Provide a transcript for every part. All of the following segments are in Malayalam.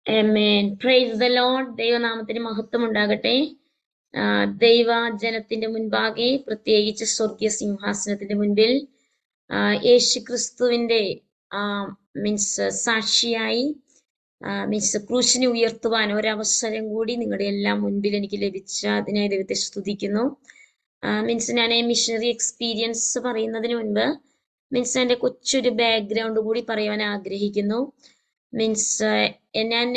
Amen. Praise the Lord. ദൈവനാമത്തിന് മഹത്വം ഉണ്ടാകട്ടെ ആ, ദൈവ ജനത്തിന്റെ മുൻപാകെ പ്രത്യേകിച്ച് സ്വർഗീയ സിംഹാസനത്തിന്റെ മുൻപിൽ ആ, യേശു ക്രിസ്തുവിന്റെ മീൻസ് സാക്ഷിയായി മീൻസ് ക്രൂശിനെ ഉയർത്തുവാൻ ഒരവസരം കൂടി നിങ്ങളുടെ എല്ലാം മുൻപിൽ എനിക്ക് ലഭിച്ച അതിനായി ദൈവത്തെ സ്തുതിക്കുന്നു മീൻസ് ഞാൻ മിഷണറി എക്സ്പീരിയൻസ് പറയുന്നതിന് മുൻപ് മീൻസ് എൻ്റെ കൊച്ചൊരു ബാക്ക്ഗ്രൗണ്ട് കൂടി പറയുവാൻ ആഗ്രഹിക്കുന്നു മീൻസ് ഞാൻ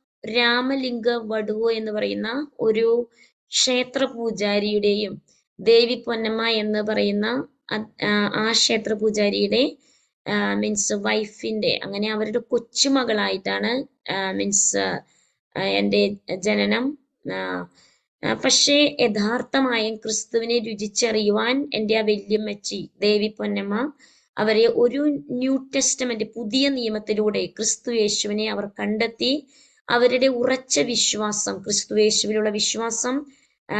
രാമലിംഗ വടുവോ എന്ന് പറയുന്ന ഒരു ക്ഷേത്ര പൂജാരിയുടെയും ദേവി പൊന്നമ്മ എന്ന് പറയുന്ന അ- ആ ആ ക്ഷേത്ര പൂജാരിയുടെ മീൻസ് വൈഫിന്റെ അങ്ങനെ അവരുടെ കൊച്ചുമകളായിട്ടാണ് മീൻസ് എൻ്റെ ജനനം ആ, ആ, പക്ഷേ യഥാർത്ഥമായും ക്രിസ്തുവിനെ രുചിച്ചറിയുവാൻ എൻ്റെ ആ വല്യമ്മച്ചി ദേവി പൊന്നമ്മ അവരെ ഒരു ന്യൂ ടെസ്റ്റമെന്റ് പുതിയ നിയമത്തിലൂടെ ക്രിസ്തു യേശുവിനെ അവർ കണ്ടെത്തി അവരുടെ ഉറച്ച വിശ്വാസം ക്രിസ്തു യേശുവിലുള്ള വിശ്വാസം ആ,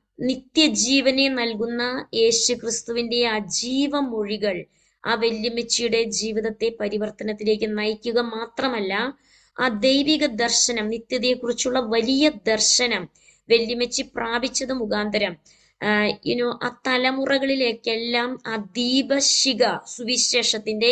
നിത്യജീവനെ നൽകുന്ന യേശു ക്രിസ്തുവിന്റെ ആ ജീവമൊഴികൾ ആ വല്യമ്മച്ചിയുടെ ജീവിതത്തെ പരിവർത്തനത്തിലേക്ക് നയിക്കുക മാത്രമല്ല ആ ദൈവിക ദർശനം നിത്യതയെക്കുറിച്ചുള്ള വലിയ ദർശനം വല്യമ്മച്ചി പ്രാപിച്ചത് മുഖാന്തരം യുനോ ആ തലമുറകളിലേക്കെല്ലാം ആ ദീപശിഖ സുവിശേഷത്തിന്റെ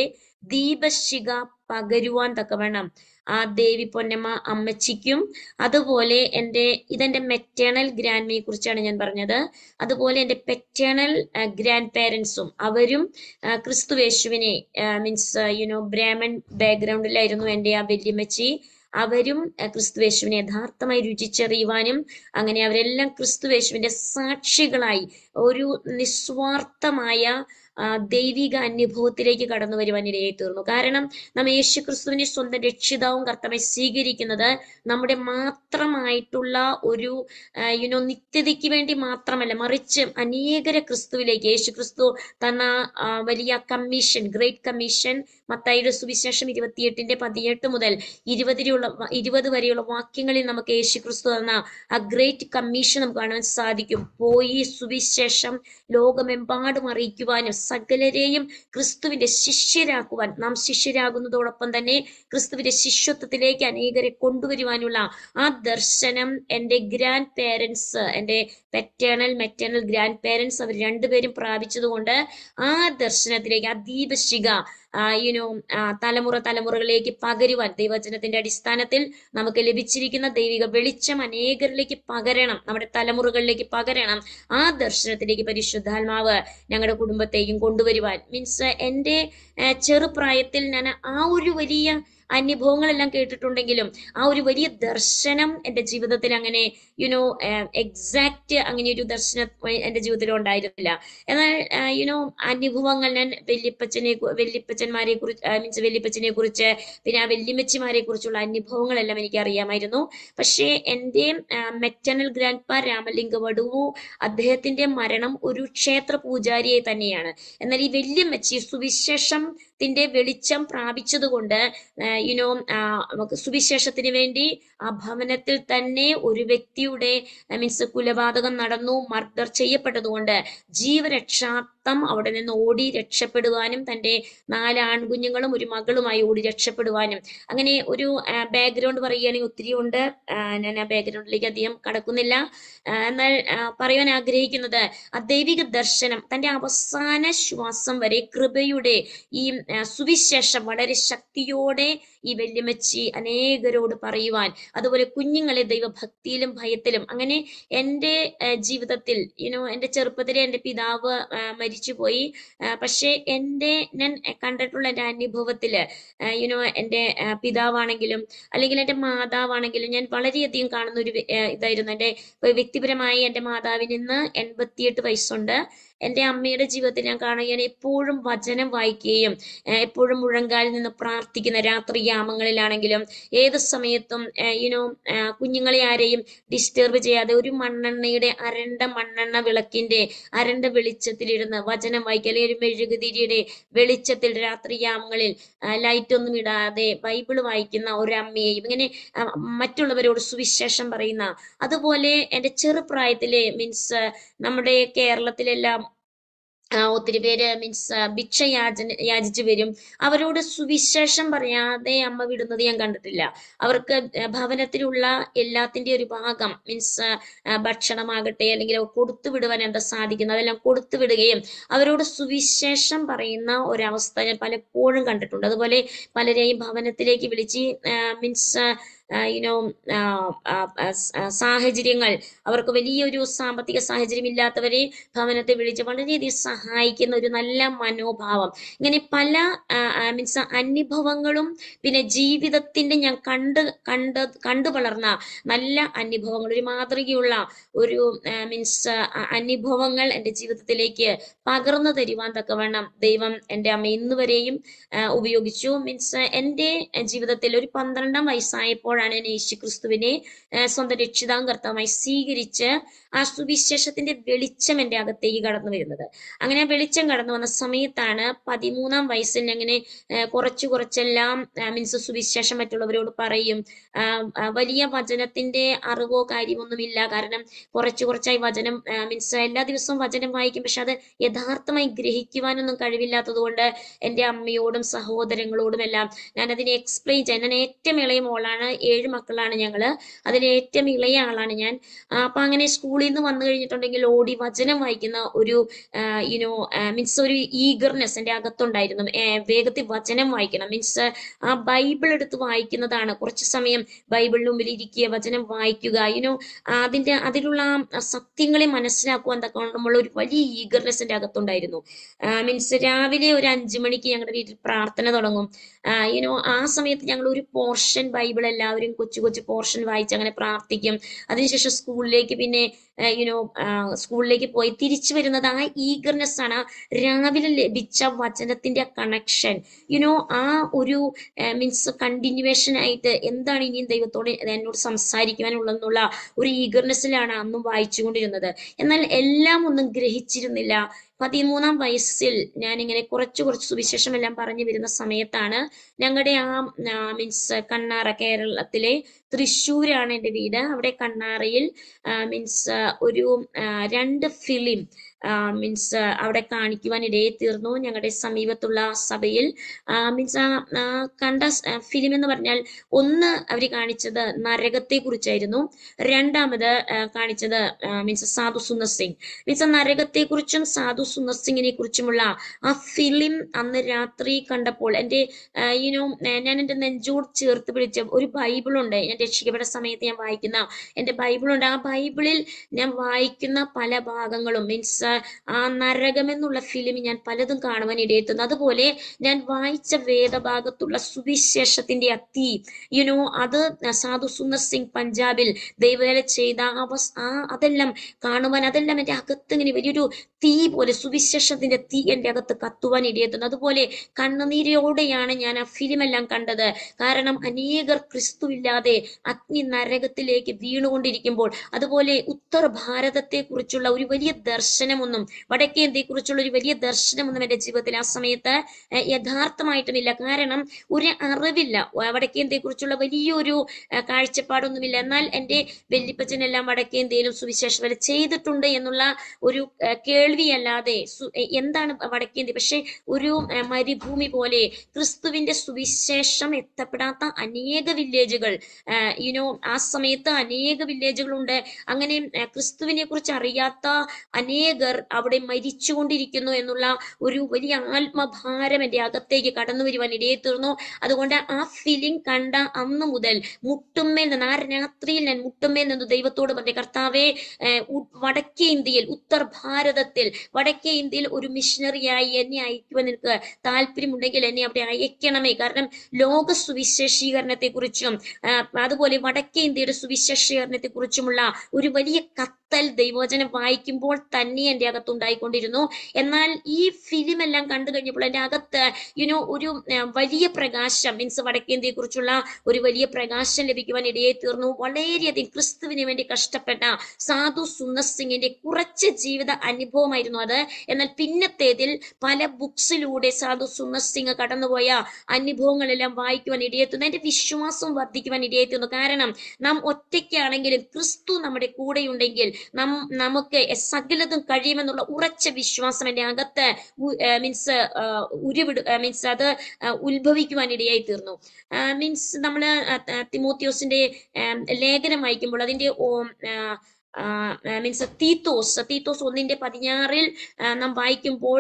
ദീപശിഖ പകരുവാൻ തക്കവണ്ണം ആ ദേവി പൊന്നമ്മ അമ്മച്ചിക്കും അതുപോലെ എൻ്റെ ഇതെന്റെ മെറ്റേണൽ ഗ്രാൻഡ്മയെ കുറിച്ചാണ് ഞാൻ പറഞ്ഞത് അതുപോലെ എൻ്റെ പെറ്റേണൽ ഗ്രാൻഡ് പേരൻസും അവരും ആ, ക്രിസ്തുവേശുവിനെ മീൻസ് യുനോ ബ്രാഹ്മൺ ബാക്ക്ഗ്രൗണ്ടിലായിരുന്നു എൻ്റെ ആ വല്യമ്മച്ചി അവരും ആ, ക്രിസ്തുവേശുവിനെ യഥാർത്ഥമായി രുചിച്ചറിയുവാനും അങ്ങനെ അവരെല്ലാം ക്രിസ്തുവേശുവിന്റെ സാക്ഷികളായി ഒരു നിസ്വാർത്ഥമായ ആ, ദൈവിക അനുഭവത്തിലേക്ക് കടന്നു വരുവാൻ ഇടയായി തീർന്നു കാരണം നാം യേശു ക്രിസ്തുവിനെ സ്വന്തം രക്ഷിതാവും കർത്തമായി സ്വീകരിക്കുന്നത് നമ്മുടെ മാത്രമായിട്ടുള്ള ഒരു യുനോ നിത്യതയ്ക്ക് വേണ്ടി മാത്രമല്ല മറിച്ച് അനേകരെ ക്രിസ്തുവിലേക്ക് യേശു ക്രിസ്തു തന്ന ആ, വലിയ കമ്മീഷൻ ഗ്രേറ്റ് കമ്മീഷൻ മത്തായിയുടെ സുവിശേഷം ഇരുപത്തിയെട്ടിന്റെ പതിനെട്ട് മുതൽ ഇരുപതിലുള്ള ഇരുപത് വരെയുള്ള വാക്യങ്ങളിൽ നമുക്ക് യേശു ക്രിസ്തു തന്ന ആ ഗ്രേറ്റ് കമ്മീഷൻ നമുക്ക് കാണാൻ സാധിക്കും പോയി സുവിശേഷം ലോകമെമ്പാടും അറിയിക്കുവാനും സകലരെയും ക്രിസ്തുവിന്റെ ശിഷ്യരാക്കുവാൻ നാം ശിഷ്യരാകുന്നതോടൊപ്പം തന്നെ ക്രിസ്തുവിന്റെ ശിഷ്യത്വത്തിലേക്ക് അനേകരെ കൊണ്ടുവരുവാനുള്ള ആ ദർശനം എൻ്റെ ഗ്രാൻഡ് പേരൻസ് എൻ്റെ പെറ്റേണൽ മെറ്റേണൽ ഗ്രാൻഡ് പേരൻസ് അവർ രണ്ടുപേരും പ്രാപിച്ചതുകൊണ്ട് ആ ദർശനത്തിലേക്ക് ആ ദീപശിഖ യുനോ തലമുറ തലമുറകളിലേക്ക് പകരുവാൻ ദൈവവചനത്തിന്റെ അടിസ്ഥാനത്തിൽ നമുക്ക് ലഭിച്ചിരിക്കുന്ന ദൈവിക വെളിച്ചം അനേകരിലേക്ക് പകരണം നമ്മുടെ തലമുറകളിലേക്ക് പകരണം ആ ദർശനത്തിലേക്ക് പരിശുദ്ധാത്മാവ് ഞങ്ങളുടെ കുടുംബത്തെയും കൊണ്ടുവരുവാൻ മീൻസ് എൻ്റെ ആ, ചെറുപ്രായത്തിൽ ഞാൻ ആ ഒരു വലിയ അനുഭവങ്ങളെല്ലാം കേട്ടിട്ടുണ്ടെങ്കിലും ആ ഒരു വലിയ ദർശനം എൻ്റെ ജീവിതത്തിൽ അങ്ങനെ യുനോ എക്സാക്റ്റ് അങ്ങനെ ഒരു ദർശനം എൻ്റെ ജീവിതത്തിൽ ഉണ്ടായിരുന്നില്ല എന്നാൽ യുനോ അനുഭവങ്ങൾ ഞാൻ വല്യപ്പച്ചനെ കു- വല്യപ്പച്ചന്മാരെ കുറിച്ച് മീൻസ് വല്യപ്പച്ചനെ കുറിച്ച് പിന്നെ ആ വല്യമ്മച്ചിമാരെ കുറിച്ചുള്ള അനുഭവങ്ങളെല്ലാം എനിക്ക് അറിയാമായിരുന്നു പക്ഷേ എൻ്റെ മെറ്റനൽ ഗ്രാൻഡ് പാ രാമലിംഗ വടുവു അദ്ദേഹത്തിന്റെ മരണം ഒരു ക്ഷേത്ര പൂജാരിയെ തന്നെയാണ് എന്നാൽ ഈ വല്യമ്മച്ചി സുവിശേഷത്തിന്റെ വെളിച്ചം പ്രാപിച്ചതുകൊണ്ട് യുനോ നമുക്ക് സുവിശേഷത്തിന് വേണ്ടി ആ ഭവനത്തിൽ തന്നെ ഒരു വ്യക്തിയുടെ മീൻസ് കുലപാതകം നടന്നു മർഡർ ചെയ്യപ്പെട്ടതുകൊണ്ട് ജീവരക്ഷാർത്ഥം അവിടെ നിന്ന് ഓടി രക്ഷപ്പെടുവാനും തന്റെ നാല് ആൺകുഞ്ഞുങ്ങളും ഒരു മകളുമായി ഓടി രക്ഷപ്പെടുവാനും അങ്ങനെ ഒരു ബാക്ക്ഗ്രൗണ്ട് പറയുകയാണെങ്കിൽ ഒത്തിരി ഉണ്ട് ആ, ഞാൻ ആ ബാക്ക്ഗ്രൗണ്ടിലേക്ക് അധികം കടക്കുന്നില്ല ആ, എന്നാൽ ആ, പറയുവാൻ ആഗ്രഹിക്കുന്നത് ആ ദൈവിക ദർശനം തന്റെ അവസാന ശ്വാസം വരെ കൃപയുടെ ഈ ആ, സുവിശേഷം വളരെ ശക്തിയോടെ ഈ വല്യമ്മച്ചി അനേകരോട് പറയുവാൻ അതുപോലെ കുഞ്ഞുങ്ങളെ ദൈവഭക്തിയിലും ഭയത്തിലും അങ്ങനെ എൻ്റെ ആ, ജീവിതത്തിൽ യുനോ എൻ്റെ ചെറുപ്പത്തിലെ എൻ്റെ പിതാവ് ആ, മരിച്ചുപോയി ആ, പക്ഷേ എൻ്റെ ഞാൻ കണ്ടിട്ടുള്ള എൻ്റെ അനുഭവത്തില് യുനോ എൻ്റെ ആ, പിതാവാണെങ്കിലും അല്ലെങ്കിൽ എൻ്റെ മാതാവാണെങ്കിലും ഞാൻ വളരെയധികം കാണുന്ന ഒരു വ്യ- ആ, ഇതായിരുന്നു എൻ്റെ വ്യക്തിപരമായി എൻ്റെ മാതാവിന് ഇന്ന് എൺപത്തിയെട്ട് വയസ്സുണ്ട് എൻ്റെ അമ്മയുടെ ജീവിതത്തിൽ ഞാൻ കാണുകയാണ് എപ്പോഴും വചനം വായിക്കുകയും ആ, എപ്പോഴും മുഴങ്കാലിൽ നിന്ന് പ്രാർത്ഥിക്കുന്ന രാത്രി യാമങ്ങളിലാണെങ്കിലും ഏത് സമയത്തും യുനോ കുഞ്ഞുങ്ങളെ ആരെയും ഡിസ്റ്റർബ് ചെയ്യാതെ ഒരു മണ്ണെണ്ണയുടെ അരണ്ട മണ്ണെണ്ണ വിളക്കിന്റെ അരണ്ട വെളിച്ചത്തിലിരുന്ന് വചനം വായിക്കുക അല്ലെങ്കിൽ ഒരു മെഴുകുതിരിയുടെ വെളിച്ചത്തിൽ രാത്രി യാമങ്ങളിൽ ലൈറ്റ് ഒന്നും ഇടാതെ ബൈബിൾ വായിക്കുന്ന ഒരമ്മയെയും ഇങ്ങനെ ആ, മറ്റുള്ളവരോട് സുവിശേഷം പറയുന്ന അതുപോലെ എൻ്റെ ചെറുപ്രായത്തിലെ മീൻസ് നമ്മുടെ കേരളത്തിലെല്ലാം ആ, ഒത്തിരി പേര് മീൻസ് ഭിക്ഷ യാചന യാചിച്ചു വരും അവരോട് സുവിശേഷം പറയാതെ അമ്മ വിടുന്നത് ഞാൻ കണ്ടിട്ടില്ല അവർക്ക് ആ, ഭവനത്തിലുള്ള എല്ലാത്തിന്റെ ഒരു ഭാഗം മീൻസ് ഭക്ഷണമാകട്ടെ അല്ലെങ്കിൽ കൊടുത്തു വിടുവാൻ എന്താ സാധിക്കുന്നത് അതെല്ലാം കൊടുത്തു വിടുകയും അവരോട് സുവിശേഷം പറയുന്ന ഒരവസ്ഥ ഞാൻ പലപ്പോഴും കണ്ടിട്ടുണ്ട് അതുപോലെ പലരെയും ഭവനത്തിലേക്ക് വിളിച്ച് മീൻസ് യുനോ സാഹചര്യങ്ങൾ അവർക്ക് വലിയൊരു സാമ്പത്തിക സാഹചര്യം ഇല്ലാത്തവരെ ഭവനത്തെ വിളിച്ച് വളരെയധികം സഹായിക്കുന്ന ഒരു നല്ല മനോഭാവം ഇങ്ങനെ പല മീൻസ് അനുഭവങ്ങളും പിന്നെ ജീവിതത്തിന്റെ ഞാൻ കണ്ട് കണ്ട് കണ്ടു വളർന്ന നല്ല അനുഭവങ്ങൾ ഒരു മാതൃകയുള്ള ഒരു മീൻസ് അനുഭവങ്ങൾ എൻ്റെ ജീവിതത്തിലേക്ക് പകർന്നു തരുവാൻ തക്കവണ്ണം ദൈവം എൻ്റെ അമ്മ ഇന്ന് വരെയും ആ, ഉപയോഗിച്ചു മീൻസ് എൻ്റെ ജീവിതത്തിൽ ഒരു പന്ത്രണ്ടാം വയസ്സായപ്പോഴാണ് ഞാൻ യേശു ക്രിസ്തുവിനെ ആ, സ്വന്തം രക്ഷിതാങ്കർത്തമായി സ്വീകരിച്ച് ആ സുവിശേഷത്തിന്റെ വെളിച്ചം എൻ്റെ അകത്തേക്ക് കടന്നു വരുന്നത് അങ്ങനെ ആ വെളിച്ചം കടന്നു വന്ന സമയത്താണ് പതിമൂന്നാം വയസ്സിൽ അങ്ങനെ ആ, കുറച്ച് കുറച്ചെല്ലാം മീൻസ് സുവിശേഷം മറ്റുള്ളവരോട് പറയും ആ, ആ, വലിയ വചനത്തിന്റെ അറിവോ കാര്യമൊന്നുമില്ല കാരണം കുറച്ച് കുറച്ചായി വചനം മീൻസ് എല്ലാ ദിവസവും വചനം വായിക്കും പക്ഷെ അത് യഥാർത്ഥമായി ഗ്രഹിക്കുവാനൊന്നും കഴിവില്ലാത്തത് കൊണ്ട് എൻ്റെ അമ്മയോടും സഹോദരങ്ങളോടും എല്ലാം ഞാൻ അതിനെ എക്സ്പ്ലെയിൻ ചെയ്യാൻ ഞാൻ ഏറ്റവും ഇളയ മോളാണ് ഏഴ് മക്കളാണ് ഞങ്ങള് അതിൽ ഏറ്റവും ഇളയ ആളാണ് ഞാൻ ആ, അപ്പൊ അങ്ങനെ സ്കൂളിൽ നിന്ന് വന്നു കഴിഞ്ഞിട്ടുണ്ടെങ്കിൽ ഓടി വചനം വായിക്കുന്ന ഒരു യുനോ മീൻസ് ഒരു ഈഗർനെസ് എൻ്റെ അകത്തുണ്ടായിരുന്നു ഏ, വേഗത്തിൽ വചനം വായിക്കണം മീൻസ് ആ ബൈബിൾ എടുത്ത് വായിക്കുന്നതാണ് കുറച്ച് സമയം ബൈബിളിന് മുമ്പിൽ ഇരിക്കുക വചനം വായിക്കുക യുനോ അതിന്റെ അതിലുള്ള ആ സത്യങ്ങളെ മനസ്സിലാക്കുവാൻ തക്കവണ്ണമുള്ള ഒരു വലിയ ഈഗർനെസ് എൻ്റെ അകത്തുണ്ടായിരുന്നു മീൻസ് രാവിലെ ഒരു അഞ്ചു മണിക്ക് ഞങ്ങളുടെ വീട്ടിൽ പ്രാർത്ഥന തുടങ്ങും യുനോ ആ സമയത്ത് ഞങ്ങൾ ഒരു പോർഷൻ ബൈബിൾ എല്ലാവരും കൊച്ചു കൊച്ചു പോർഷൻ വായിച്ച് അങ്ങനെ പ്രാർത്ഥിക്കും അതിനുശേഷം സ്കൂളിലേക്ക് പിന്നെ യുനോ സ്കൂളിലേക്ക് പോയി തിരിച്ചു വരുന്നത് ആ ഈഗർനെസ് ആണ് ആ രാവിലെ ലഭിച്ച വചനത്തിന്റെ കണക്ഷൻ യുനോ ആ ഒരു മീൻസ് കണ്ടിന്യൂവേഷൻ ആയിട്ട് എന്താണ് ഇനിയും ദൈവത്തോട് എന്നോട് സംസാരിക്കുവാനുള്ളതെന്നുള്ള ഒരു ഈഗർനെസ്സിലാണ് അന്നും വായിച്ചുകൊണ്ടിരുന്നത് എന്നാൽ എല്ലാം ഒന്നും ഗ്രഹിച്ചിരുന്നില്ല പതിമൂന്നാം വയസ്സിൽ ഞാൻ ഇങ്ങനെ കുറച്ച് കുറച്ച് സുവിശേഷം എല്ലാം പറഞ്ഞു വരുന്ന സമയത്താണ് ഞങ്ങളുടെ ആ മീൻസ് കണ്ണാറ കേരളത്തിലെ തൃശ്ശൂരാണ് എൻ്റെ വീട് അവിടെ കണ്ണാറയിൽ മീൻസ് ഒരു ആ, രണ്ട് ഫിലിം മീൻസ് അവിടെ കാണിക്കുവാൻ ഇടയെ തീർന്നു ഞങ്ങളുടെ സമീപത്തുള്ള സഭയിൽ മീൻസ് ആ കണ്ട ഫിലിം എന്ന് പറഞ്ഞാൽ ഒന്ന് അവർ കാണിച്ചത് നരകത്തെ കുറിച്ചായിരുന്നു രണ്ടാമത് ആ, കാണിച്ചത് മീൻസ് സാധു സുന്ദർ സിംഗ് മീൻസ് നരകത്തെ കുറിച്ചും സാധു സുന്ദർ സിംഗിനെ കുറിച്ചുമുള്ള ആ ഫിലിം അന്ന് രാത്രി കണ്ടപ്പോൾ എൻ്റെ യുനോ ഞാൻ എൻ്റെ നെഞ്ചോട് ചേർത്ത് പിടിച്ച ഒരു ബൈബിളുണ്ട് ഞാൻ രക്ഷിക്കപ്പെട്ട സമയത്ത് ഞാൻ വായിക്കുന്ന എൻ്റെ ബൈബിളുണ്ട് ആ ബൈബിളിൽ ഞാൻ വായിക്കുന്ന പല ഭാഗങ്ങളും മീൻസ് ആ നരകം എന്നുള്ള ഫിലിം ഞാൻ പലതും കാണുവാൻ ഇടയെത്തുന്നു അതുപോലെ ഞാൻ വായിച്ച വേദഭാഗത്തുള്ള സുവിശേഷത്തിന്റെ ആ തീ യുനോ അത് സാധു സുന്ദർ സിംഗ് പഞ്ചാബിൽ ദൈവവേല ചെയ്ത അവസ് ആ അതെല്ലാം കാണുവാൻ അതെല്ലാം എൻ്റെ അകത്ത് ഇങ്ങനെ വലിയൊരു തീ പോലെ സുവിശേഷത്തിന്റെ തീ എൻ്റെ അകത്ത് കത്തുവാൻ ഇടയെത്തുന്നു അതുപോലെ കണ്ണുനീരോടെയാണ് ഞാൻ ആ ഫിലിം എല്ലാം കണ്ടത് കാരണം അനേകർ ക്രിസ്തുവില്ലാതെ അഗ്നി നരകത്തിലേക്ക് വീണുകൊണ്ടിരിക്കുമ്പോൾ അതുപോലെ ഉത്തർ ഭാരതത്തെ കുറിച്ചുള്ള ഒരു വലിയ ദർശനമൊന്നും വടക്കേ ഇന്ത്യയെ കുറിച്ചുള്ള ഒരു വലിയ ദർശനമൊന്നും എൻ്റെ ജീവിതത്തിൽ ആ സമയത്ത് ഏഹ്, യഥാർത്ഥമായിട്ടുമില്ല കാരണം ഒരു അറിവില്ല വ- വടക്കേ ഇന്ത്യയെ കുറിച്ചുള്ള വലിയൊരു ഏഹ്, കാഴ്ചപ്പാടൊന്നുമില്ല എന്നാൽ എൻ്റെ വല്യപ്പച്ചനെല്ലാം വടക്കേ ഇന്ത്യയിലും സുവിശേഷ വേല ചെയ്തിട്ടുണ്ട് എന്നുള്ള ഒരു ഏഹ്, കേൾവിയല്ലാതെ സു- എ- എന്താണ് വടക്കേ ഇന്ത്യ പക്ഷെ ഒരു ഏഹ്, മരുഭൂമി പോലെ ക്രിസ്തുവിന്റെ സുവിശേഷം എത്തപ്പെടാത്ത അനേക വില്ലേജുകൾ യുനോ ആ സമയത്ത് അനേക വില്ലേജുകളുണ്ട് അങ്ങനെ ഏഹ്, ക്രിസ്തുവിനെ കുറിച്ച് അറിയാത്ത അനേകർ അവിടെ മരിച്ചുകൊണ്ടിരിക്കുന്നു എന്നുള്ള ഒരു വലിയ ആത്മഭാരം എൻ്റെ അകത്തേക്ക് കടന്നു വരുവാൻ ഇടയെ തീർന്നു അതുകൊണ്ട് ആ ഫിലിം കണ്ട അന്ന് മുതൽ മുട്ടുമ്മേൽ നിന്ന് ആ രാത്രിയിൽ ഞാൻ മുട്ടുമ്മേൽ നിന്ന് ദൈവത്തോട് പറഞ്ഞു കർത്താവെ ഏഹ്, ഉ- വടക്കേ ഇന്ത്യയിൽ ഉത്തർ ഭാരതത്തിൽ വടക്കേ ഇന്ത്യയിൽ ഒരു മിഷണറിയായി എന്നെ അയക്കുവാൻ നിനക്ക് താല്പര്യമുണ്ടെങ്കിൽ എന്നെ അവിടെ അയക്കണമേ കാരണം ലോക സുവിശേഷീകരണത്തെ കുറിച്ചും അതുപോലെ വടക്കേ ഇന്ത്യയുടെ സുവിശേഷീകരണത്തെ കുറിച്ചുമുള്ള ഒരു വലിയ കത്തൽ ദൈവവചനം വായിക്കുമ്പോൾ തന്നെ എൻ്റെ അകത്ത് ഉണ്ടായിക്കൊണ്ടിരുന്നു എന്നാൽ ഈ ഫിലിം എല്ലാം കണ്ടു കഴിഞ്ഞപ്പോൾ എൻ്റെ അകത്ത് യുനോ ഒരു ആ, വലിയ പ്രകാശം മീൻസ് വടക്കേന്ത്യയെ കുറിച്ചുള്ള ഒരു വലിയ പ്രകാശം ലഭിക്കുവാൻ ഇടയായി തീർന്നു വളരെയധികം ക്രിസ്തുവിന് വേണ്ടി കഷ്ടപ്പെട്ട സാധു സുന്ദർ സിംഗിന്റെ കുറച്ച് ജീവിത അനുഭവമായിരുന്നു അത് എന്നാൽ പിന്നത്തേതിൽ പല ബുക്സിലൂടെ സാധു സുന്ദർ സിംഗ് കടന്നുപോയ അനുഭവങ്ങളെല്ലാം വായിക്കുവാൻ ഇടയെത്തുന്നു എന്റെ വിശ്വാസം വർദ്ധിക്കുവാൻ ഇടയെത്തുന്നു കാരണം നാം ഒറ്റയ്ക്കാണെങ്കിലും ക്രിസ്തു നമ്മുടെ കൂടെയുണ്ടെങ്കിൽ നം നമുക്ക് സകലതും കഴി കഴിയുമെന്നുള്ള ഉറച്ച വിശ്വാസം എൻ്റെ അകത്ത് മീൻസ് ഉരുവിട് മീൻസ് അത് ആ, ഉത്ഭവിക്കുവാൻ ഇടയായി തീർന്നു മീൻസ് നമ്മൾ തിമോത്തിയോസിന്റെ ആം, ലേഖനം വായിക്കുമ്പോൾ അതിന്റെ മീൻസ് തീത്തോസ് തീത്തോസ് ഒന്നിന്റെ പതിനാറിൽ ആ, നാം വായിക്കുമ്പോൾ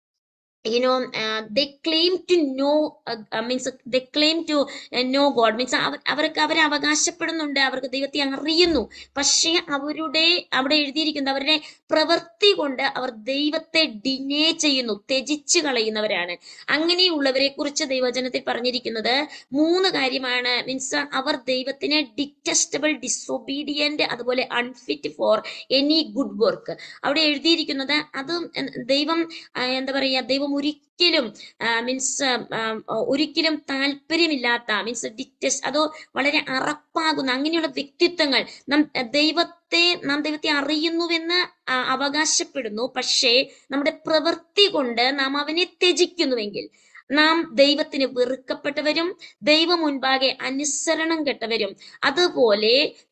you know uh, they claim to know uh, uh, means they claim to uh, know god means അവർ അവർക്ക് അവർ അവകാശപ്പെടുന്നുണ്ട് അവർക്ക് ദൈവത്തെ അറിയുന്നു പക്ഷേ അവരുടെ അവിടെ എഴുതിയിരിക്കുന്നത് അവരുടെ പ്രവൃത്തി കൊണ്ട് അവർ ദൈവത്തെ ഡിനേ ചെയ്യുന്നു ത്യജിച്ചു കളയുന്നവരാണ് അങ്ങനെയുള്ളവരെ കുറിച്ച് ദൈവജനത്തിൽ പറഞ്ഞിരിക്കുന്നത് മൂന്ന് കാര്യമാണ് മീൻസ് അവർ ദൈവത്തിന് ഡിറ്റസ്റ്റബിൾ ഡിസൊബീഡിയന്റ് അതുപോലെ unfit for any good work അവിടെ എഴുതിയിരിക്കുന്നത് അത് ദൈവം ആ, എന്താ പറയാ ദൈവം ഒരിക്കലും മീൻസ് ഒരിക്കലും താല്പര്യമില്ലാത്ത മീൻസ് ഡിറ്റസ് അതോ വളരെ അറപ്പാകുന്ന അങ്ങനെയുള്ള വ്യക്തിത്വങ്ങൾ നാം ആ, ദൈവത്തെ നാം ദൈവത്തെ അറിയുന്നുവെന്ന് ആ, അവകാശപ്പെടുന്നു പക്ഷേ നമ്മുടെ പ്രവൃത്തി കൊണ്ട് നാം അവനെ ത്യജിക്കുന്നുവെങ്കിൽ നാം ദൈവത്തിന് വെറുക്കപ്പെട്ടവരും ദൈവം മുൻപാകെ അനുസരണം കെട്ടവരും അതുപോലെ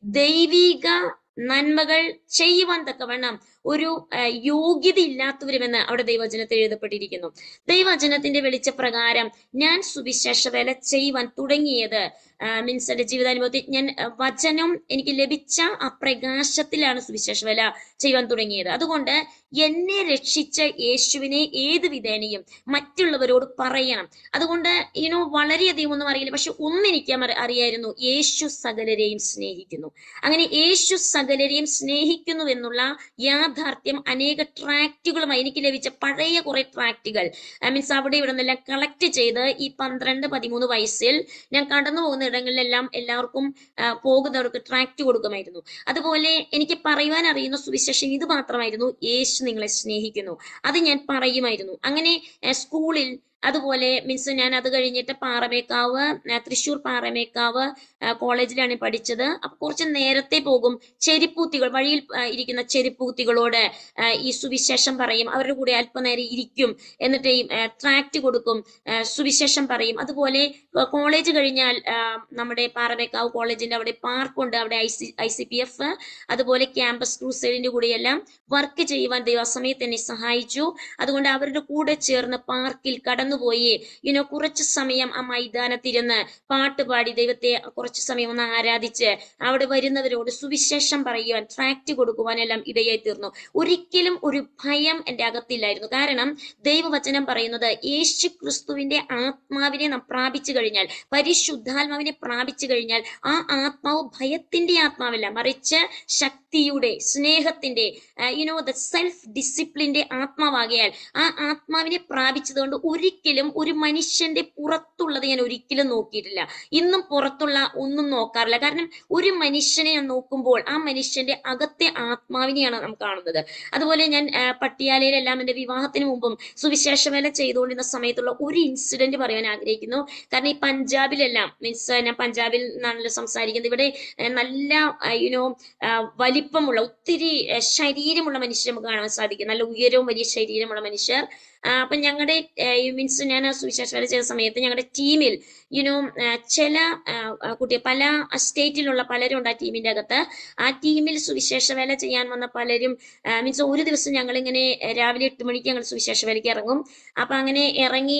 ദൈവിക നന്മകൾ ചെയ്യുവാൻ തക്കവണ്ണം ഒരു ആ, യോഗ്യത ഇല്ലാത്തവരുമെന്ന് അവിടെ ദൈവവചനത്തിൽ എഴുതപ്പെട്ടിരിക്കുന്നു ദൈവവചനത്തിന്റെ വെളിച്ചപ്രകാരം ഞാൻ സുവിശേഷ വേല ചെയ്യുവാൻ തുടങ്ങിയത് മീൻസ് എന്റെ ജീവിതാനുഭവത്തിൽ ഞാൻ ആ, വചനം എനിക്ക് ലഭിച്ച ആ പ്രകാശത്തിലാണ് സുവിശേഷ വേല ചെയ്യുവാൻ തുടങ്ങിയത് അതുകൊണ്ട് എന്നെ രക്ഷിച്ച യേശുവിനെ ഏത് വിധേനയും മറ്റുള്ളവരോട് പറയണം അതുകൊണ്ട് ഇനോ വളരെയധികം ഒന്നും അറിയില്ല പക്ഷെ ഒന്നെനിക്ക് അമ- അറിയായിരുന്നു യേശു സകലരെയും സ്നേഹിക്കുന്നു അങ്ങനെ യേശു സകലരെയും സ്നേഹിക്കുന്നു എന്നുള്ള യാഥാർത്ഥ്യം അനേക ട്രാക്റ്റുകളുമായി എനിക്ക് ലഭിച്ച പഴയ കുറെ ട്രാക്റ്റുകൾ മീൻസ് അവിടെ ഇവിടെ നിന്നെല്ലാം കളക്ട് ചെയ്ത് ഈ പന്ത്രണ്ട് പതിമൂന്ന് വയസ്സിൽ ഞാൻ കടന്നു പോകുന്ന ഇടങ്ങളിലെല്ലാം എല്ലാവർക്കും ആ, പോകുന്നവർക്ക് ട്രാക്റ്റ് കൊടുക്കുമായിരുന്നു അതുപോലെ എനിക്ക് പറയുവാൻ അറിയുന്ന സുവിശേഷം ഇത് മാത്രമായിരുന്നു യേശു നിങ്ങളെ സ്നേഹിക്കുന്നു അത് ഞാൻ പറയുമായിരുന്നു അങ്ങനെ ആ, സ്കൂളിൽ അതുപോലെ മീൻസ് ഞാൻ അത് കഴിഞ്ഞിട്ട് പാറമേക്കാവ് ആ, തൃശ്ശൂർ പാറമേക്കാവ് ആ, കോളേജിലാണ് പഠിച്ചത് അപ്പൊ കുറച്ച് നേരത്തെ പോകും ചെരിപ്പൂത്തികൾ വഴിയിൽ ആ, ഇരിക്കുന്ന ചെരിപ്പൂത്തികളോട് ആ, ഈ സുവിശേഷം പറയും അവരുടെ കൂടെ അല്പനേരം ഇരിക്കും എന്നിട്ട് ഈ ട്രാക്റ്റ് കൊടുക്കും ആ, സുവിശേഷം പറയും അതുപോലെ ആ, കോളേജ് കഴിഞ്ഞാൽ ആ, നമ്മുടെ പാറമേക്കാവ് കോളേജിന്റെ അവിടെ പാർക്കുണ്ട് അവിടെ I C I C P F അതുപോലെ ക്യാമ്പസ് ക്രൂസൈഡിന്റെ കൂടെയെല്ലാം വർക്ക് ചെയ്യുവാൻ ദൈവസമയത്ത് എന്നെ സഹായിച്ചു അതുകൊണ്ട് അവരുടെ കൂടെ ചേർന്ന് പാർക്കിൽ കടന്നുപോയി യുനോ കുറച്ച് സമയം ആ മൈതാനത്തിരുന്ന് പാട്ടുപാടി ദൈവത്തെ കുറച്ച് സമയം ഒന്ന് ആരാധിച്ച് അവിടെ വരുന്നവരോട് സുവിശേഷം പറയുവാൻ ട്രാക്റ്റ് കൊടുക്കുവാനെല്ലാം ഇടയായി തീർന്നു ഒരിക്കലും ഒരു ഭയം എൻ്റെ അകത്തില്ലായിരുന്നു കാരണം ദൈവവചനം പറയുന്നത് യേശു ക്രിസ്തുവിന്റെ ആത്മാവിനെ നാം പ്രാപിച്ചു കഴിഞ്ഞാൽ പരിശുദ്ധാത്മാവിനെ പ്രാപിച്ചു കഴിഞ്ഞാൽ ആ ആത്മാവ് ഭയത്തിന്റെ ആത്മാവല്ല മറിച്ച് ശക്തിയുടെ സ്നേഹത്തിന്റെ യുനോ ദ സെൽഫ് ഡിസിപ്ലിന്റെ ആത്മാവാകയാൽ ആ ആത്മാവിനെ പ്രാപിച്ചതുകൊണ്ട് ഒരിക്കലും ഒരു മനുഷ്യന്റെ പുറത്തുള്ളത് ഞാൻ ഒരിക്കലും നോക്കിയിട്ടില്ല ഇന്നും പുറത്തുള്ള ഒന്നും നോക്കാറില്ല കാരണം ഒരു മനുഷ്യനെ ഞാൻ നോക്കുമ്പോൾ ആ മനുഷ്യന്റെ അകത്തെ ആത്മാവിനെയാണ് നാം കാണുന്നത് അതുപോലെ ഞാൻ ആ, പട്ടിയാലയിലെല്ലാം എൻ്റെ വിവാഹത്തിന് മുമ്പും സുവിശേഷ വേല ചെയ്തുകൊണ്ടിരുന്ന സമയത്തുള്ള ഒരു ഇൻസിഡന്റ് പറയാൻ ആഗ്രഹിക്കുന്നു കാരണം ഈ പഞ്ചാബിലെല്ലാം മീൻസ് ഞാൻ പഞ്ചാബിൽ നിന്നാണല്ലോ സംസാരിക്കുന്നത് ഇവിടെ ആ, നല്ല യുനോ വലിപ്പമുള്ള ഒത്തിരി ആ, ശരീരമുള്ള മനുഷ്യർ നമുക്ക് കാണാൻ സാധിക്കും നല്ല ഉയരവും വലിയ ശരീരമുള്ള മനുഷ്യർ ആ, അപ്പൊ ഞങ്ങളുടെ മീൻസ് ഞാൻ ആ സുവിശേഷ വേല ചെയ്ത സമയത്ത് ഞങ്ങളുടെ ടീമിൽ യുനോ ചില ആ, ആ, കുട്ടി പല സ്റ്റേറ്റിലുള്ള പലരും ഉണ്ട് ആ ടീമിന്റെ അകത്ത് ആ ടീമിൽ സുവിശേഷ വേല ചെയ്യാൻ വന്ന പലരും മീൻസ് ഒരു ദിവസം ഞങ്ങൾ ഇങ്ങനെ രാവിലെ എട്ട് മണിക്ക് ഞങ്ങൾ സുവിശേഷ വേലയ്ക്ക് ഇറങ്ങും അപ്പൊ അങ്ങനെ ഇറങ്ങി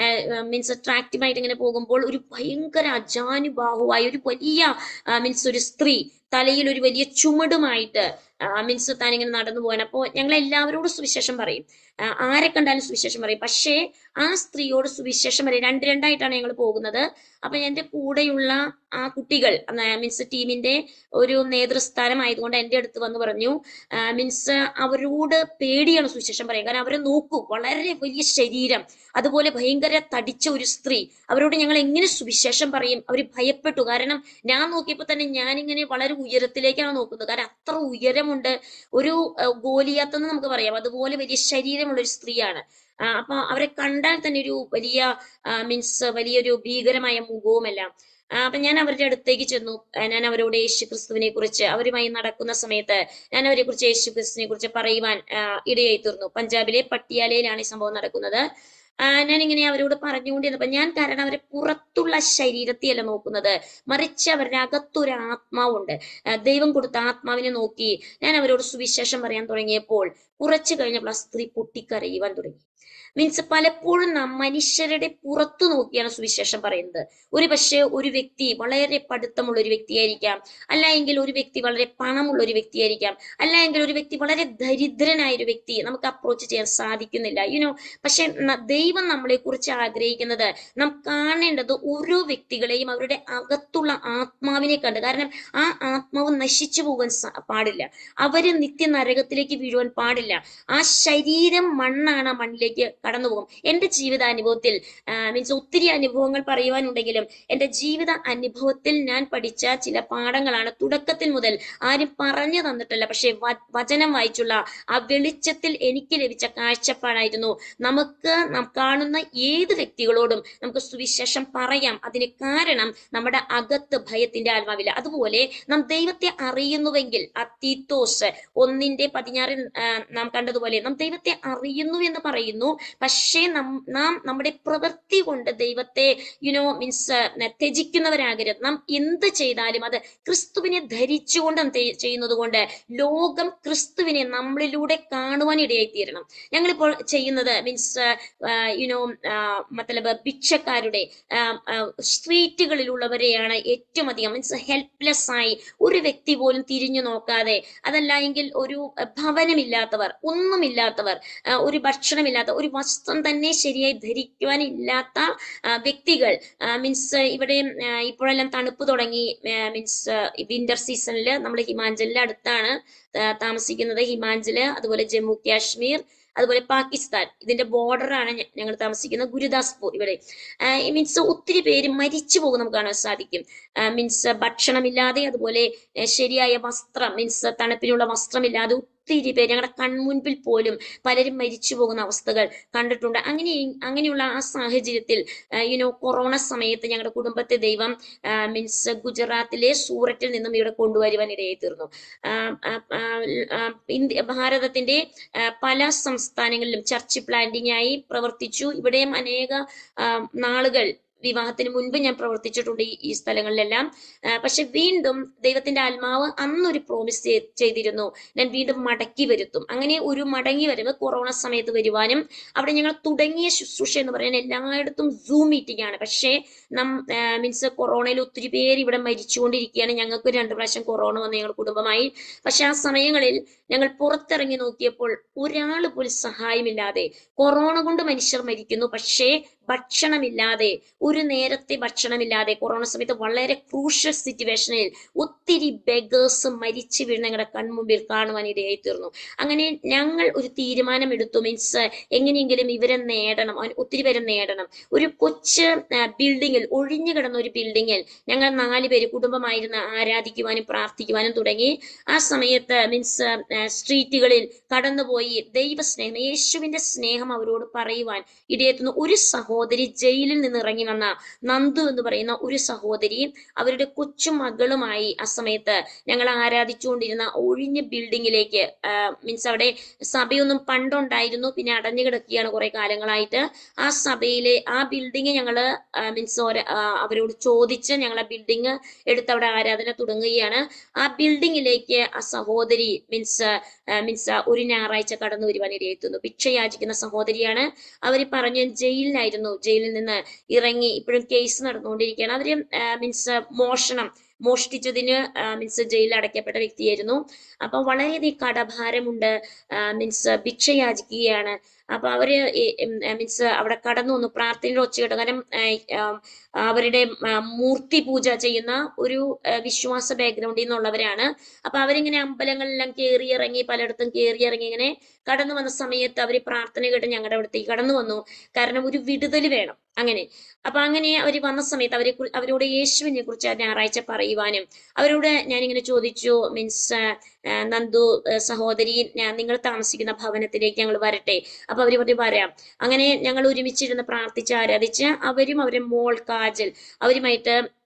മീൻസ് ട്രാക്റ്റീവായിട്ട് ഇങ്ങനെ പോകുമ്പോൾ ഒരു ഭയങ്കര അജാനുബാഹുവായ ഒരു വലിയ മീൻസ് ഒരു സ്ത്രീ തലയിൽ ഒരു വലിയ ചുമടുമായിട്ട് മീൻസ് താൻ ഇങ്ങനെ നടന്നു പോകാൻ അപ്പോൾ ഞങ്ങൾ എല്ലാവരോടും സുവിശേഷം പറയും ആ, ആരെ കണ്ടാലും സുവിശേഷം പറയും പക്ഷേ ആ സ്ത്രീയോട് സുവിശേഷം പറയും രണ്ട് രണ്ടായിട്ടാണ് ഞങ്ങൾ പോകുന്നത് അപ്പൊ എന്റെ കൂടെയുള്ള ആ കുട്ടികൾ മീൻസ് ടീമിന്റെ ഒരു നേതൃസ്ഥാനം ആയതുകൊണ്ട് എന്റെ അടുത്ത് വന്ന് പറഞ്ഞു മീൻസ് അവരോട് പേടിയാണ് സുവിശേഷം പറയാൻ കാരണം അവരെ നോക്കൂ വളരെ വലിയ ശരീരം അതുപോലെ ഭയങ്കര തടിച്ച ഒരു സ്ത്രീ അവരോട് ഞങ്ങൾ എങ്ങനെ സുവിശേഷം പറയും അവർ ഭയപ്പെട്ടു കാരണം ഞാൻ നോക്കിയപ്പോൾ തന്നെ ഞാനിങ്ങനെ വളരെ ഉയരത്തിലേക്കാണ് നോക്കുന്നത് കാരണം അത്ര ഉയരമുണ്ട് ഒരു അഹ് ഗോലിയാത്തെന്ന് നമുക്ക് പറയാം അതുപോലെ വലിയ ശരീരമുള്ള ഒരു സ്ത്രീയാണ് ആ, അപ്പൊ അവരെ കണ്ടാൽ തന്നെ ഒരു വലിയ മീൻസ് വലിയൊരു ഭീകരമായ മുഖവുമെല്ലാം ആ, അപ്പൊ ഞാൻ അവരുടെ അടുത്തേക്ക് ചെന്നു ആ, ഞാൻ അവരോട് യേശു ക്രിസ്തുവിനെ കുറിച്ച് അവരുമായി നടക്കുന്ന സമയത്ത് ഞാൻ അവരെ കുറിച്ച് യേശു ക്രിസ്തുവിനെ കുറിച്ച് പറയുവാൻ ആ, ഇടയായി തീർന്നു പഞ്ചാബിലെ പട്ടിയാലയിലാണ് ഈ സംഭവം നടക്കുന്നത് ആ, ഞാനിങ്ങനെ അവരോട് പറഞ്ഞുകൊണ്ടിരുന്നപ്പോ ഞാൻ കാരണം അവരെ പുറത്തുള്ള ശരീരത്തെയല്ല നോക്കുന്നത് മറിച്ച് അവരുടെ അകത്തൊരു ആത്മാവുണ്ട് ആ, ദൈവം കൊടുത്ത ആത്മാവിനെ നോക്കി ഞാൻ അവരോട് സുവിശേഷം പറയാൻ തുടങ്ങിയപ്പോൾ കുറച്ചു കഴിഞ്ഞപ്പോൾ ആ സ്ത്രീ പൊട്ടിക്കരയുവാൻ തുടങ്ങി മീൻസ് പലപ്പോഴും നാം മനുഷ്യരുടെ പുറത്തു നോക്കിയാണ് സുവിശേഷം പറയുന്നത് ഒരു പക്ഷേ ഒരു വ്യക്തി വളരെ പഠിത്തമുള്ള ഒരു വ്യക്തിയായിരിക്കാം അല്ല എങ്കിൽ ഒരു വ്യക്തി വളരെ പണമുള്ള ഒരു വ്യക്തിയായിരിക്കാം അല്ല എങ്കിൽ ഒരു വ്യക്തി വളരെ ദരിദ്രനായ ഒരു വ്യക്തി നമുക്ക് അപ്രോച്ച് ചെയ്യാൻ സാധിക്കുന്നില്ല യുനോ പക്ഷെ ന- ദൈവം നമ്മളെ കുറിച്ച് ആഗ്രഹിക്കുന്നത് നാം കാണേണ്ടത് ഓരോ വ്യക്തികളെയും അവരുടെ അകത്തുള്ള ആത്മാവിനെ കണ്ട് കാരണം ആ ആത്മാവ് നശിച്ചു പോകാൻ സ- പാടില്ല അവര് നിത്യ നരകത്തിലേക്ക് വീഴുവാൻ പാടില്ല ആ ശരീരം മണ്ണാണ് ആ മണ്ണിലേക്ക് കടന്നു പോകും എന്റെ ജീവിതാനുഭവത്തിൽ മീൻസ് ഒത്തിരി അനുഭവങ്ങൾ പറയുവാനുണ്ടെങ്കിലും എന്റെ ജീവിത അനുഭവത്തിൽ ഞാൻ പഠിച്ച ചില പാഠങ്ങളാണ് തുടക്കത്തിൽ മുതൽ ആരും പറഞ്ഞു തന്നിട്ടല്ല പക്ഷെ വ- വചനം വായിച്ചുള്ള ആ വെളിച്ചത്തിൽ എനിക്ക് ലഭിച്ച കാഴ്ചപ്പാടായിരുന്നു നമുക്ക് നാം കാണുന്ന ഏത് വ്യക്തികളോടും നമുക്ക് സുവിശേഷം പറയാം അതിന് കാരണം നമ്മുടെ അകത്ത് ഭയത്തിന്റെ ആത്മാവില്ല അതുപോലെ നാം ദൈവത്തെ അറിയുന്നുവെങ്കിൽ ആ തീത്തോസ് ഒന്നിന്റെ പതിനാറിൽ ആ, നാം കണ്ടതുപോലെ നാം ദൈവത്തെ അറിയുന്നു എന്ന് പറയുന്നു പക്ഷേ നം- നാം നമ്മുടെ പ്രവൃത്തി കൊണ്ട് ദൈവത്തെ യുനോ മീൻസ് ത്യജിക്കുന്നവരാകരുത് നാം എന്ത് ചെയ്താലും അത് ക്രിസ്തുവിനെ ധരിച്ചുകൊണ്ട് നാം തെ- ചെയ്യുന്നത് കൊണ്ട് ലോകം ക്രിസ്തുവിനെ നമ്മളിലൂടെ കാണുവാൻ ഇടയായി തീരണം ഞങ്ങളിപ്പോൾ ചെയ്യുന്നത് മീൻസ് യുനോ മത്തലബ് ഭിക്ഷക്കാരുടെ ആ, ആ, സ്ട്രീറ്റുകളിലുള്ളവരെയാണ് ഏറ്റവും അധികം മീൻസ് ഹെൽപ്ലെസ് ആയി ഒരു വ്യക്തി പോലും തിരിഞ്ഞു നോക്കാതെ അതല്ല എങ്കിൽ ഒരു അഹ്, ഭവനമില്ലാത്തവർ ഒന്നുമില്ലാത്തവർ ആ, ഒരു ഭക്ഷണമില്ലാത്ത ഒരു വസ്ത്രം തന്നെ ശരിയായി ധരിക്കുവാനില്ലാത്ത ആ, വ്യക്തികൾ മീൻസ് ഇവിടെ ആ, ഇപ്പോഴെല്ലാം തണുപ്പ് തുടങ്ങി മീൻസ് വിന്റർ സീസണിൽ നമ്മൾ ഹിമാചലിന്റെ അടുത്താണ് ആ, താമസിക്കുന്നത് ഹിമാചല് അതുപോലെ ജമ്മു കാശ്മീർ അതുപോലെ പാകിസ്ഥാൻ ഇതിന്റെ ബോർഡറാണ് ഞങ്ങൾ താമസിക്കുന്നത് ഗുരുദാസ്പൂർ ഇവിടെ മീൻസ് ഒത്തിരി പേര് മരിച്ചു പോകും നമുക്ക് കാണാൻ സാധിക്കും മീൻസ് ഭക്ഷണമില്ലാതെ അതുപോലെ ആ, ശരിയായ വസ്ത്രം മീൻസ് തണുപ്പിനുള്ള വസ്ത്രമില്ലാതെ ഒത്തിരി പേര് ഞങ്ങളുടെ കൺമുൻപിൽ പോലും പലരും മരിച്ചു പോകുന്ന അവസ്ഥകൾ കണ്ടിട്ടുണ്ട് അങ്ങനെ അങ്ങനെയുള്ള ആ സാഹചര്യത്തിൽ യുനോ കൊറോണ സമയത്ത് ഞങ്ങളുടെ കുടുംബത്തെ ദൈവം മീൻസ് ഗുജറാത്തിലെ സൂററ്റിൽ നിന്നും ഇവിടെ കൊണ്ടുവരുവാൻ ഇടയായി തീർന്നു ആ, ആ, ആ, ആ, ഇന്ത്യ ഭാരതത്തിന്റെ ആ, പല സംസ്ഥാനങ്ങളിലും ചർച്ച് പ്ലാന്റിംഗ് ആയി പ്രവർത്തിച്ചു ഇവിടെയും അനേക ആ, നാളുകൾ വിവാഹത്തിന് മുൻപ് ഞാൻ പ്രവർത്തിച്ചിട്ടുണ്ട് ഈ- ഈ സ്ഥലങ്ങളിലെല്ലാം ആ, പക്ഷെ വീണ്ടും ദൈവത്തിന്റെ ആത്മാവ് അന്നൊരു പ്രോമിസ് ചെയ്തിരുന്നു ഞാൻ വീണ്ടും മടക്കി വരുത്തും അങ്ങനെ ഒരു മടങ്ങി വരവ് കൊറോണ സമയത്ത് വരുവാനും അവിടെ ഞങ്ങൾ തുടങ്ങിയ ശുശ്രൂഷ എന്ന് പറയാൻ എല്ലായിടത്തും സൂം മീറ്റിംഗ് ആണ് പക്ഷേ നം മീൻസ് കൊറോണയിൽ ഒത്തിരി പേര് ഇവിടെ മരിച്ചുകൊണ്ടിരിക്കുകയാണ് ഞങ്ങൾക്ക് രണ്ട് പ്രാവശ്യം കൊറോണ വന്ന് ഞങ്ങൾ കുടുംബമായി പക്ഷെ ആ സമയങ്ങളിൽ ഞങ്ങൾ പുറത്തിറങ്ങി നോക്കിയപ്പോൾ ഒരാൾ പോലും സഹായമില്ലാതെ കൊറോണ കൊണ്ട് മനുഷ്യർ മരിക്കുന്നു പക്ഷേ ഭക്ഷണമില്ലാതെ ഒരു നേരത്തെ ഭക്ഷണമില്ലാതെ കൊറോണ സമയത്ത് വളരെ ക്രൂഷ്യൽ സിറ്റുവേഷനിൽ ഒത്തിരി ബെഗേഴ്സ് മരിച്ചു വീഴുന്ന ഞങ്ങളുടെ കൺമുമ്പിൽ കാണുവാൻ ഇടയായി തീർന്നു അങ്ങനെ ഞങ്ങൾ ഒരു തീരുമാനം എടുത്തു മീൻസ് എങ്ങനെയെങ്കിലും ഇവരെ നേടണം അവൻ ഒത്തിരി പേരെ നേടണം ഒരു കൊച്ച് ബിൽഡിങ്ങിൽ ഒഴിഞ്ഞു കിടന്ന ഒരു ബിൽഡിങ്ങിൽ ഞങ്ങൾ നാല് പേര് കുടുംബമായിരുന്ന് ആരാധിക്കുവാനും പ്രാർത്ഥിക്കുവാനും തുടങ്ങി ആ സമയത്ത് മീൻസ് സ്ട്രീറ്റുകളിൽ കടന്നുപോയി ദൈവസ്നേഹം യേശുവിന്റെ സ്നേഹം അവരോട് പറയുവാൻ ഇടയെത്തുന്ന ഒരു സഹോദരി ജയിലിൽ നിന്ന് ഇറങ്ങി വന്ന നന്ദു എന്ന് പറയുന്ന ഒരു സഹോദരി അവരുടെ കൊച്ചു മകളുമായി ആ സമയത്ത് ഞങ്ങൾ ആരാധിച്ചുകൊണ്ടിരുന്ന ഒഴിഞ്ഞ ബിൽഡിങ്ങിലേക്ക് മീൻസ് അവിടെ സഭയൊന്നും പണ്ടുണ്ടായിരുന്നു പിന്നെ അടഞ്ഞു കിടക്കുകയാണ് കുറെ കാലങ്ങളായിട്ട് ആ സഭയിലെ ആ ബിൽഡിങ് ഞങ്ങൾ മീൻസ് അവരോട് ചോദിച്ച് ഞങ്ങൾ ആ ബിൽഡിങ് എടുത്ത് അവിടെ ആരാധന തുടങ്ങുകയാണ് ആ ബിൽഡിങ്ങിലേക്ക് ആ സഹോദരി മീൻസ് മീൻസ് ഒരു ഞായറാഴ്ച കടന്നു വരുവാൻ ഇടയെത്തുന്നു ഭിക്ഷ യാചിക്കുന്ന സഹോദരിയാണ് അവർ പറഞ്ഞു ജയിലിലായിരുന്നു ജയിലിൽ നിന്ന് ഇറങ്ങി ഇപ്പോഴും കേസ് നടന്നുകൊണ്ടിരിക്കുകയാണ് അവര് മീൻസ് മോഷണം മോഷ്ടിച്ചതിന് മീൻസ് ജയിലിൽ അടയ്ക്കപ്പെട്ട വ്യക്തിയായിരുന്നു അപ്പൊ വളരെയധികം കടഭാരമുണ്ട് മീൻസ് ഭിക്ഷ യാചിക്കുകയാണ് അപ്പൊ അവര് മീൻസ് അവിടെ കടന്നു വന്നു പ്രാർത്ഥനയുടെ ഒച്ചകേട്ടു കാരണം ആ, ആ, അവരുടെ ആ, മൂർത്തി പൂജ ചെയ്യുന്ന ഒരു ആ, വിശ്വാസ ബാക്ക്ഗ്രൗണ്ടിൽ നിന്നുള്ളവരാണ് അപ്പൊ അവരിങ്ങനെ അമ്പലങ്ങളിലെല്ലാം കയറി ഇറങ്ങി പലയിടത്തും കയറി ഇറങ്ങി ഇങ്ങനെ കടന്നു വന്ന സമയത്ത് അവര് പ്രാർത്ഥന കേട്ട് ഞങ്ങളുടെ അവിടത്തേക്ക് കടന്നു വന്നു കാരണം ഒരു വിടുതൽ വേണം അങ്ങനെ അപ്പൊ അങ്ങനെ അവർ വന്ന സമയത്ത് അവരെ കുറി- അവരോട് യേശുവിനെ കുറിച്ച് ഞായറാഴ്ച പറയുവാനും അവരോട് ഞാനിങ്ങനെ ചോദിച്ചു മീൻസ് നന്ദു ആ, സഹോദരി ഞാൻ നിങ്ങൾ താമസിക്കുന്ന ഭവനത്തിലേക്ക് ഞങ്ങൾ വരട്ടെ അപ്പൊ അവര് പറഞ്ഞു വരാം അങ്ങനെ ഞങ്ങൾ ഒരുമിച്ചിരുന്ന് പ്രാർത്ഥിച്ച് ആരാധിച്ച് അവരും അവരുടെ മോൾ കാജൽ അവരുമായിട്ട്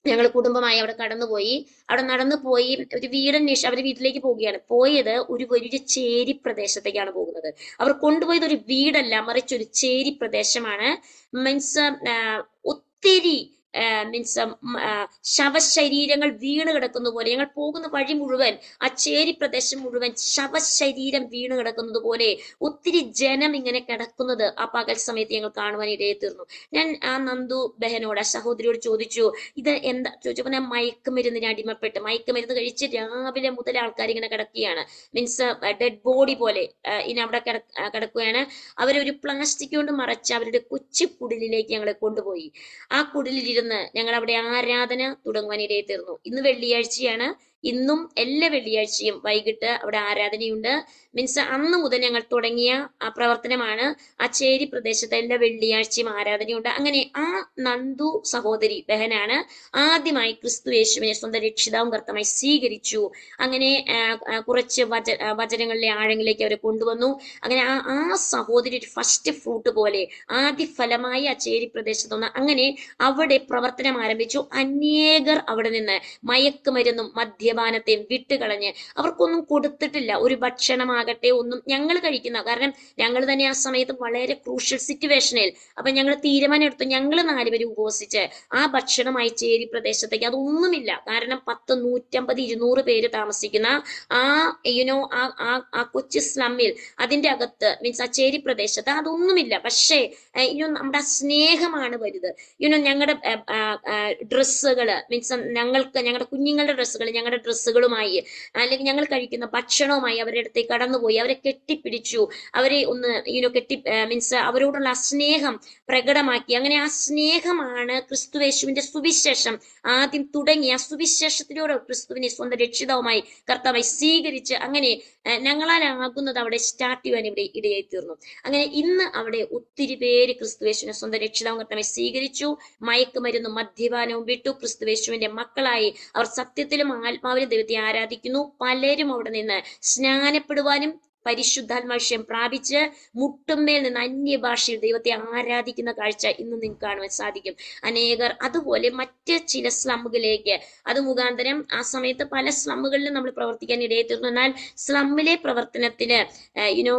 ഞങ്ങൾ കുടുംബമായി അവിടെ കടന്നുപോയി അവിടെ നടന്നു പോയി ഒരു വീടന്വേഷിച്ച് അവരുടെ വീട്ടിലേക്ക് പോവുകയാണ് പോയത് ഒരു വലിയ ചേരി പ്രദേശത്തേക്കാണ് പോകുന്നത് അവർ കൊണ്ടുപോയത് ഒരു വീടല്ല മറിച്ച് ഒരു ചേരി പ്രദേശമാണ് മീൻസ് ഒത്തിരി മീൻസ് ശവശരീരങ്ങൾ വീണ് കിടക്കുന്ന പോലെ ഞങ്ങൾ പോകുന്ന വഴി മുഴുവൻ ആ ചേരി പ്രദേശം മുഴുവൻ ശവശരീരം വീണ് കിടക്കുന്നത് പോലെ ഒത്തിരി ജനം ഇങ്ങനെ കിടക്കുന്നത് ആ പകൽ സമയത്ത് ഞങ്ങൾ കാണുവാൻ ഇടയെ തീർന്നു ഞാൻ ആ നന്ദു ബഹനോട് ആ സഹോദരിയോട് ചോദിച്ചു ഇത് എന്താ ചോദിച്ചപ്പോൾ ഞാൻ മയക്കുമരുന്നിന് അടിമപ്പെട്ട് മയക്കുമരുന്ന് കഴിച്ച് രാവിലെ മുതൽ ആൾക്കാർ ഇങ്ങനെ കിടക്കുകയാണ് മീൻസ് ഡെഡ് ബോഡി പോലെ ആ, ഇനി അവിടെ കിട ആ, കിടക്കുകയാണ് അവരൊരു പ്ലാസ്റ്റിക് കൊണ്ട് മറച്ച് അവരുടെ കൊച്ചു കുടിലിലേക്ക് ഞങ്ങളെ കൊണ്ടുപോയി ആ കുടിലിരുന്ന് ഞങ്ങൾ അവിടെ ആരാധന തുടങ്ങുവാൻ ഇടയെ തീർന്നു ഇന്ന് വെള്ളിയാഴ്ചയാണ് ഇന്നും എല്ലാ വെള്ളിയാഴ്ചയും വൈകിട്ട് അവിടെ ആരാധനയുണ്ട് മീൻസ് അന്ന് മുതൽ ഞങ്ങൾ തുടങ്ങിയ ആ പ്രവർത്തനമാണ് ആ ചേരി പ്രദേശത്ത് എല്ലാ വെള്ളിയാഴ്ചയും ആരാധനയുണ്ട് അങ്ങനെ ആ നന്ദു സഹോദരി ബഹനാണ് ആദ്യമായി ക്രിസ്തു യേശുവിനെ സ്വന്തം രക്ഷിതാവും കർത്തമായി സ്വീകരിച്ചു അങ്ങനെ ആ, ആ, കുറച്ച് വച ആ, വചനങ്ങളിലെ ആഴങ്ങളിലേക്ക് അവരെ കൊണ്ടുവന്നു അങ്ങനെ ആ ആ സഹോദരി ഒരു ഫസ്റ്റ് ഫ്രൂട്ട് പോലെ ആദ്യ ഫലമായി ആ ചേരി പ്രദേശത്ത് നിന്ന് അങ്ങനെ അവിടെ പ്രവർത്തനം ആരംഭിച്ചു അനേകർ അവിടെ നിന്ന് മയക്കുമരുന്നും മദ്യപാനത്തെയും വിട്ടുകളഞ്ഞ് അവർക്കൊന്നും കൊടുത്തിട്ടില്ല ഒരു ഭക്ഷണമാകട്ടെ ഒന്നും ഞങ്ങൾ കഴിക്കുന്ന കാരണം ഞങ്ങൾ തന്നെ ആ സമയത്ത് വളരെ ക്രൂഷ്യൽ സിറ്റുവേഷനിൽ അപ്പൊ ഞങ്ങൾ തീരുമാനം എടുത്തു ഞങ്ങൾ നാലുപേരും ഉപവസിച്ച് ആ ഭക്ഷണമായി ചേരി പ്രദേശത്തേക്ക് അതൊന്നുമില്ല കാരണം പത്ത് നൂറ്റമ്പത് ഇരുന്നൂറ് പേര് താമസിക്കുന്ന ആ യുനോ ആ ആ ആ കൊച്ചു സ്ലമ്മിൽ അതിന്റെ അകത്ത് മീൻസ് ആ ചേരി പ്രദേശത്ത് അതൊന്നുമില്ല പക്ഷേ യുനോ നമ്മുടെ ആ സ്നേഹമാണ് വലുത് യുനോ ഞങ്ങളുടെ ഡ്രസ്സുകൾ മീൻസ് ഞങ്ങൾക്ക് ഞങ്ങളുടെ കുഞ്ഞുങ്ങളുടെ ഡ്രസ്സുകൾ ഞങ്ങളുടെ ഡ്രസ്സുകളുമായി അല്ലെങ്കിൽ ഞങ്ങൾ കഴിക്കുന്ന ഭക്ഷണവുമായി അവരുടെ അടുത്തേക്ക് കടന്നുപോയി അവരെ കെട്ടിപ്പിടിച്ചു അവരെ ഒന്ന് യുനോ കെട്ടി മീൻസ് അവരോടുള്ള ആ സ്നേഹം പ്രകടമാക്കി അങ്ങനെ ആ സ്നേഹമാണ് ക്രിസ്തുവേശുവിന്റെ സുവിശേഷം ആദ്യം തുടങ്ങി ആ സുവിശേഷത്തിലൂടെ ക്രിസ്തുവിനെ സ്വന്തം രക്ഷിതാവുമായി കർത്താവായി സ്വീകരിച്ച് അങ്ങനെ ഏഹ്, ഞങ്ങളാലാകുന്നത് അവിടെ സ്റ്റാർട്ട് ചെയ്യുവാൻ ഇവിടെ ഇടയായി തീർന്നു അങ്ങനെ ഇന്ന് അവിടെ ഒത്തിരി പേര് ക്രിസ്തുവേശുവിനെ സ്വന്തം രക്ഷിതാവും കർത്താവായി സ്വീകരിച്ചു മയക്കുമരുന്നും മദ്യപാനവും വിട്ടു ക്രിസ്തുവേശുവിന്റെ മക്കളായി അവർ സത്യത്തിലും ആത്മാവിലും ദൈവത്തെ ആരാധിക്കുന്നു പലരും അവിടെ നിന്ന് സ്നാനപ്പെടുവാനും പരിശുദ്ധാത്മാവിഷയം പ്രാപിച്ച് മുട്ടുമേൽ നിന്ന് അന്യഭാഷയിൽ ദൈവത്തെ ആരാധിക്കുന്ന കാഴ്ച ഇന്ന് നിങ്ങൾക്ക് കാണുവാൻ സാധിക്കും അനേകർ അതുപോലെ മറ്റ് ചില സ്ലമ്മുകളിലേക്ക് അത് മുഖാന്തരം ആ സമയത്ത് പല സ്ലമ്മുകളിലും നമ്മൾ പ്രവർത്തിക്കാൻ ഇടയെത്തുന്നു എന്നാൽ സ്ലമ്മിലെ പ്രവർത്തനത്തിന് യുനോ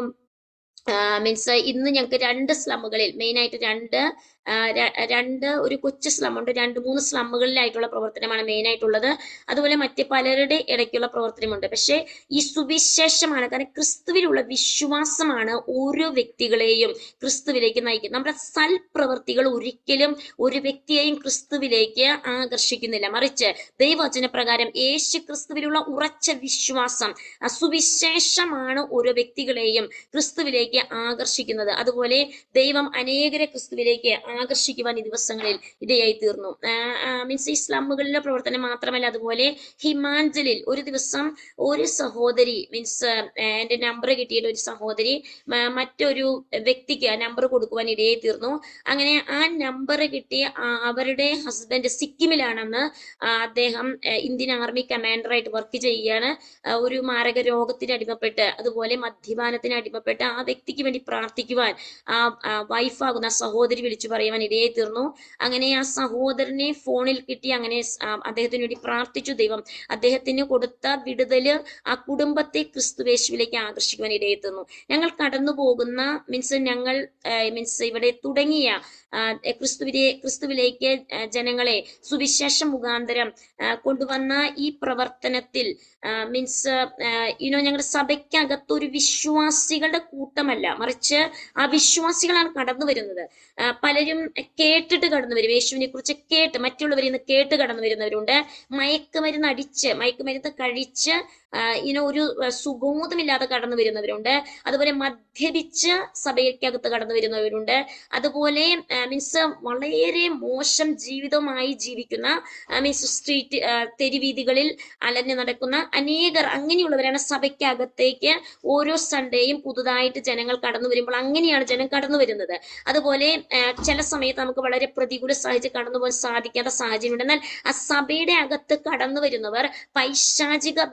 മീൻസ് ഇന്ന് ഞങ്ങൾക്ക് രണ്ട് സ്ലമ്മുകളിൽ മെയിൻ ആയിട്ട് രണ്ട് ആ, ര- രണ്ട് ഒരു കൊച്ചു സ്ലം ഉണ്ട് രണ്ട് മൂന്ന് സ്ലമ്മുകളിലായിട്ടുള്ള പ്രവർത്തനമാണ് മെയിൻ ആയിട്ടുള്ളത് അതുപോലെ മറ്റ് പലരുടെ ഇടയ്ക്കുള്ള പ്രവർത്തനമുണ്ട് പക്ഷേ ഈ സുവിശേഷമാണ് കാരണം ക്രിസ്തുവിലുള്ള വിശ്വാസമാണ് ഓരോ വ്യക്തികളെയും ക്രിസ്തുവിലേക്ക് നയിക്കുന്നത് നമ്മുടെ സൽപ്രവർത്തികൾ ഒരിക്കലും ഒരു വ്യക്തിയെയും ക്രിസ്തുവിലേക്ക് ആകർഷിക്കുന്നില്ല മറിച്ച് ദൈവവചന പ്രകാരം യേശു ക്രിസ്തുവിലുള്ള ഉറച്ച വിശ്വാസം ആ സുവിശേഷമാണ് ഓരോ വ്യക്തികളെയും ക്രിസ്തുവിലേക്ക് ആകർഷിക്കുന്നത് അതുപോലെ ദൈവം അനേകരെ ക്രിസ്തുവിലേക്ക് ആകർഷിക്കുവാൻ ഈ ദിവസങ്ങളിൽ ഇടയായി തീർന്നു മീൻസ് ഈ സ്ലമ്മുകളിലെ പ്രവർത്തനം മാത്രമല്ല അതുപോലെ ഹിമാഞ്ചലിൽ ഒരു ദിവസം ഒരു സഹോദരി മീൻസ് എന്റെ നമ്പർ കിട്ടിയിട്ട് ഒരു സഹോദരി മ- മറ്റൊരു വ്യക്തിക്ക് ആ നമ്പർ കൊടുക്കുവാൻ ഇടയായി തീർന്നു അങ്ങനെ ആ നമ്പർ കിട്ടിയ ആ- അവരുടെ ഹസ്ബൻഡ് സിക്കിമിലാണെന്ന് ആ, അദ്ദേഹം ആ, ഇന്ത്യൻ ആർമി കമാൻഡറായിട്ട് വർക്ക് ചെയ്യുകയാണ് ആ, ഒരു മാരക രോഗത്തിന് അടിമപ്പെട്ട് അതുപോലെ മദ്യപാനത്തിന് അടിമപ്പെട്ട് ആ വ്യക്തിക്ക് വേണ്ടി പ്രാർത്ഥിക്കുവാൻ ആ വൈഫാകുന്ന സഹോദരി വിളിച്ചു പറയുവാൻ ഇടയായി തീർന്നു അങ്ങനെ ആ സഹോദരനെ ഫോണിൽ കിട്ടി അങ്ങനെ സ്- ആ, അദ്ദേഹത്തിന് വേണ്ടി പ്രാർത്ഥിച്ചു ദൈവം അദ്ദേഹത്തിന് കൊടുത്ത വിടുതല് ആ കുടുംബത്തെ ക്രിസ്തുവേശുവിലേക്ക് ആകർഷിക്കുവാൻ ഇടയായി തീർന്നു ഞങ്ങൾ കടന്നു പോകുന്ന മീൻസ് ഞങ്ങൾ മീൻസ് ഇവിടെ തുടങ്ങിയ ആ, ക്രിസ്തുവിനെ ക്രിസ്തുവിലേക്ക് ആ, ജനങ്ങളെ സുവിശേഷം മുഖാന്തരം ആ, കൊണ്ടുവന്ന ഈ പ്രവർത്തനത്തിൽ മീൻസ് യുനോ ഞങ്ങളുടെ സഭയ്ക്കകത്ത് ഒരു വിശ്വാസികളുടെ കൂട്ടമല്ല മറിച്ച് ആ വിശ്വാസികളാണ് കടന്നു വരുന്നത് ആ, പലരും കേട്ടിട്ട് കടന്നു വരും യേശുവിനെ കുറിച്ച് കേട്ട് മറ്റുള്ളവരിൽ നിന്ന് കേട്ട് കടന്നു വരുന്നവരുണ്ട് മയക്കുമരുന്ന് അടിച്ച് മയക്കുമരുന്ന് കഴിച്ച് ഇനോ ഒരു ആ, സുബോധമില്ലാതെ കടന്നു വരുന്നവരുണ്ട് അതുപോലെ മദ്യപിച്ച് സഭയ്ക്കകത്ത് കടന്നു വരുന്നവരുണ്ട് അതുപോലെ മീൻസ് വളരെ മോശം ജീവിതമായി ജീവിക്കുന്ന മീൻസ് സ്ട്രീറ്റ് തെരുവീതികളിൽ അലഞ്ഞു നടക്കുന്ന അനേകർ അങ്ങനെയുള്ളവരാണ് സഭയ്ക്കകത്തേക്ക് ഓരോ സൺഡേയും പുതുതായിട്ട് ജനങ്ങൾ കടന്നു വരുമ്പോൾ അങ്ങനെയാണ് ജനം കടന്നു വരുന്നത് അതുപോലെ ആ, ചില സമയത്ത് നമുക്ക് വളരെ പ്രതികൂല സാഹചര്യം കടന്നു പോകാൻ സാധിക്കാത്ത സാഹചര്യമുണ്ട് എന്നാൽ ആ സഭയുടെ അകത്ത് കടന്നു വരുന്നവർ പൈശാചിക ബന്ധനത്തിന്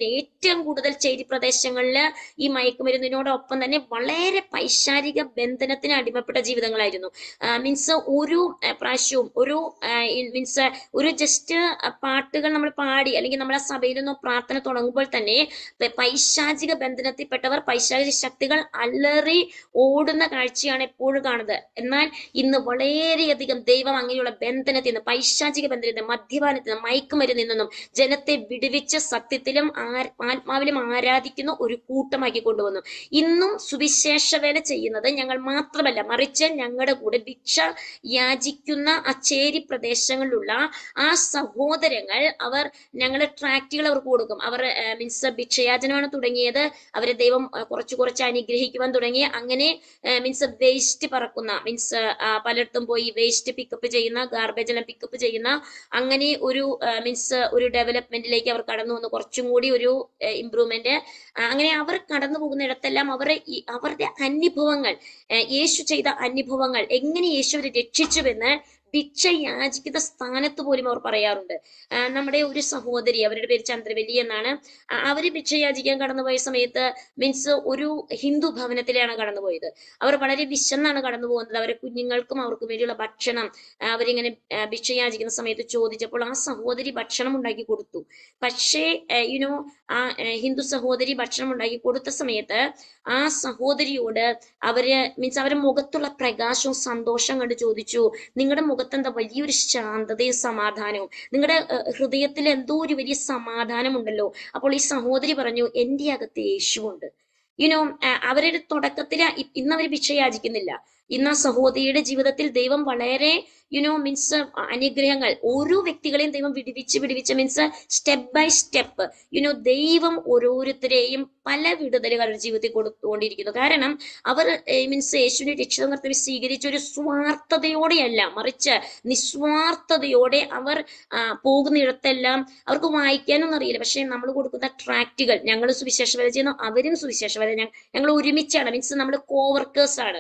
മയക്കുമരുന്നിന് ഏറ്റവും കൂടുതൽ ചേരി പ്രദേശങ്ങളിൽ ഈ മയക്കുമരുന്നിനോടൊപ്പം തന്നെ വളരെ പൈശാരിക ബന്ധനത്തിന് അടിമപ്പെട്ട ജീവിതങ്ങളായിരുന്നു മീൻസ് ഒരു ആ, പ്രാവശ്യവും ഒരു മീൻസ് ഒരു ജസ്റ്റ് പാട്ടുകൾ നമ്മൾ പാടി അല്ലെങ്കിൽ നമ്മളെ സഭയിൽ നിന്നോ പ്രാർത്ഥന തുടങ്ങുമ്പോൾ തന്നെ പ- പൈശാചിക ബന്ധനത്തിൽപ്പെട്ടവർ പൈശാചിക ശക്തികൾ അലറി ഓടുന്ന കാഴ്ചയാണ് എപ്പോഴും കാണുന്നത് എന്നാൽ ഇന്ന് വളരെയധികം ദൈവം അങ്ങനെയുള്ള ബന്ധനത്തിൽ നിന്ന് പൈശാചിക ബന്ധനത്തിൽ നിന്ന് മദ്യപാനത്തിൽ നിന്ന് മയക്കുമരുന്നിൽ നിന്നും ജനത്തെ വിടുവിച്ച് സത്യത്തിലും ആ- ആത്മാവിലും ആരാധിക്കുന്ന ഒരു കൂട്ടമാക്കി കൊണ്ടുവന്നു ഇന്നും സുവിശേഷ വേല ചെയ്യുന്നത് ഞങ്ങൾ മാത്രമല്ല മറിച്ച് ഞങ്ങളുടെ കൂടെ ഭിക്ഷ യാചിക്കുന്ന ആ ചേരി പ്രദേശങ്ങളിലുള്ള ആ സഹോദരങ്ങൾ അവർ ഞങ്ങളെ ട്രാക്റ്റുകൾ അവർക്ക് കൊടുക്കും അവർ മീൻസ് ഭിക്ഷയാചനമാണ് തുടങ്ങിയത് അവരെ ദൈവം ആ, കുറച്ച് കുറച്ച് അനുഗ്രഹിക്കുവാൻ തുടങ്ങി അങ്ങനെ മീൻസ് വേസ്റ്റ് പറക്കുന്ന മീൻസ് പലയിടത്തും പോയി വേസ്റ്റ് പിക്കപ്പ് ചെയ്യുന്ന ഗാർബേജ് എല്ലാം പിക്കപ്പ് ചെയ്യുന്ന അങ്ങനെ ഒരു മീൻസ് ഒരു ഡെവലപ്മെന്റിലേക്ക് അവർ കടന്നു വന്നു കുറച്ചും കൂടി ഒരു ഇമ്പ്രൂവ്മെന്റ് അങ്ങനെ അവർ കടന്നു പോകുന്നിടത്തെല്ലാം അവരെ ഈ- അവരുടെ അനുഭവങ്ങൾ ആ, യേശു ചെയ്ത അനുഭവങ്ങൾ എങ്ങനെ യേശു അവരെ രക്ഷിച്ചുവെന്ന് ഭിക്ഷ യാചിക്കുന്ന സ്ഥാനത്ത് പോലും അവർ പറയാറുണ്ട് ആ, നമ്മുടെ ഒരു സഹോദരി അവരുടെ പേര് ചന്ദ്രവല്ലി എന്നാണ് ആ, അവര് ഭിക്ഷ യാചിക്കാൻ കടന്നുപോയ സമയത്ത് മീൻസ് ഒരു ഹിന്ദു ഭവനത്തിലാണ് കടന്നുപോയത് അവർ വളരെ വിശന്നാണ് കടന്നു പോകുന്നത് അവരെ കുഞ്ഞുങ്ങൾക്കും അവർക്ക് വേണ്ടിയുള്ള ഭക്ഷണം ആ, അവരിങ്ങനെ ആ, ഭിക്ഷ യാചിക്കുന്ന സമയത്ത് ചോദിച്ചപ്പോൾ ആ സഹോദരി ഭക്ഷണം ഉണ്ടാക്കി കൊടുത്തു പക്ഷേ യുനോ ആ ആ, ഹിന്ദു സഹോദരി ഭക്ഷണം ഉണ്ടാക്കി കൊടുത്ത സമയത്ത് ആ സഹോദരിയോട് അവര് മീൻസ് അവരുടെ മുഖത്തുള്ള പ്രകാശവും സന്തോഷം കണ്ട് ചോദിച്ചു നിങ്ങളുടെ മുഖത്ത് എന്താ വലിയൊരു ശാന്തതയും സമാധാനവും നിങ്ങളുടെ ഹൃദയത്തിൽ എന്തോ ഒരു വലിയ സമാധാനമുണ്ടല്ലോ അപ്പോൾ ഈ സഹോദരി പറഞ്ഞു എൻ്റെ അകത്ത് യേശുവുണ്ട് യുനോ അവരുടെ തുടക്കത്തിൽ ഇന്ന് അവർ ഭിക്ഷ യാചിക്കുന്നില്ല ഇന്ന് ആ സഹോദരിയുടെ ജീവിതത്തിൽ ദൈവം വളരെ യുനോ മീൻസ് അനുഗ്രഹങ്ങൾ ഓരോ വ്യക്തികളെയും ദൈവം വിടുവിച്ച് വിടുവിച്ച് means step by step you know ദൈവം ഓരോരുത്തരെയും പല വിടുതലുകൾ അവരുടെ ജീവിതത്തിൽ കൊടുത്തുകൊണ്ടിരിക്കുന്നു കാരണം അവർ മീൻസ് യേശുവിനെ രക്ഷിത കർത്തവ്യം സ്വീകരിച്ച ഒരു സ്വാർത്ഥതയോടെയല്ല മറിച്ച് നിസ്വാർത്ഥതയോടെ അവർ ആ, പോകുന്നിടത്തെല്ലാം അവർക്ക് വായിക്കാനൊന്നും അറിയില്ല പക്ഷെ നമ്മൾ കൊടുക്കുന്ന ട്രാക്റ്റുകൾ ഞങ്ങൾ സുവിശേഷ വേല ചെയ്യുന്നു അവരും സുവിശേഷ വേല ഞങ്ങൾ ഒരുമിച്ചാണ് മീൻസ് നമ്മൾ കോവർക്കേഴ്സ് ആണ്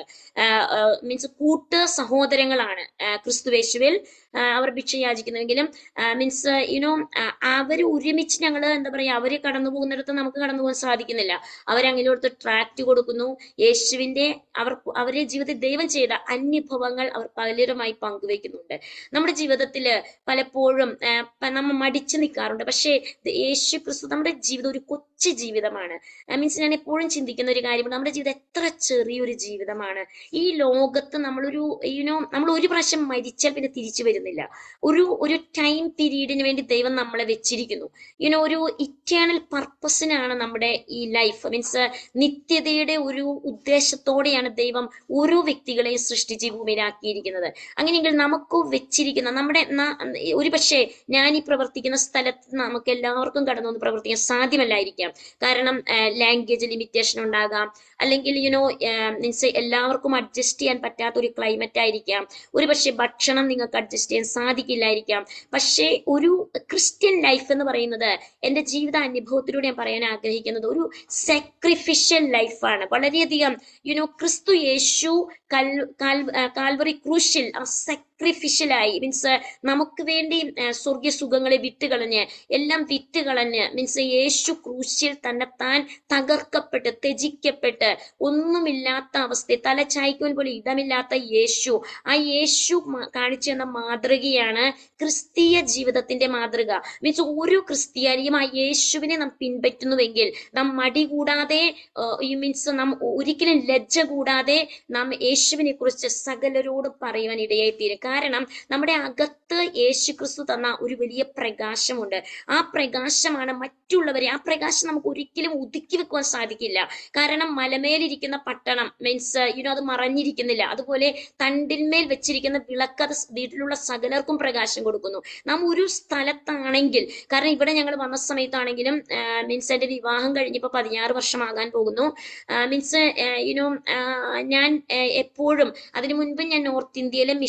മീൻസ് കൂട്ട് സഹോദരങ്ങളാണ് ആ, ക്രിസ്തുവേശുവിൽ ആ, അവർ ഭിക്ഷ യാചിക്കുന്നുവെങ്കിലും മീൻസ് യുനോ അവർ ഒരുമിച്ച് ഞങ്ങൾ എന്താ പറയാ അവര് കടന്നു പോകുന്നിടത്ത് നമുക്ക് കടന്നു പോകാൻ സാധിക്കുന്നില്ല അവരങ്ങിലോട്ട് ട്രാക്റ്റ് കൊടുക്കുന്നു യേശുവിന്റെ അവർ അവരെ ജീവിതത്തിൽ ദൈവം ചെയ്ത അനുഭവങ്ങൾ അവർ പലരുമായി പങ്കുവെക്കുന്നുണ്ട് നമ്മുടെ ജീവിതത്തിൽ പലപ്പോഴും ആ, പ- നമ്മൾ മടിച്ചു നിൽക്കാറുണ്ട് പക്ഷേ ദ- യേശു ക്രിസ്തു നമ്മുടെ ജീവിതം ഒരു കൊച്ചു ജീവിതമാണ് മീൻസ് ഞാൻ എപ്പോഴും ചിന്തിക്കുന്ന ഒരു കാര്യമാണ് നമ്മുടെ ജീവിതം എത്ര ചെറിയൊരു ജീവിതമാണ് ഈ ലോകത്ത് നമ്മളൊരു യുനോ നമ്മൾ ഒരു പ്രാവശ്യം മരിച്ചാൽ പിന്നെ തിരിച്ചു വരുന്നില്ല ഒരു ഒരു ടൈം പീരീഡിന് വേണ്ടി ദൈവം നമ്മളെ വെച്ചിരിക്കുന്നു യുനോ ഒരു ഇറ്റേണൽ പർപ്പസിനാണ് നമ്മുടെ ഈ ലൈഫ് മീൻസ് നിത്യതയുടെ ഒരു ഉദ്ദേശത്തോടെയാണ് ദൈവം ഓരോ വ്യക്തികളെയും സൃഷ്ടിച്ച് ഈ ഭൂമിയിലാക്കിയിരിക്കുന്നത് അങ്ങനെയെങ്കിൽ നമുക്ക് വെച്ചിരിക്കുന്ന നമ്മുടെ ന- ഒരു പക്ഷേ ഞാൻ ഈ പ്രവർത്തിക്കുന്ന സ്ഥലത്ത് നമുക്ക് എല്ലാവർക്കും കടന്നു വന്ന് പ്രവർത്തിക്കാൻ സാധ്യമല്ലായിരിക്കാം കാരണം ലാംഗ്വേജ് ലിമിറ്റേഷൻ ഉണ്ടാകാം അല്ലെങ്കിൽ യുനോ മീൻസ് എല്ലാവർക്കും അഡ്ജസ്റ്റ് ചെയ്യാൻ പറ്റാത്ത ഒരു ക്ലൈമറ്റ് ആയിരിക്കാം ഒരു പക്ഷേ ഭക്ഷണം നിങ്ങൾക്ക് അഡ്ജസ്റ്റ് ചെയ്യാൻ സാധിക്കില്ലായിരിക്കാം പക്ഷേ ഒരു ക്രിസ്ത്യൻ ലൈഫ് എന്ന് പറയുന്നത് എൻ്റെ ജീവിത അനുഭവത്തിലൂടെ ഞാൻ പറയാൻ ആഗ്രഹിക്കുന്നത് ഒരു സാക്രിഫിഷ്യൽ ലൈഫാണ് വളരെയധികം യുനോ ക്രിസ്തു യേശു കൽ കാൽ- ആ, കാൽവറി ക്രൂശിൽ ആ സാക്രിഫിഷ്യലായി മീൻസ് നമുക്ക് വേണ്ടി ആ, സ്വർഗീയ സുഖങ്ങളെ വിട്ടുകളഞ്ഞ് എല്ലാം വിറ്റുകളഞ്ഞ് മീൻസ് യേശു ക്രൂശിൽ തന്നെ താൻ തകർക്കപ്പെട്ട് ത്യജിക്കപ്പെട്ട് ഒന്നുമില്ലാത്ത അവസ്ഥ തല ചായ്ക്കുവാൻ പോലും ഇടമില്ലാത്ത യേശു ആ യേശു മ- കാണിച്ചു തന്ന മാതൃകയാണ് ക്രിസ്തീയ ജീവിതത്തിന്റെ മാതൃക മീൻസ് ഓരോ ക്രിസ്ത്യാനിയും ആ യേശുവിനെ നാം പിൻപറ്റുന്നുവെങ്കിൽ നാം മടി കൂടാതെ ഈ മീൻസ് നാം ഒരിക്കലും ലജ്ജ കൂടാതെ നാം യേശുവിനെ കുറിച്ച് സകലരോടും പറയുവാൻ ഇടയായി തീരും കാരണം നമ്മുടെ അകത്ത് യേശു ക്രിസ്തു തന്ന ഒരു വലിയ പ്രകാശമുണ്ട് ആ പ്രകാശമാണ് മറ്റുള്ളവരെ ആ പ്രകാശം നമുക്ക് ഒരിക്കലും ഒതുക്കി വെക്കുവാൻ സാധിക്കില്ല കാരണം മലമേലിരിക്കുന്ന പട്ടണം മീൻസ് യുനോ അത് മറഞ്ഞിരിക്കുന്നില്ല അതുപോലെ തണ്ടിന്മേൽ വെച്ചിരിക്കുന്ന വിളക്ക് അത് വീട്ടിലുള്ള സകലർക്കും പ്രകാശം കൊടുക്കുന്നു നാം ഒരു സ്ഥലത്താണെങ്കിൽ കാരണം ഇവിടെ ഞങ്ങൾ വന്ന സമയത്താണെങ്കിലും മീൻസ് എൻ്റെ വിവാഹം കഴിഞ്ഞപ്പോൾ പതിനാറ് വർഷമാകാൻ പോകുന്നു മീൻസ് യുനോ ഞാൻ ആ, എപ്പോഴും അതിനു മുൻപ് ഞാൻ നോർത്ത് ഇന്ത്യയിലെ മിഷണറി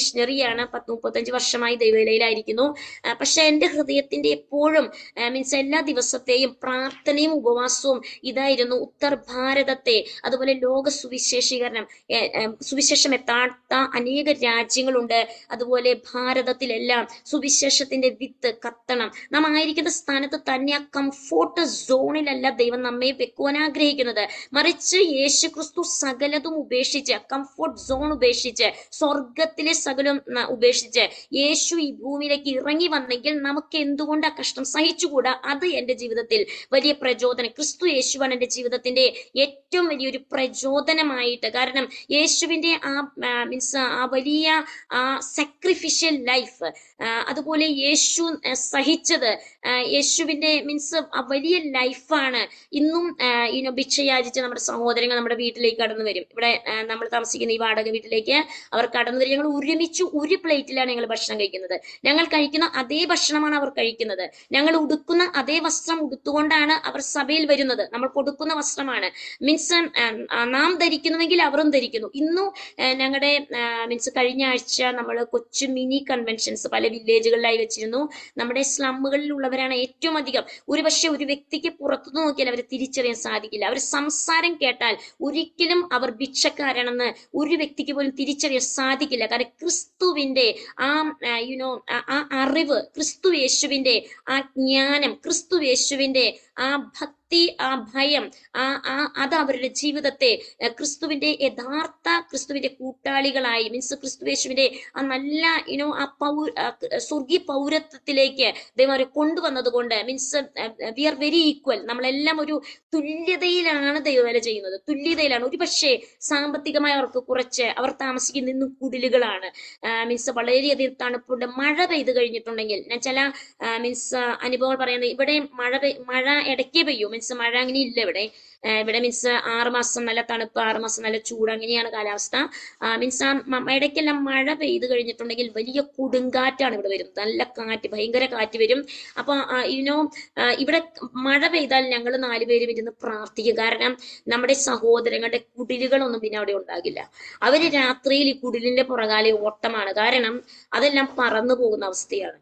വ്യക്തിയാണ് പത്ത് മുപ്പത്തഞ്ച് വർഷമായി ദൈവവിലയിലായിരിക്കുന്നു പക്ഷെ എൻ്റെ ഹൃദയത്തിന്റെ എപ്പോഴും മീൻസ് എല്ലാ ദിവസത്തെയും പ്രാർത്ഥനയും ഉപവാസവും ഇതായിരുന്നു ഉത്തർ ഭാരതത്തെ അതുപോലെ ലോക സുവിശേഷീകരണം ഏ, ഏ, സുവിശേഷം എത്താത്ത അനേക രാജ്യങ്ങളുണ്ട് അതുപോലെ ഭാരതത്തിലെല്ലാം സുവിശേഷത്തിന്റെ വിത്ത് കത്തണം നാം ആയിരിക്കുന്ന സ്ഥാനത്ത് തന്നെ ആ കംഫോർട്ട് സോണിലല്ല ദൈവം നമ്മെ വെക്കുവാൻ ആഗ്രഹിക്കുന്നത് മറിച്ച് യേശു ക്രിസ്തു സകലതും ഉപേക്ഷിച്ച് കംഫോർട്ട് സോൺ ഉപേക്ഷിച്ച് സ്വർഗത്തിലെ സകലം ന- ഉപേക്ഷിച്ച് യേശു ഈ ഭൂമിയിലേക്ക് ഇറങ്ങി വന്നെങ്കിൽ നമുക്ക് എന്തുകൊണ്ട് ആ കഷ്ടം സഹിച്ചുകൂടാ അത് എന്റെ ജീവിതത്തിൽ വലിയ പ്രചോദനം ക്രിസ്തു യേശുവാണ് എന്റെ ജീവിതത്തിന്റെ ഏറ്റവും വലിയൊരു പ്രചോദനമായിട്ട് കാരണം യേശുവിന്റെ ആ മീൻസ് ആ വലിയ ആ സാക്രിഫിഷ്യൽ ലൈഫ് അതുപോലെ യേശു ആ, സഹിച്ചത് ആ, യേശുവിന്റെ മീൻസ് ആ വലിയ ലൈഫാണ് ഇന്നും ഇനോ ഭിക്ഷ യാചിച്ച് നമ്മുടെ സഹോദരങ്ങൾ നമ്മുടെ വീട്ടിലേക്ക് കടന്നു വരും ഇവിടെ ആ, നമ്മൾ താമസിക്കുന്ന ഈ വാടക വീട്ടിലേക്ക് അവർ കടന്നു വരും ഞങ്ങൾ ഒരുമിച്ച് ഒരു പ്ലേറ്റിലാണ് ഞങ്ങൾ ഭക്ഷണം കഴിക്കുന്നത് ഞങ്ങൾ കഴിക്കുന്ന അതേ ഭക്ഷണമാണ് അവർ കഴിക്കുന്നത് ഞങ്ങൾ ഉടുക്കുന്ന അതേ വസ്ത്രം ഉടുത്തുകൊണ്ടാണ് അവർ സഭയിൽ വരുന്നത് നമ്മൾ കൊടുക്കുന്ന വസ്ത്രമാണ് മീൻസ് നാം ധരിക്കുന്നുവെങ്കിൽ അവരും ധരിക്കുന്നു ഇന്നും ഞങ്ങളുടെ മീൻസ് കഴിഞ്ഞ ആഴ്ച നമ്മൾ കൊച്ചു മിനി കൺവെൻഷൻസ് പല വില്ലേജുകളിലായി വെച്ചിരുന്നു നമ്മുടെ സ്ലമ്മുകളിലുള്ളവരാണ് ഏറ്റവും അധികം ഒരുപക്ഷെ ഒരു വ്യക്തിക്ക് പുറത്തുനിന്ന് നോക്കിയാൽ അവരെ തിരിച്ചറിയാൻ സാധിക്കില്ല അവർ സംസാരം കേട്ടാൽ ഒരിക്കലും അവർ ഭിക്ഷക്കാരാണെന്ന് ഒരു വ്യക്തിക്ക് പോലും തിരിച്ചറിയാൻ സാധിക്കില്ല കാരണം ക്രിസ്തുവിന്റെ ആ യുനോ ആ അറിവ് ക്രിസ്തു യേശുവിന്റെ ആ ജ്ഞാനം ക്രിസ്തു യേശുവിന്റെ ആ ഭക്തി ആ ഭയം ആ ആ അത് അവരുടെ ജീവിതത്തെ ഏർ ക്രിസ്തുവിന്റെ യഥാർത്ഥ ക്രിസ്തുവിന്റെ കൂട്ടാളികളായി മീൻസ് ക്രിസ്തു യേശുവിന്റെ ആ നല്ല യുനോ ആ പൗ ആ സ്വർഗീയ പൗരത്വത്തിലേക്ക് ദൈവം അവരെ കൊണ്ടുവന്നത് കൊണ്ട് means we are very equal നമ്മളെല്ലാം ഒരു തുല്യതയിലാണ് ദൈവവേല ചെയ്യുന്നത് തുല്യതയിലാണ് ഒരു പക്ഷേ സാമ്പത്തികമായി അവർക്ക് കുറച്ച് അവർ താമസിക്കുന്ന ഇന്നും കുടിലുകളാണ് മീൻസ് വളരെയധികം തണുപ്പുണ്ട് മഴ പെയ്ത് കഴിഞ്ഞിട്ടുണ്ടെങ്കിൽ ഞാൻ ചില മീൻസ് അനുഭവങ്ങൾ പറയുന്നത് ഇവിടെ മഴ പെയ് മഴ ഇടയ്ക്കേ പെയ്യൂ മീൻസ് മഴ അങ്ങനെ ഇല്ല ഇവിടെ ആ, ഇവിടെ മീൻസ് ആറ് മാസം നല്ല തണുപ്പ് ആറ് മാസം നല്ല ചൂട് അങ്ങനെയാണ് കാലാവസ്ഥ മീൻസ് ആ മ- ഇടയ്ക്കെല്ലാം മഴ പെയ്ത് കഴിഞ്ഞിട്ടുണ്ടെങ്കിൽ വലിയ കൊടുങ്കാറ്റാണ് ഇവിടെ വരുന്നത് നല്ല കാറ്റ് ഭയങ്കര കാറ്റ് വരും അപ്പൊ യുനോ ഇവിടെ മഴ പെയ്താൽ ഞങ്ങൾ നാലുപേരും ഇരുന്ന് പ്രാർത്ഥിക്കും കാരണം നമ്മുടെ സഹോദരങ്ങളുടെ കുടിലുകളൊന്നും പിന്നെ അവിടെ ഉണ്ടാകില്ല അവര് രാത്രിയിൽ ഈ കുടിലിന്റെ പുറകാലെ ഓട്ടമാണ് കാരണം അതെല്ലാം പറന്നു പോകുന്ന അവസ്ഥയാണ്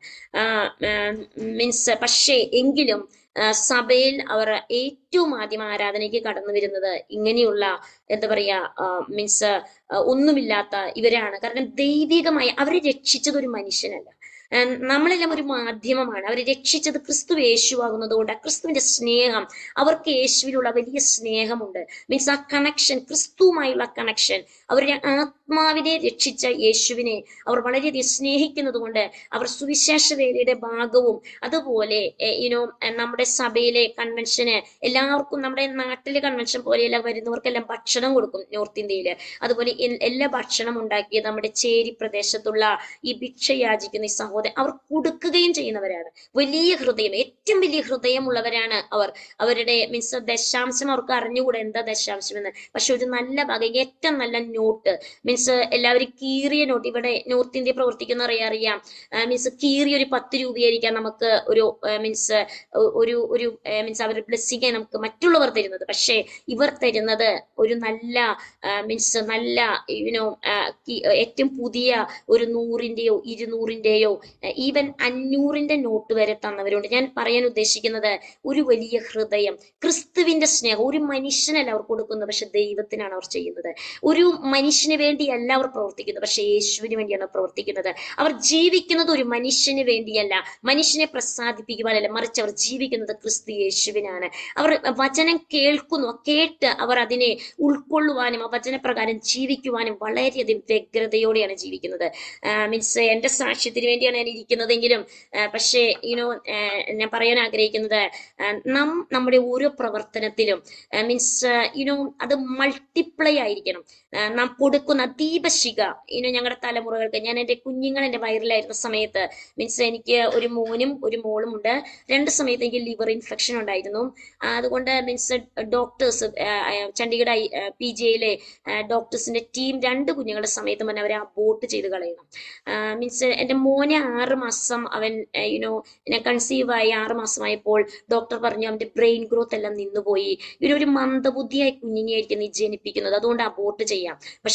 മീൻസ് പക്ഷേ എങ്കിലും ആ, സഭയിൽ അവർ ഏറ്റവും ആദ്യം ആരാധനയ്ക്ക് കടന്നു വരുന്നത് ഇങ്ങനെയുള്ള എന്താ പറയാ മീൻസ് ഒന്നുമില്ലാത്ത ഇവരാണ് കാരണം ദൈവികമായി അവരെ രക്ഷിച്ചത് ഒരു മനുഷ്യനല്ല ആ, നമ്മളെല്ലാം ഒരു മാധ്യമമാണ് അവരെ രക്ഷിച്ചത് ക്രിസ്തു യേശുവാകുന്നത് കൊണ്ട് ആ ക്രിസ്തുവിന്റെ സ്നേഹം അവർക്ക് യേശുവിലുള്ള വലിയ സ്നേഹമുണ്ട് മീൻസ് ആ കണക്ഷൻ ക്രിസ്തുവുമായുള്ള കണക്ഷൻ അവരുടെ ആത്മാവിനെ രക്ഷിച്ച യേശുവിനെ അവർ വളരെയധികം സ്നേഹിക്കുന്നത് കൊണ്ട് അവർ സുവിശേഷ വേലയുടെ ഭാഗവും അതുപോലെ യുനോ നമ്മുടെ സഭയിലെ കൺവെൻഷന് എല്ലാവർക്കും നമ്മുടെ നാട്ടിലെ കൺവെൻഷൻ പോലെയല്ല വരുന്നവർക്കെല്ലാം ഭക്ഷണം കൊടുക്കും നോർത്ത് ഇന്ത്യയില് അതുപോലെ എൽ- എല്ലാ ഭക്ഷണം ഉണ്ടാക്കിയത് നമ്മുടെ ചേരി പ്രദേശത്തുള്ള ഈ ഭിക്ഷ യാചിക്കുന്ന ഈ സഹോദരൻ അവർ കൊടുക്കുകയും ചെയ്യുന്നവരാണ് വലിയ ഹൃദയം ഏറ്റവും വലിയ ഹൃദയമുള്ളവരാണ് അവർ അവരുടെ മീൻസ് ദശാംശം അവർക്ക് അറിഞ്ഞുകൂടെ എന്താ ദശാംശം എന്ന് പക്ഷെ ഒരു നല്ല വക ഏറ്റവും നല്ല നോട്ട് മീൻസ് എല്ലാവരും കീറിയ നോട്ട് ഇവിടെ നോർത്ത് ഇന്ത്യ പ്രവർത്തിക്കുന്നവരെ അറിയാം മീൻസ് കീറിയ ഒരു പത്ത് രൂപയായിരിക്കാം നമുക്ക് ഒരു മീൻസ് ഒരു ഒരു മീൻസ് അവരുടെ ബ്ലെസ്സിങ് നമുക്ക് മറ്റുള്ളവർ തരുന്നത് പക്ഷേ ഇവർ തരുന്നത് ഒരു നല്ല മീൻസ് നല്ല യുനോ ഏറ്റവും പുതിയ ഒരു നൂറിന്റെയോ ഇരുന്നൂറിന്റെയോ ഈവൻ അഞ്ഞൂറിന്റെ നോട്ട് വരെ തന്നവരുണ്ട് ഞാൻ പറയാൻ ഉദ്ദേശിക്കുന്നത് ഒരു വലിയ ഹൃദയം ക്രിസ്തുവിന്റെ സ്നേഹം ഒരു മനുഷ്യനല്ല അവർ കൊടുക്കുന്നത് പക്ഷെ ദൈവത്തിനാണ് അവർ ചെയ്യുന്നത് ഒരു മനുഷ്യന് വേണ്ടിയല്ല അവർ പ്രവർത്തിക്കുന്നത് പക്ഷെ യേശുവിന് വേണ്ടിയാണ് പ്രവർത്തിക്കുന്നത് അവർ ജീവിക്കുന്നത് ഒരു മനുഷ്യന് വേണ്ടിയല്ല മനുഷ്യനെ പ്രസാദിപ്പിക്കുവാനല്ല മറിച്ച് അവർ ജീവിക്കുന്നത് ക്രിസ്തു യേശുവിനാണ് അവർ വചനം കേൾക്കുന്നു കേട്ട് അവർ അതിനെ ഉൾക്കൊള്ളുവാനും ആ വചനപ്രകാരം ജീവിക്കുവാനും വളരെയധികം വ്യഗ്രതയോടെയാണ് ജീവിക്കുന്നത് മീൻസ് എന്റെ സാക്ഷ്യത്തിന് വേണ്ടിയാണ് ഞാൻ ഇരിക്കുന്നതെങ്കിലും ആ, പക്ഷേ യുനോ ഞാൻ പറയാൻ ആഗ്രഹിക്കുന്നത് ആ, നാം നമ്മുടെ ഓരോ പ്രവർത്തനത്തിലും മീൻസ് യുനോ അത് മൾട്ടിപ്ലൈ ആയിരിക്കണം ആ, നാം കൊടുക്കുന്ന ദീപശിഖ യുനോ ഞങ്ങളുടെ തലമുറകൾക്ക് ഞാൻ എൻ്റെ കുഞ്ഞുങ്ങൾ എൻ്റെ വയറിലായിരുന്ന സമയത്ത് മീൻസ് എനിക്ക് ഒരു മോനും ഒരു മോളും ഉണ്ട് രണ്ട് സമയത്ത് എനിക്ക് ലിവർ ഇൻഫെക്ഷൻ ഉണ്ടായിരുന്നു ആ, അതുകൊണ്ട് means doctors Chandigarh P G ഐയിലെ ഡോക്ടേഴ്സിന്റെ ടീം രണ്ട് കുഞ്ഞുങ്ങളുടെ സമയത്ത് തന്നെ അവരെ അബോട്ട് ചെയ്ത് കളയണം മീൻസ് എൻ്റെ മോനെ ആറ് മാസം അവൻ യുനോ ഞാൻ കൺസീവ് ആയി ആറ് മാസമായപ്പോൾ ഡോക്ടർ പറഞ്ഞു അവന്റെ ബ്രെയിൻ ഗ്രോത്ത് എല്ലാം നിന്നുപോയി ഇവരൊരു മന്ദബുദ്ധിയായ കുഞ്ഞിനെയായിരിക്കും നീ ജനിപ്പിക്കുന്നത് അതുകൊണ്ട് അബോട്ട് ചെയ്യാം പക്ഷെ ഞാൻ ആ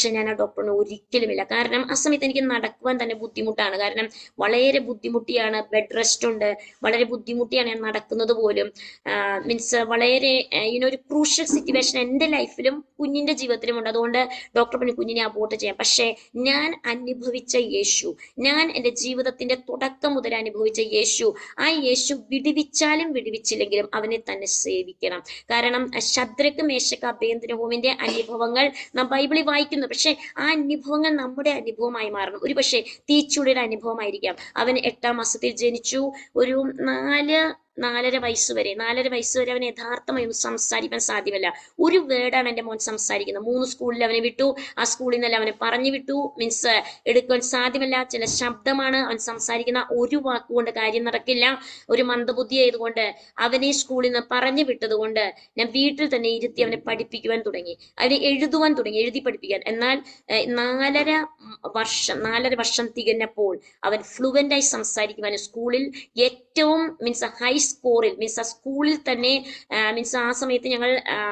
ഡോക്ടറിന് ഒരിക്കലുമില്ല കാരണം ആ സമയത്ത് എനിക്ക് നടക്കുവാൻ തന്നെ ബുദ്ധിമുട്ടാണ് കാരണം വളരെ ബുദ്ധിമുട്ടിയാണ് ബെഡ് റെസ്റ്റ് ഉണ്ട് വളരെ ബുദ്ധിമുട്ടിയാണ് ഞാൻ നടക്കുന്നത് പോലും മീൻസ് വളരെ ഇങ്ങനെ ഒരു ക്രൂഷ്യൽ സിറ്റുവേഷൻ എൻ്റെ ലൈഫിലും കുഞ്ഞിന്റെ ജീവിതത്തിലും ഉണ്ട് അതുകൊണ്ട് ഡോക്ടർ പറഞ്ഞു കുഞ്ഞിനെ അബോർട്ട് ചെയ്യാം പക്ഷേ ഞാൻ അനുഭവിച്ച യേശു ഞാൻ എൻ്റെ ജീവിതത്തിന്റെ തുടക്കം മുതൽ അനുഭവിച്ച യേശു ആ യേശു വിടുവിച്ചാലും വിടുവിച്ചില്ലെങ്കിലും അവനെ തന്നെ സേവിക്കണം കാരണം ശദ്രക്ക് മേശക്ക് അഭ്യന്തരഹോമിന്റെ അനുഭവങ്ങൾ നാം ബൈബിളിൽ വായിക്കുന്നു പക്ഷെ ആ അനുഭവങ്ങൾ നമ്മുടെ അനുഭവമായി മാറണം ഒരു പക്ഷേ തീച്ചുടിയുടെ അനുഭവമായിരിക്കാം അവൻ എട്ടാം മാസത്തിൽ ജനിച്ചു ഒരു നാല് നാലര വയസ്സ് വരെ നാലര വയസ്സ് വരെ അവന് യഥാർത്ഥമായി ഒന്നും സംസാരിക്കാൻ സാധ്യമല്ല ഒരു വേർഡാണ് എൻ്റെ മോൻ സംസാരിക്കുന്നത് മൂന്ന് സ്കൂളിൽ അവനെ വിട്ടു ആ സ്കൂളിൽ നിന്നെല്ലാം അവനെ പറഞ്ഞു വിട്ടു മീൻസ് എടുക്കാൻ സാധ്യമല്ല ചില ശബ്ദമാണ് അവൻ സംസാരിക്കുന്ന ഒരു വാക്കുകൊണ്ട് കാര്യം നടക്കില്ല ഒരു മന്ദബുദ്ധി ആയതുകൊണ്ട് അവനെ സ്കൂളിൽ നിന്ന് പറഞ്ഞു വിട്ടതുകൊണ്ട് ഞാൻ വീട്ടിൽ തന്നെ ഇരുത്തി അവനെ പഠിപ്പിക്കുവാൻ തുടങ്ങി അവനെ എഴുതുവാൻ തുടങ്ങി എഴുതി പഠിപ്പിക്കാൻ എന്നാൽ ഏഹ്, നാലര വർഷം നാലര വർഷം തികഞ്ഞപ്പോൾ അവൻ ഫ്ലുവൻ്റായി സംസാരിക്കുവാൻ സ്കൂളിൽ ഏറ്റവും മീൻസ് ഹൈ സ്കോറിൽ മീൻസ് ആ സ്കൂളിൽ തന്നെ മീൻസ് ആ സമയത്ത് ഞങ്ങൾ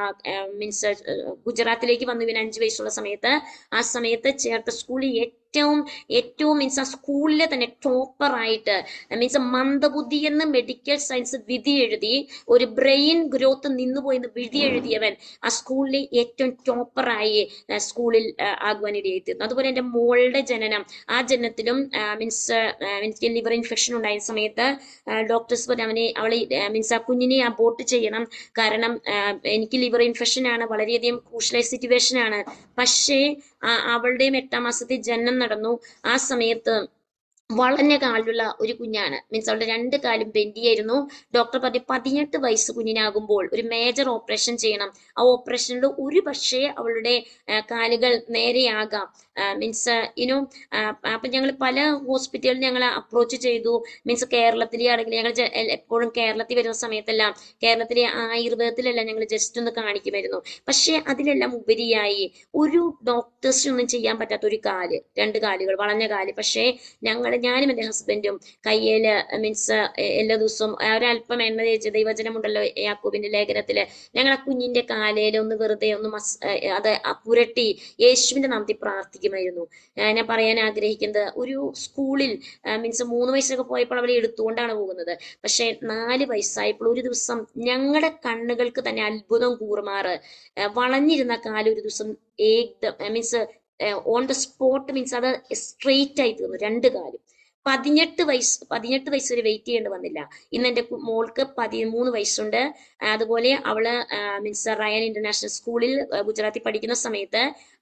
മീൻസ് ഗുജറാത്തിലേക്ക് വന്നു ഇവൻ അഞ്ചു വയസ്സുള്ള സമയത്ത് ആ സമയത്ത് ചേർത്ത സ്കൂളിൽ ഏറ്റവും ഏറ്റവും മീൻസ് ആ സ്കൂളിലെ തന്നെ ടോപ്പർ ആയിട്ട് മീൻസ് മന്ദബുദ്ധി എന്ന് മെഡിക്കൽ സയൻസ് വിധി എഴുതി ഒരു ബ്രെയിൻ ഗ്രോത്ത് നിന്നുപോയെന്ന് വിധി എഴുതിയവൻ ആ സ്കൂളിലെ ഏറ്റവും ടോപ്പറായി സ്കൂളിൽ ആകുവാനിടയായിത്തീർന്നു അതുപോലെ എൻ്റെ മോളുടെ ജനനം ആ ജനനത്തിലും മീൻസ് എനിക്ക് ലിവർ ഇൻഫെക്ഷൻ ഉണ്ടായ സമയത്ത് ഡോക്ടേഴ്സ് പറഞ്ഞു അവനെ അവളെ മീൻസ് ആ കുഞ്ഞിനെ അബോർട്ട് ചെയ്യണം കാരണം ആ, എനിക്ക് ലിവർ ഇൻഫെക്ഷൻ ആണ് വളരെയധികം ക്രൂഷ്യലായ സിറ്റുവേഷൻ ആണ് പക്ഷേ ആ, അവളുടെയും എട്ടാം മാസത്തിൽ ജനനം നടന്നു ആ സമയത്ത് വളഞ്ഞ കാലുള്ള ഒരു കുഞ്ഞാണ് മീൻസ് അവളുടെ രണ്ട് കാലും ബെൻഡിയായിരുന്നു ഡോക്ടർ പറഞ്ഞു പതിനെട്ട് വയസ്സ് കുഞ്ഞിനാകുമ്പോൾ ഒരു മേജർ ഓപ്പറേഷൻ ചെയ്യണം ആ ഓപ്പറേഷനിൽ ഒരു പക്ഷേ അവളുടെ ആ, കാലുകൾ നേരെയാകാം മീൻസ് ഇനോ അപ്പൊ ഞങ്ങൾ പല ഹോസ്പിറ്റലിൽ ഞങ്ങൾ അപ്രോച്ച് ചെയ്തു മീൻസ് കേരളത്തിലെ ആണെങ്കിൽ ഞങ്ങൾ ജ- എ- എപ്പോഴും കേരളത്തിൽ വരുന്ന സമയത്തെല്ലാം കേരളത്തിലെ ആയുർവേദത്തിലെല്ലാം ഞങ്ങൾ ജസ്റ്റ് ഒന്ന് കാണിക്കുമായിരുന്നു പക്ഷേ അതിലെല്ലാം ഉപരിയായി ഒരു ഡോക്ടേഴ്സിനൊന്നും ചെയ്യാൻ പറ്റാത്ത ഒരു കാല് രണ്ട് കാലുകൾ വളഞ്ഞ കാല് പക്ഷേ ഞങ്ങൾ ഞാനും എൻ്റെ ഹസ്ബൻഡും കയ്യില് മീൻസ് എല്ലാ ദിവസവും ആ ഒരല്പം എണ്ണ തേച്ച് ദൈവജനമുണ്ടല്ലോ യാക്കൂബിന്റെ ലേഖനത്തില് ഞങ്ങൾ ആ കുഞ്ഞിന്റെ കാലയിൽ ഒന്ന് വെറുതെ ഒന്ന് മസ് ഏഹ് അത് ആ പുരട്ടി യേശുവിന്റെ നാമത്തിൽ പ്രാർത്ഥിക്കുമായിരുന്നു ഏഹ് ഞാൻ പറയാൻ ആഗ്രഹിക്കുന്നത് ഒരു സ്കൂളിൽ മീൻസ് മൂന്ന് വയസ്സൊക്കെ പോയപ്പോൾ അവളെ എടുത്തുകൊണ്ടാണ് പോകുന്നത് പക്ഷെ നാല് വയസ്സായപ്പോൾ ഒരു ദിവസം ഞങ്ങളുടെ കണ്ണുകൾക്ക് തന്നെ അത്ഭുതം കൂറുമാറ് ഏഹ് വളഞ്ഞിരുന്ന കാല് ഒരു ദിവസം ഏകദം means on the spot means അത് സ്ട്രെയിറ്റ് ആയി തീർന്നു രണ്ട് കാലും പതിനെട്ട് വയസ്സ് പതിനെട്ട് വയസ്സ് വരെ വെയിറ്റ് ചെയ്യേണ്ടി വന്നില്ല ഇന്ന് എൻ്റെ കു- മോൾക്ക് പതിമൂന്ന് വയസ്സുണ്ട് അതുപോലെ അവള് മീൻസ് റയൻ ഇന്റർനാഷണൽ സ്കൂളിൽ ആ, ഗുജറാത്തിൽ പഠിക്കുന്ന സമയത്ത്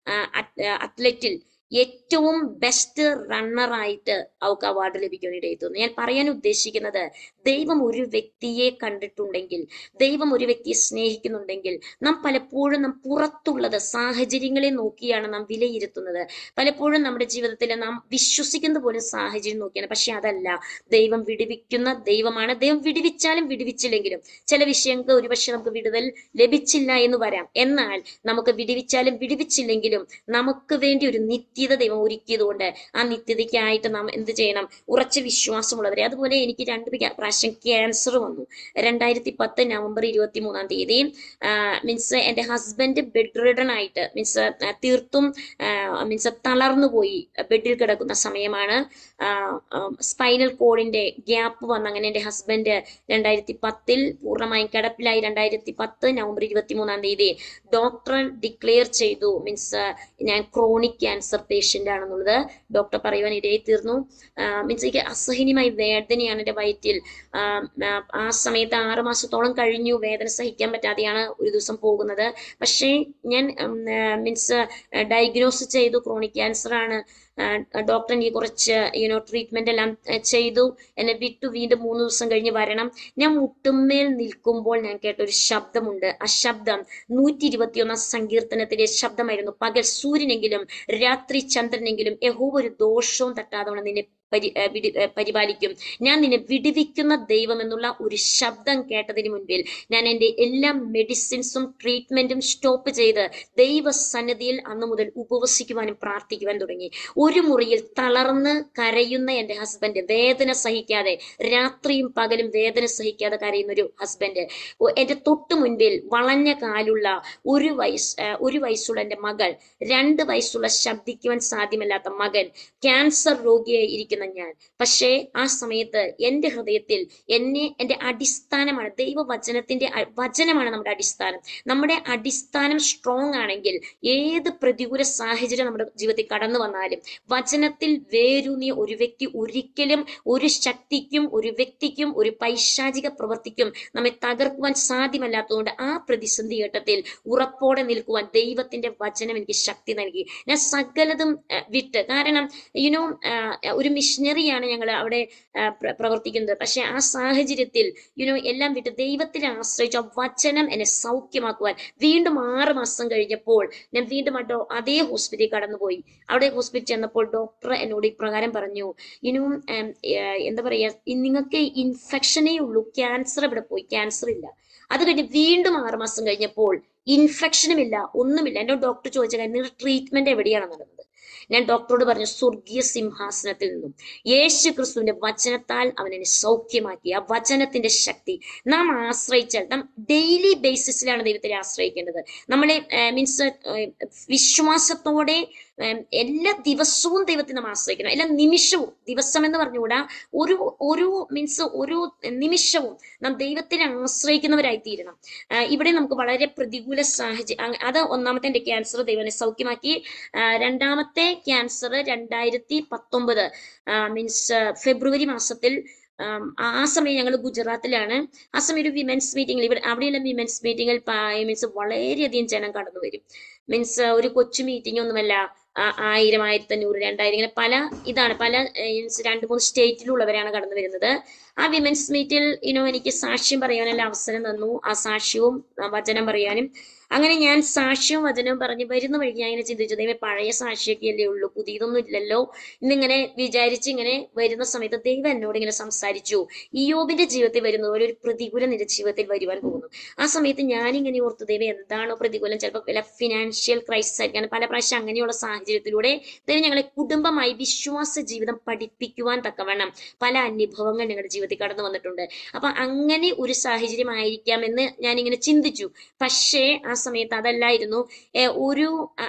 അത്ലറ്റിൽ ഏറ്റവും ബെസ്റ്റ് റണ്ണറായിട്ട് അവൾക്ക് അവാർഡ് ലഭിക്കാനിടയിൽ തോന്നുന്നു ഞാൻ പറയാൻ ഉദ്ദേശിക്കുന്നത് ദൈവം ഒരു വ്യക്തിയെ കണ്ടിട്ടുണ്ടെങ്കിൽ ദൈവം ഒരു വ്യക്തിയെ സ്നേഹിക്കുന്നുണ്ടെങ്കിൽ നാം പലപ്പോഴും നാം പുറത്തുള്ളത് സാഹചര്യങ്ങളെ നോക്കിയാണ് നാം വിലയിരുത്തുന്നത് പലപ്പോഴും നമ്മുടെ ജീവിതത്തിൽ നാം വിശ്വസിക്കുന്ന പോലും സാഹചര്യം നോക്കിയാണ് പക്ഷെ അതല്ല ദൈവം വിടുവിക്കുന്ന ദൈവമാണ് ദൈവം വിടുവിച്ചാലും വിടുവിച്ചില്ലെങ്കിലും ചില വിഷയങ്ങൾക്ക് ഒരുപക്ഷെ നമുക്ക് വിടുതൽ ലഭിച്ചില്ല എന്ന് വരാം എന്നാൽ നമുക്ക് വിടുവിച്ചാലും വിടുവിച്ചില്ലെങ്കിലും നമുക്ക് വേണ്ടി ഒരു നിത്യത ദൈവം ഒരുക്കിയതുകൊണ്ട് ആ നിത്യതയ്ക്കായിട്ട് നാം എന്ത് ചെയ്യണം ഉറച്ച വിശ്വാസമുള്ളവരെ അതുപോലെ എനിക്ക് രണ്ട് പ്ര- പ്രാവശ്യം ക്യാൻസർ വന്നു രണ്ടായിരത്തി പത്ത് നവംബർ ഇരുപത്തി മൂന്നാം തീയതി മീൻസ് എൻ്റെ ഹസ്ബൻഡ് ബെഡ് റിഡൺ ആയിട്ട് മീൻസ് തീർത്തും മീൻസ് തളർന്നു പോയി ബെഡിൽ കിടക്കുന്ന സമയമാണ് സ്പൈനൽ കോഡിന്റെ ഗ്യാപ്പ് വന്ന് അങ്ങനെ എൻ്റെ ഹസ്ബൻഡ് രണ്ടായിരത്തി പത്തിൽ പൂർണ്ണമായും കിടപ്പിലായി രണ്ടായിരത്തി പത്ത് നവംബർ ഇരുപത്തി മൂന്നാം തീയതി ഡോക്ടർ ഡിക്ലെയർ ചെയ്തു മീൻസ് ഞാൻ ക്രോണിക് ക്യാൻസർ പേഷ്യന്റ് ആണെന്നുള്ളത് ഡോക്ടർ പറയുവാൻ ഇടയായി തീർന്നു മീൻസ് എനിക്ക് അസഹനീയമായ വേദനയാണ് എൻ്റെ വയറ്റിൽ ആ, ആ, ആ സമയത്ത് ആറ് മാസത്തോളം കഴിഞ്ഞു വേദന സഹിക്കാൻ പറ്റാതെയാണ് ഒരു ദിവസം പോകുന്നത് പക്ഷേ ഞാൻ മീൻസ് ഡയഗ്നോസ് ചെയ്തു ക്രോണിക് ക്യാൻസർ ആണ് ഡോക്ടർ എനിക്ക് കുറച്ച് യുനോ ട്രീറ്റ്മെന്റ് എല്ലാം ആ, ചെയ്തു എന്നെ വിട്ടു വീണ്ടും മൂന്ന് ദിവസം കഴിഞ്ഞ് വരണം ഞാൻ മുട്ടുമേൽ നിൽക്കുമ്പോൾ ഞാൻ കേട്ട ഒരു ശബ്ദമുണ്ട് ആ ശബ്ദം നൂറ്റി ഇരുപത്തിയൊന്നാം സങ്കീർത്തനത്തിലെ ശബ്ദമായിരുന്നു പകൽ സൂര്യനെങ്കിലും രാത്രി ചന്ദ്രനെങ്കിലും യഹോവ ഒരു ദോഷവും തട്ടാതെ നിന്നെ പരി ആ, വിടി ആ, പരിപാലിക്കും ഞാൻ നിന്നെ വിടുവിക്കുന്ന ദൈവം എന്നുള്ള ഒരു ശബ്ദം കേട്ടതിന് മുൻപിൽ ഞാൻ എൻ്റെ എല്ലാ മെഡിസിൻസും ട്രീറ്റ്മെന്റും സ്റ്റോപ്പ് ചെയ്ത് ദൈവസന്നിധിയിൽ അന്ന് മുതൽ ഉപവസിക്കുവാനും പ്രാർത്ഥിക്കുവാൻ തുടങ്ങി ഒരു മുറിയിൽ തളർന്ന് കരയുന്ന എൻ്റെ ഹസ്ബൻഡ് വേദന സഹിക്കാതെ രാത്രിയും പകലും വേദന സഹിക്കാതെ കരയുന്ന ഒരു ഹസ്ബൻഡ് എൻ്റെ തൊട്ടു മുൻപിൽ വളഞ്ഞ കാലുള്ള ഒരു വയസ്സ് ആ, ഒരു വയസ്സുള്ള എൻ്റെ മകൾ രണ്ട് വയസ്സുള്ള ശബ്ദിക്കുവാൻ സാധ്യമല്ലാത്ത മകൻ ക്യാൻസർ രോഗിയായി ഇരിക്കുന്ന ഞാൻ പക്ഷേ ആ സമയത്ത് എൻ്റെ ഹൃദയത്തിൽ എന്നെ എൻ്റെ അടിസ്ഥാനമാണ് ദൈവവചനത്തിന്റെ അ- വചനമാണ് നമ്മുടെ അടിസ്ഥാനം നമ്മുടെ അടിസ്ഥാനം സ്ട്രോങ് ആണെങ്കിൽ ഏത് പ്രതികൂല സാഹചര്യം നമ്മുടെ ജീവിതത്തിൽ കടന്നു വന്നാലും വചനത്തിൽ വേരൂന്നിയ ഒരു വ്യക്തി ഒരിക്കലും ഒരു ശക്തിക്കും ഒരു വ്യക്തിക്കും ഒരു പൈശാചിക പ്രവൃത്തിക്കും നമ്മെ തകർക്കുവാൻ സാധ്യമല്ലാത്തതുകൊണ്ട് ആ പ്രതിസന്ധി ഘട്ടത്തിൽ ഉറപ്പോടെ നിൽക്കുവാൻ ദൈവത്തിന്റെ വചനം എനിക്ക് ശക്തി നൽകി ഞാൻ സകലതും ആ, വിട്ട് കാരണം യുനോ ഒരു മിഷനറിയാണ് ഞങ്ങൾ അവിടെ ആ, പ്ര- പ്രവർത്തിക്കുന്നത് പക്ഷെ ആ സാഹചര്യത്തിൽ യുനോ എല്ലാം വിട്ട് ദൈവത്തിൽ ആശ്രയിച്ച വചനം എന്നെ സൗഖ്യമാക്കുവാൻ വീണ്ടും ആറ് മാസം കഴിഞ്ഞപ്പോൾ ഞാൻ വീണ്ടും ആ ഡോ അതേ ഹോസ്പിറ്റലിൽ കടന്നുപോയി അവിടെ ഹോസ്പിറ്റലിൽ ചെന്നപ്പോൾ ഡോക്ടർ എന്നോട് ഇപ്രകാരം പറഞ്ഞു ഇനും ഉം, ഏർ, എന്താ പറയാ ഇ- നിങ്ങൾക്ക് ഇൻഫെക്ഷനേ ഉള്ളൂ ക്യാൻസർ ഇവിടെ പോയി ക്യാൻസർ ഇല്ല അത് കഴിഞ്ഞ് വീണ്ടും ആറ് മാസം കഴിഞ്ഞപ്പോൾ ഇൻഫെക്ഷനും ഇല്ല ഒന്നുമില്ല എന്റെ ഡോക്ടർ ചോദിച്ച കാര്യം നിങ്ങളുടെ ട്രീറ്റ്മെന്റ് എവിടെയാണ് നടന്നത് ഞാൻ ഡോക്ടറോട് പറഞ്ഞു സ്വർഗീയ സിംഹാസനത്തിൽ നിന്നും യേശു ക്രിസ്തുവിന്റെ വചനത്താൽ അവൻ എന്നെ സൗഖ്യമാക്കി ആ വചനത്തിന്റെ ശക്തി നാം ആശ്രയിച്ചാൽ നാം ഡെയിലി ബേസിസിലാണ് ദൈവത്തെ ആശ്രയിക്കേണ്ടത് നമ്മളെ മീൻസ് വിശ്വാസത്തോടെ ഏം, എല്ലാ ദിവസവും ദൈവത്തെ നാം ആശ്രയിക്കണം എല്ലാ നിമിഷവും ദിവസം എന്ന് പറഞ്ഞുകൂടാ ഒരു ഒരു മീൻസ് ഒരു നിമിഷവും നാം ദൈവത്തിൽ ആശ്രയിക്കുന്നവരായി തീരണം ആ, ഇവിടെ നമുക്ക് വളരെ പ്രതികൂല സാഹചര്യം അങ് അത് ഒന്നാമത്തെ എൻ്റെ ക്യാൻസർ ദൈവനെ സൗഖ്യമാക്കി ആ, രണ്ടാമത്തെ ക്യാൻസർ രണ്ടായിരത്തി പത്തൊമ്പത് മീൻസ് ഫെബ്രുവരി മാസത്തിൽ ആം, ആ ആ സമയം ഞങ്ങൾ ഗുജറാത്തിലാണ് ആ സമയം ഒരു വിമൻസ് മീറ്റിംഗിൽ ഇവിടെ അവിടെയുള്ള വിമൻസ് മീറ്റിംഗിൽ മീൻസ് വളരെയധികം ജനം കടന്നു വരും മീൻസ് ഒരു കൊച്ചു മീറ്റിംഗ് ഒന്നുമല്ല ആ, ആയിരം ആയിരത്തി അഞ്ഞൂറ് രണ്ടായിരം ഇങ്ങനെ പല ഇതാണ് പല മീൻസ് രണ്ട് മൂന്ന് സ്റ്റേറ്റിലുള്ളവരാണ് കടന്നു വരുന്നത് ആ വിമൻസ് മീറ്റിൽ ഇനോ എനിക്ക് സാക്ഷ്യം പറയാനുള്ള അവസരം തന്നു ആ സാക്ഷ്യവും ആ, വചനം പറയാനും അങ്ങനെ ഞാൻ സാക്ഷ്യവും വചനവും പറഞ്ഞ് വരുന്ന വഴിക്ക് ഞാൻ ഇങ്ങനെ ചിന്തിച്ചു ദൈവം പഴയ സാക്ഷിയൊക്കെ അല്ലേ ഉള്ളൂ പുതിയതൊന്നും ഇല്ലല്ലോ എന്നിങ്ങനെ വിചാരിച്ച് ഇങ്ങനെ വരുന്ന സമയത്ത് ദൈവം എന്നോട് ഇങ്ങനെ സംസാരിച്ചു ഇയോബിന്റെ ജീവിതത്തിൽ വരുന്നത് പോലെ ഒരു പ്രതികൂലം നിന്റെ ജീവിതത്തിൽ വരുവാൻ പോകുന്നു ആ സമയത്ത് ഞാനിങ്ങനെ ഓർത്തു ദൈവം എന്താണോ പ്രതികൂലം ചിലപ്പോൾ വല്ല ഫിനാൻഷ്യൽ ക്രൈസിസ് ആയിരിക്കാൻ പല പ്രാവശ്യം അങ്ങനെയുള്ള സാഹചര്യത്തിലൂടെ ദൈവം ഞങ്ങളെ കുടുംബമായി വിശ്വാസ ജീവിതം പഠിപ്പിക്കുവാൻ തക്കവണ്ണം പല അനുഭവങ്ങൾ ഞങ്ങളുടെ ജീവിതത്തിൽ കടന്നു വന്നിട്ടുണ്ട് അപ്പൊ അങ്ങനെ ഒരു സാഹചര്യം ആയിരിക്കാമെന്ന് ഞാൻ ഇങ്ങനെ ചിന്തിച്ചു പക്ഷേ ആ സമയത്ത് അതല്ലായിരുന്നു ഏ, ഒരു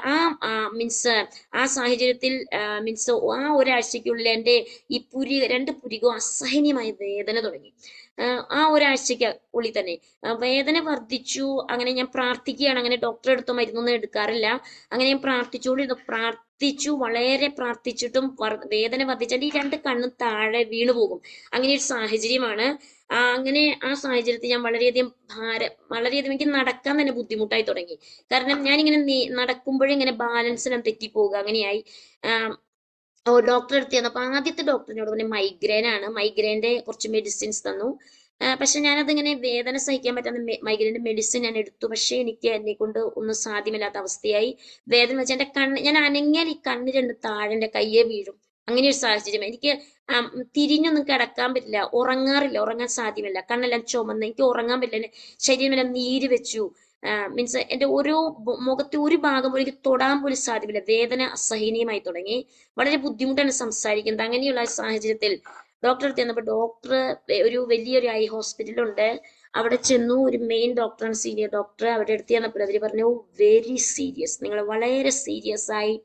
ആ മീൻസ് ആ സാഹചര്യത്തിൽ മീൻസ് ആ ഒരാഴ്ചക്കുള്ളിൽ എൻ്റെ ഈ പുരി രണ്ട് പുരികവും അസഹനീയമായ വേദന തുടങ്ങി ആ, ആ ഒരാഴ്ചക്ക് ഉള്ളിൽ തന്നെ ആ, വേദന വർദ്ധിച്ചു അങ്ങനെ ഞാൻ പ്രാർത്ഥിക്കുകയാണ് അങ്ങനെ ഡോക്ടറെ അടുത്തോ മരുന്നൊന്നും എടുക്കാറില്ല അങ്ങനെ ഞാൻ പ്രാർത്ഥിച്ചുകൊണ്ടിരുന്നു പ്രാർത്ഥിച്ചു വളരെ പ്രാർത്ഥിച്ചിട്ടും വർ- വേദന വർദ്ധിച്ചാൽ ഈ രണ്ട് കണ്ണും താഴെ വീണു പോകും അങ്ങനെ ഒരു സാഹചര്യമാണ് ആ, അങ്ങനെ ആ സാഹചര്യത്തിൽ ഞാൻ വളരെയധികം ഭാരം വളരെയധികം എനിക്ക് നടക്കാൻ തന്നെ ബുദ്ധിമുട്ടായി തുടങ്ങി കാരണം ഞാനിങ്ങനെ നീ- നടക്കുമ്പോഴേ ഇങ്ങനെ ബാലൻസ് എല്ലാം തെറ്റിപ്പോവുക അങ്ങനെയായി ആം, ഓ ഡോക്ടറെ അടുത്ത് ചെന്നപ്പോ ആദ്യത്തെ ഡോക്ടറിനോട് പറഞ്ഞു മൈഗ്രെയിൻ ആണ് മൈഗ്രെയിന്റെ കുറച്ച് മെഡിസിൻസ് തന്നു ആ, പക്ഷെ ഞാനത് ഇങ്ങനെ വേദന സഹിക്കാൻ പറ്റാത്ത മൈഗ്രെയിന്റെ മെഡിസിൻ ഞാൻ എടുത്തു പക്ഷെ എനിക്ക് എന്നെ കൊണ്ട് ഒന്നും സാധ്യമല്ലാത്ത അവസ്ഥയായി വേദന വെച്ചാൽ എന്റെ കണ്ണ് ഞാൻ അനങ്ങിയാൽ ഈ കണ്ണ് രണ്ട് താഴെ എന്റെ കയ്യെ വീഴും അങ്ങനെ ഒരു സാഹചര്യം എനിക്ക് ആം, തിരിഞ്ഞൊന്നും കിടക്കാൻ പറ്റില്ല ഉറങ്ങാറില്ല ഉറങ്ങാൻ സാധ്യമല്ല കണ്ണെല്ലാം ചുമന്ന് എനിക്ക് ഉറങ്ങാൻ പറ്റില്ല എന്റെ ശരീരമെല്ലാം നീര് വെച്ചു മീൻസ് എന്റെ ഓരോ ബ- മുഖത്തെ ഒരു ഭാഗം പോലും എനിക്ക് തൊടാൻ പോലും സാധ്യമല്ല വേദന അസഹനീയമായി തുടങ്ങി വളരെ ബുദ്ധിമുട്ടാണ് സംസാരിക്കുന്നത് അങ്ങനെയുള്ള ആ സാഹചര്യത്തിൽ ഡോക്ടറെ അടുത്ത് ചെന്നപ്പോൾ ഡോക്ടർ ഒരു വലിയൊരു ഐ ഹോസ്പിറ്റലുണ്ട് അവിടെ ചെന്നു ഒരു മെയിൻ ഡോക്ടറാണ് സീനിയർ ഡോക്ടർ അവരുടെ അടുത്ത് ചെന്നപ്പോൾ അവർ പറഞ്ഞു വെരി സീരിയസ് നിങ്ങൾ വളരെ സീരിയസ് ആയി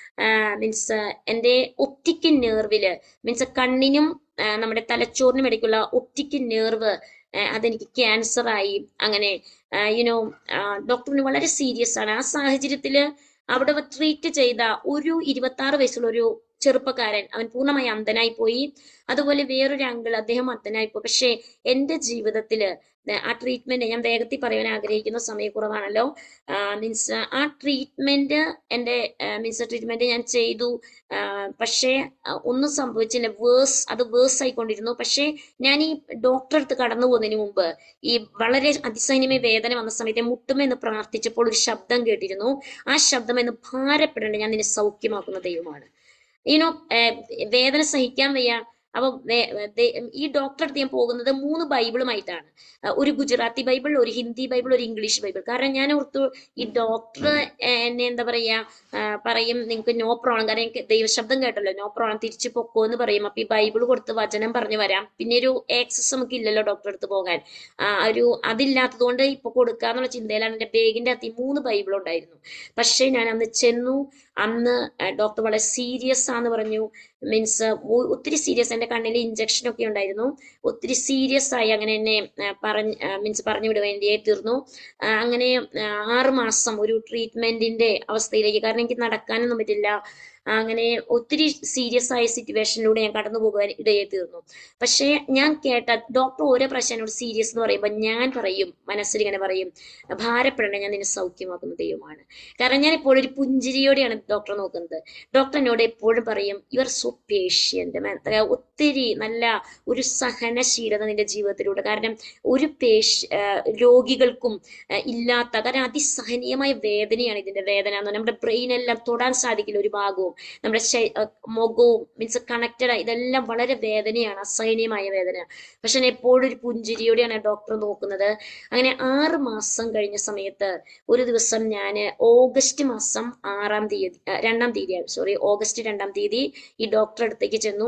മീൻസ് എൻ്റെ ഒപ്റ്റിക് നെർവില് മീൻസ് കണ്ണിനും ആ, നമ്മുടെ തലച്ചോറിനും ഇടയ്ക്കുള്ള ഒപ്റ്റിക് നെർവ് അതെനിക്ക് ക്യാൻസർ ആയി അങ്ങനെ യുനോ ഡോക്ടറിന് വളരെ സീരിയസ് ആണ് ആ സാഹചര്യത്തില് അവിടെ ട്രീറ്റ് ചെയ്ത ഒരു ഇരുപത്തി ആറ് വയസ്സുള്ള ഒരു ചെറുപ്പക്കാരൻ അവൻ പൂർണ്ണമായി അന്ധനായി പോയി അതുപോലെ വേറൊരു അങ്കിൾ അദ്ദേഹം അന്ധനായി പോയി പക്ഷേ എൻ്റെ ജീവിതത്തില് ദ- ആ ട്രീറ്റ്മെന്റ് ഞാൻ വേഗത്തിൽ പറയാൻ ആഗ്രഹിക്കുന്ന സമയക്കുറവാണല്ലോ മീൻസ് ആ ട്രീറ്റ്മെന്റ് എൻ്റെ മീൻസ് ട്രീറ്റ്മെന്റ് ഞാൻ ചെയ്തു ആ, പക്ഷേ ആ, ഒന്നും സംഭവിച്ചില്ല വേഴ്സ് അത് വേഴ്സ് ആയിക്കൊണ്ടിരുന്നു പക്ഷേ ഞാൻ ഈ ഡോക്ടറെ അടുത്ത് കടന്നു പോകുന്നതിന് മുമ്പ് ഈ വളരെ അതിസൈന്യമായ വേദന വന്ന സമയത്ത് മുട്ടുമെന്ന് പ്രാർത്ഥിച്ചപ്പോൾ ഒരു ശബ്ദം കേട്ടിരുന്നു ആ ശബ്ദം എന്ന് ഭാരപ്പെടേണ്ട ഞാൻ നിന്നെ സൗഖ്യമാക്കുന്ന ദൈവമാണ് യുനോ വേദന സഹിക്കാൻ വയ്യ അപ്പൊ വേ- ദേ- ഈ ഡോക്ടറെ അടുത്ത് ഞാൻ പോകുന്നത് മൂന്ന് ബൈബിളുമായിട്ടാണ് ആ, ഒരു ഗുജറാത്തി ബൈബിൾ ഒരു ഹിന്ദി ബൈബിൾ ഒരു ഇംഗ്ലീഷ് ബൈബിൾ കാരണം ഞാൻ ഓർത്തു ഈ ഡോക്ടർ എന്നെ എന്താ പറയാ ആ, പറയും നിങ്ങൾക്ക് നോ പ്രോബ്ലം കാരണം എനിക്ക് ദൈവശബ്ദം കേട്ടല്ലോ നോ പ്രോബ്ലം തിരിച്ചു പൊക്കോ എന്ന് പറയും അപ്പൊ ഈ ബൈബിൾ കൊടുത്ത് വചനം പറഞ്ഞു വരാം പിന്നെ ഒരു ആക്സസ് നമുക്ക് ഇല്ലല്ലോ ഡോക്ടറെ അടുത്ത് പോകാൻ ആ, ഒരു അതില്ലാത്തത് കൊണ്ട് ഇപ്പൊ കൊടുക്കാന്നുള്ള ചിന്തയിലാണ് എന്റെ ബാഗിന്റെ അകത്ത് ഈ മൂന്ന് ബൈബിൾ ഉണ്ടായിരുന്നു പക്ഷേ ഞാൻ അന്ന് ചെന്നു അന്ന് ഡോക്ടർ വളരെ സീരിയസ് ആന്ന് പറഞ്ഞു മീൻസ് ഒത്തിരി സീരിയസ് എന്റെ കണ്ണിൽ ഇഞ്ചക്ഷൻ ഒക്കെ ഉണ്ടായിരുന്നു ഒത്തിരി സീരിയസ് ആയി അങ്ങനെ എന്നെ ആ, പറഞ്ഞ് മീൻസ് പറഞ്ഞു വിടുക വേണ്ടിയേ തീർന്നു ആ, അങ്ങനെ ആ, ആറ് മാസം ഒരു ട്രീറ്റ്മെന്റിന്റെ അവസ്ഥയിലേക്ക് കാരണം എനിക്ക് നടക്കാനൊന്നും പറ്റില്ല അങ്ങനെ ഒത്തിരി സീരിയസ് ആയ സിറ്റുവേഷനിലൂടെ ഞാൻ കടന്നു പോകാൻ ഇടയായി തീർന്നു പക്ഷേ ഞാൻ കേട്ട ഡോക്ടർ ഓരോ പ്രാവശ്യം എന്നോട് സീരിയസ് എന്ന് പറയുമ്പോൾ ഞാൻ പറയും മനസ്സിൽ ഇങ്ങനെ പറയും ഭാരപ്പെടേണ്ട ഞാൻ നിന്നെ സൗഖ്യമാക്കുന്ന ദൈവമാണ് കാരണം ഞാൻ എപ്പോഴും ഒരു പുഞ്ചിരിയോടെയാണ് ഡോക്ടറെ നോക്കുന്നത് ഡോക്ടർ എന്നോട് എപ്പോഴും പറയും യു ആർ സോ പേഷ്യന്റ് ഒത്തിരി നല്ല ഒരു സഹനശീലത നിന്റെ ജീവിതത്തിലൂടെ കാരണം ഒരു പേശ രോഗികൾക്കും ആ, ഇല്ലാത്ത കാരണം അതിസഹനീയമായ വേദനയാണ് ഇതിന്റെ വേദന എന്ന് പറഞ്ഞാൽ നമ്മുടെ ബ്രെയിൻ എല്ലാം തൊടാൻ സാധിക്കില്ല ഒരു ഭാഗവും നമ്മുടെ ശ- ആ, മുഖവും മീൻസ് കണക്റ്റഡ് ഇതെല്ലാം വളരെ വേദനയാണ് അസഹനീയമായ വേദന പക്ഷെ ഞാൻ എപ്പോഴും ഒരു പുഞ്ചിരിയോടെയാണ് ഡോക്ടർ നോക്കുന്നത് അങ്ങനെ ആറ് മാസം കഴിഞ്ഞ സമയത്ത് ഒരു ദിവസം ഞാൻ ഓഗസ്റ്റ് മാസം ആറാം തീയതി ആ, രണ്ടാം തീയതി സോറി ഓഗസ്റ്റ് രണ്ടാം തീയതി ഈ ഡോക്ടറെ അടുത്തേക്ക് ചെന്നു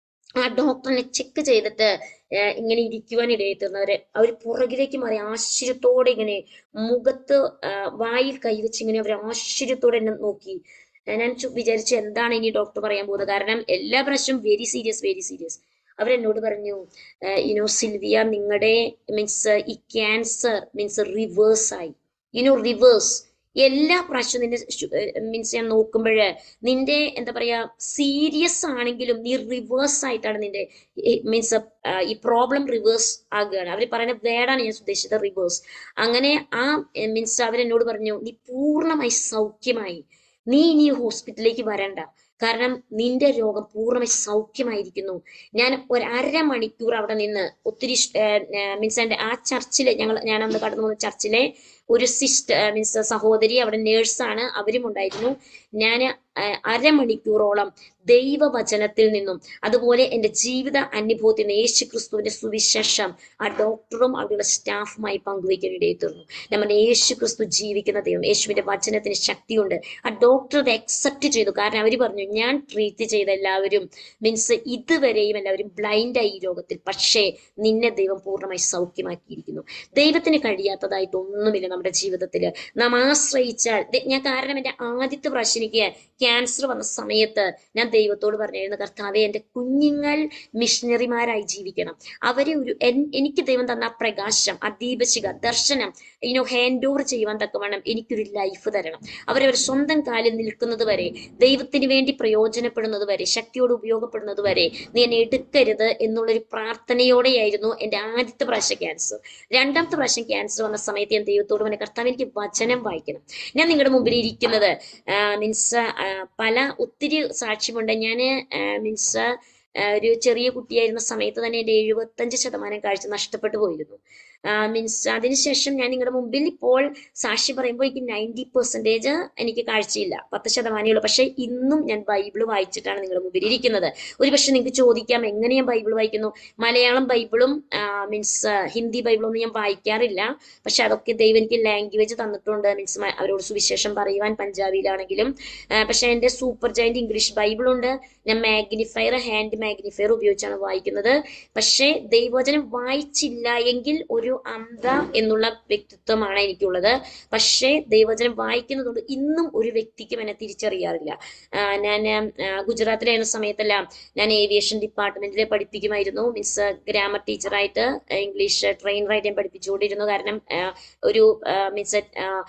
ആ ഡോക്ടറിനെ ചെക്ക് ചെയ്തിട്ട് ഏർ ഇങ്ങനെ ഇരിക്കുവാൻ ഇടയായി തീർന്നവരെ അവർ പുറകിലേക്ക് മാറി ആശ്ചര്യത്തോടെ ഇങ്ങനെ മുഖത്ത് ആ, വായിൽ കൈവച്ച് ഇങ്ങനെ അവർ ആശ്ചര്യത്തോടെ എന്നെ നോക്കി ഏർ ഞാൻ ചു- വിചാരിച്ചു എന്താണ് ഇനി ഡോക്ടർ പറയാൻ പോകുന്നത് കാരണം എല്ലാ പ്രാവശ്യവും വെരി സീരിയസ് വെരി സീരിയസ് അവരെന്നോട് പറഞ്ഞു യുനോ സിൽവിയ നിങ്ങളുടെ മീൻസ് ഈ ക്യാൻസർ മീൻസ് റിവേഴ്സ് ആയി യുനോ റിവേഴ്സ് എല്ലാ പ്രാവശ്യവും നിന്നെ മീൻസ് ഞാൻ നോക്കുമ്പോഴ് നിന്റെ എന്താ പറയാ സീരിയസ് ആണെങ്കിലും നീ റിവേഴ്സ് ആയിട്ടാണ് നിന്റെ മീൻസ് ഈ പ്രോബ്ലം റിവേഴ്സ് ആകുകയാണ് അവർ പറയുന്ന വേർഡാണ് ഞാൻ ഉദ്ദേശിച്ചത് റിവേഴ്സ് അങ്ങനെ ആ മീൻസ് അവരെന്നോട് പറഞ്ഞു നീ പൂർണ്ണമായി സൗഖ്യമായി നീ ഇനി ഹോസ്പിറ്റലിലേക്ക് വരണ്ട കാരണം നിന്റെ രോഗം പൂർണ്ണമായി സൗഖ്യമായിരിക്കുന്നു ഞാൻ ഒരു അര മണിക്കൂർ അവിടെ നിന്ന് ഒത്തിരി മീൻസ് എൻ്റെ ആ ചർച്ചിലെ ഞങ്ങൾ ഞാൻ അന്ന് കടന്നു പോകുന്ന ചർച്ചിലെ ഒരു സിസ്റ്റർ മീൻസ് സഹോദരി അവിടെ നേഴ്സാണ് അവരും ഉണ്ടായിരുന്നു ഞാൻ അരമണിക്കൂറോളം ദൈവവചനത്തിൽ നിന്നും അതുപോലെ എൻ്റെ ജീവിത അനുഭവത്തിൽ നിന്ന് യേശു ക്രിസ്തുവിന്റെ സുവിശേഷം ആ ഡോക്ടറും അവരുടെ സ്റ്റാഫുമായി പങ്കുവയ്ക്കാൻ ഇടയിൽ തീർന്നു നമ്മുടെ യേശു ക്രിസ്തു ജീവിക്കുന്ന ദൈവം യേശുവിന്റെ വചനത്തിന് ശക്തിയുണ്ട് ആ ഡോക്ടർ അത് അക്സെപ്റ്റ് ചെയ്തു കാരണം അവർ പറഞ്ഞു ഞാൻ ട്രീറ്റ് ചെയ്ത എല്ലാവരും മീൻസ് ഇതുവരെയും എല്ലാവരും ബ്ലൈൻഡായി ഈ രോഗത്തിൽ പക്ഷേ നിന്നെ ദൈവം പൂർണ്ണമായി സൗഖ്യമാക്കിയിരിക്കുന്നു ദൈവത്തിന് കഴിയാത്തതായിട്ട് ഒന്നുമില്ല നമ്മുടെ ജീവിതത്തിൽ നാം ആശ്രയിച്ചാൽ ദ- ഞാൻ കാരണം എൻ്റെ ആദ്യത്തെ പ്രാവശ്യം എനിക്ക് ക്യാൻസർ വന്ന സമയത്ത് ഞാൻ ദൈവത്തോട് പറഞ്ഞിരുന്നു കർത്താവെ എൻ്റെ കുഞ്ഞുങ്ങൾ മിഷണറിമാരായി ജീവിക്കണം അവരെ ഒരു എൻ- എനിക്ക് ദൈവം തന്ന ആ പ്രകാശം ആ ദീപശിഖ ദർശനം ഇനോ ഹാൻഡ് ഓവർ ചെയ്യുവാൻ തക്കവണ്ണം എനിക്കൊരു ലൈഫ് തരണം അവരവർ സ്വന്തം കാലിൽ നിൽക്കുന്നത് വരെ ദൈവത്തിന് വേണ്ടി പ്രയോജനപ്പെടുന്നത് വരെ ശക്തിയോട് ഉപയോഗപ്പെടുന്നത് വരെ നീ എന്നെ എടുക്കരുത് എന്നുള്ളൊരു പ്രാർത്ഥനയോടെയായിരുന്നു എൻ്റെ ആദ്യത്തെ പ്രാവശ്യം ക്യാൻസർ രണ്ടാമത്തെ പ്രാവശ്യം ക്യാൻസർ വന്ന സമയത്ത് ഞാൻ ദൈവത്തോട് പറഞ്ഞ കർത്താവ് എനിക്ക് വചനം വായിക്കണം ഞാൻ നിങ്ങളുടെ മുമ്പിൽ ഇരിക്കുന്നത് മീൻസ് പല ഒത്തിരി സാക്ഷ്യമുണ്ട് ഞാൻ മീൻസ് ഒരു ചെറിയ കുട്ടിയായിരുന്ന സമയത്ത് തന്നെ എൻ്റെ എഴുപത്തഞ്ച് ശതമാനം കാഴ്ച നഷ്ടപ്പെട്ടു പോയിരുന്നു മീൻസ് അതിനുശേഷം ഞാൻ നിങ്ങളുടെ മുമ്പിൽ ഇപ്പോൾ സാക്ഷി പറയുമ്പോൾ എനിക്ക് നയൻറ്റി പെർസെൻറ്റേജ് എനിക്ക് കാഴ്ചയില്ല പത്ത് ശതമാനമേ ഉള്ളൂ പക്ഷേ ഇന്നും ഞാൻ ബൈബിൾ വായിച്ചിട്ടാണ് നിങ്ങളുടെ മുമ്പിൽ ഇരിക്കുന്നത് ഒരു പക്ഷെ നിങ്ങൾക്ക് ചോദിക്കാം എങ്ങനെ ഞാൻ ബൈബിൾ വായിക്കുന്നു മലയാളം ബൈബിളും മീൻസ് ഹിന്ദി ബൈബിളൊന്നും ഞാൻ വായിക്കാറില്ല പക്ഷെ അതൊക്കെ ദൈവം എനിക്ക് ലാംഗ്വേജ് തന്നിട്ടുണ്ട് മീൻസ് അവരോട് സുവിശേഷം പറയുവാൻ പഞ്ചാബിയിലാണെങ്കിലും ആ, പക്ഷെ എൻ്റെ സൂപ്പർ ജയന്റ് ഇംഗ്ലീഷ് ബൈബിളുണ്ട് ഞാൻ മാഗ്നിഫയർ ഹാൻഡ് മാഗ്നിഫയർ ഉപയോഗിച്ചാണ് വായിക്കുന്നത് പക്ഷേ ദൈവവചനം വായിച്ചില്ല എങ്കിൽ ഒരു അന്ധ എന്നുള്ള വ്യക്തിത്വമാണ് എനിക്കുള്ളത് പക്ഷേ ദൈവവചനം വായിക്കുന്നതുകൊണ്ട് ഇന്നും ഒരു വ്യക്തിക്കും എന്നെ തിരിച്ചറിയാറില്ല ആ, ഞാൻ ആ, ഗുജറാത്തിലായിരുന്ന സമയത്തെല്ലാം ഞാൻ ഏവിയേഷൻ ഡിപ്പാർട്ട്മെന്റിൽ പഠിപ്പിക്കുമായിരുന്നു മീൻസ് ഗ്രാമർ ടീച്ചറായിട്ട് ഇംഗ്ലീഷ് ട്രെയിനറായിട്ട് ഞാൻ പഠിപ്പിച്ചുകൊണ്ടിരുന്നു കാരണം ആ, ഒരു മീൻസ്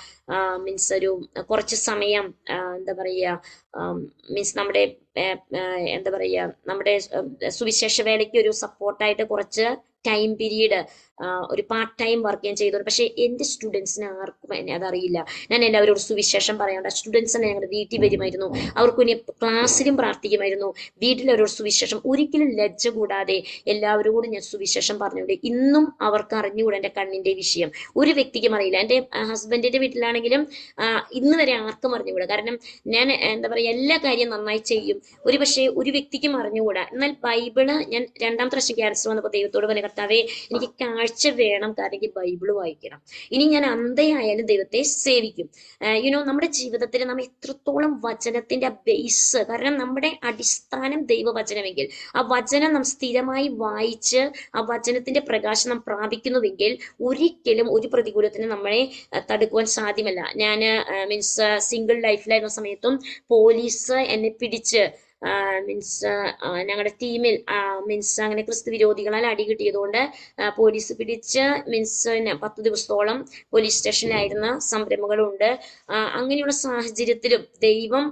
മീൻസ് ഒരു കുറച്ച് സമയം ആ, എന്താ പറയുക മീൻസ് നമ്മുടെ ആ, ആ, എന്താ പറയുക നമ്മുടെ ആ, സുവിശേഷ വേലയ്ക്ക് ഒരു സപ്പോർട്ടായിട്ട് കുറച്ച് ടൈം പീരീഡ് ആ, ഒരു പാർട്ട് ടൈം വർക്ക് ഞാൻ ചെയ്തോണ്ട് പക്ഷെ എന്റെ സ്റ്റുഡൻസിന് ആർക്കും എന്നെ അതറിയില്ല ഞാൻ എല്ലാവരോട് സുവിശേഷം പറയാണ്ട് സ്റ്റുഡൻസ് തന്നെ ഞങ്ങളുടെ വീട്ടിൽ വരുമായിരുന്നു അവർക്ക് വേണ്ടി ക്ലാസ്സിലും പ്രാർത്ഥിക്കുമായിരുന്നു വീട്ടിൽ അവരോട് സുവിശേഷം ഒരിക്കലും ലജ്ജ കൂടാതെ എല്ലാവരോടും ഞാൻ സുവിശേഷം പറഞ്ഞുകൊണ്ട് ഇന്നും അവർക്ക് അറിഞ്ഞുകൂടാ എന്റെ കണ്ണിന്റെ വിഷയം ഒരു വ്യക്തിക്കും അറിയില്ല എന്റെ ഹസ്ബൻഡിന്റെ വീട്ടിലാണെങ്കിലും ആ, ഇന്ന് വരെ ആർക്കും അറിഞ്ഞുകൂടാ കാരണം ഞാൻ എന്താ പറയാ എല്ലാ കാര്യം നന്നായി ചെയ്യും ഒരു പക്ഷേ ഒരു വ്യക്തിക്കും അറിഞ്ഞുകൂടാ എന്നാൽ ബൈബിള് ഞാൻ രണ്ടാം പ്രാവശ്യം ക്യാൻസർ വന്നപ്പോൾ ദൈവത്തോട് പറഞ്ഞ കർത്താവേ എനിക്ക് കാഴ്ച വേണം കാരണം എനിക്ക് ബൈബിള് വായിക്കണം ഇനി ഞാൻ അന്ധയായാലും ദൈവത്തെ സേവിക്കും യുനോ നമ്മുടെ ജീവിതത്തിൽ നാം എത്രത്തോളം വചനത്തിന്റെ ബേസ് കാരണം നമ്മുടെ അടിസ്ഥാനം ദൈവവചനമെങ്കിൽ ആ വചനം നാം സ്ഥിരമായി വായിച്ച് ആ വചനത്തിന്റെ പ്രകാശം നാം പ്രാപിക്കുന്നുവെങ്കിൽ ഒരിക്കലും ഒരു പ്രതികൂലത്തിന് നമ്മളെ ആ, തടുക്കുവാൻ സാധ്യമല്ല ഞാൻ മീൻസ് സിംഗിൾ ലൈഫിലായിരുന്ന സമയത്തും പോലീസ് എന്നെ പിടിച്ച് മീൻസ് ഞങ്ങളുടെ ടീമിൽ മീൻസ് അങ്ങനെ ക്രിസ്തു വിരോധികളാൽ അടി കിട്ടിയതുകൊണ്ട് ആ, പോലീസ് പിടിച്ച് മീൻസ് പത്ത് ദിവസത്തോളം പോലീസ് സ്റ്റേഷനിലായിരുന്ന സംരംഭങ്ങളുണ്ട് ആ, അങ്ങനെയുള്ള സാഹചര്യത്തിലും ദൈവം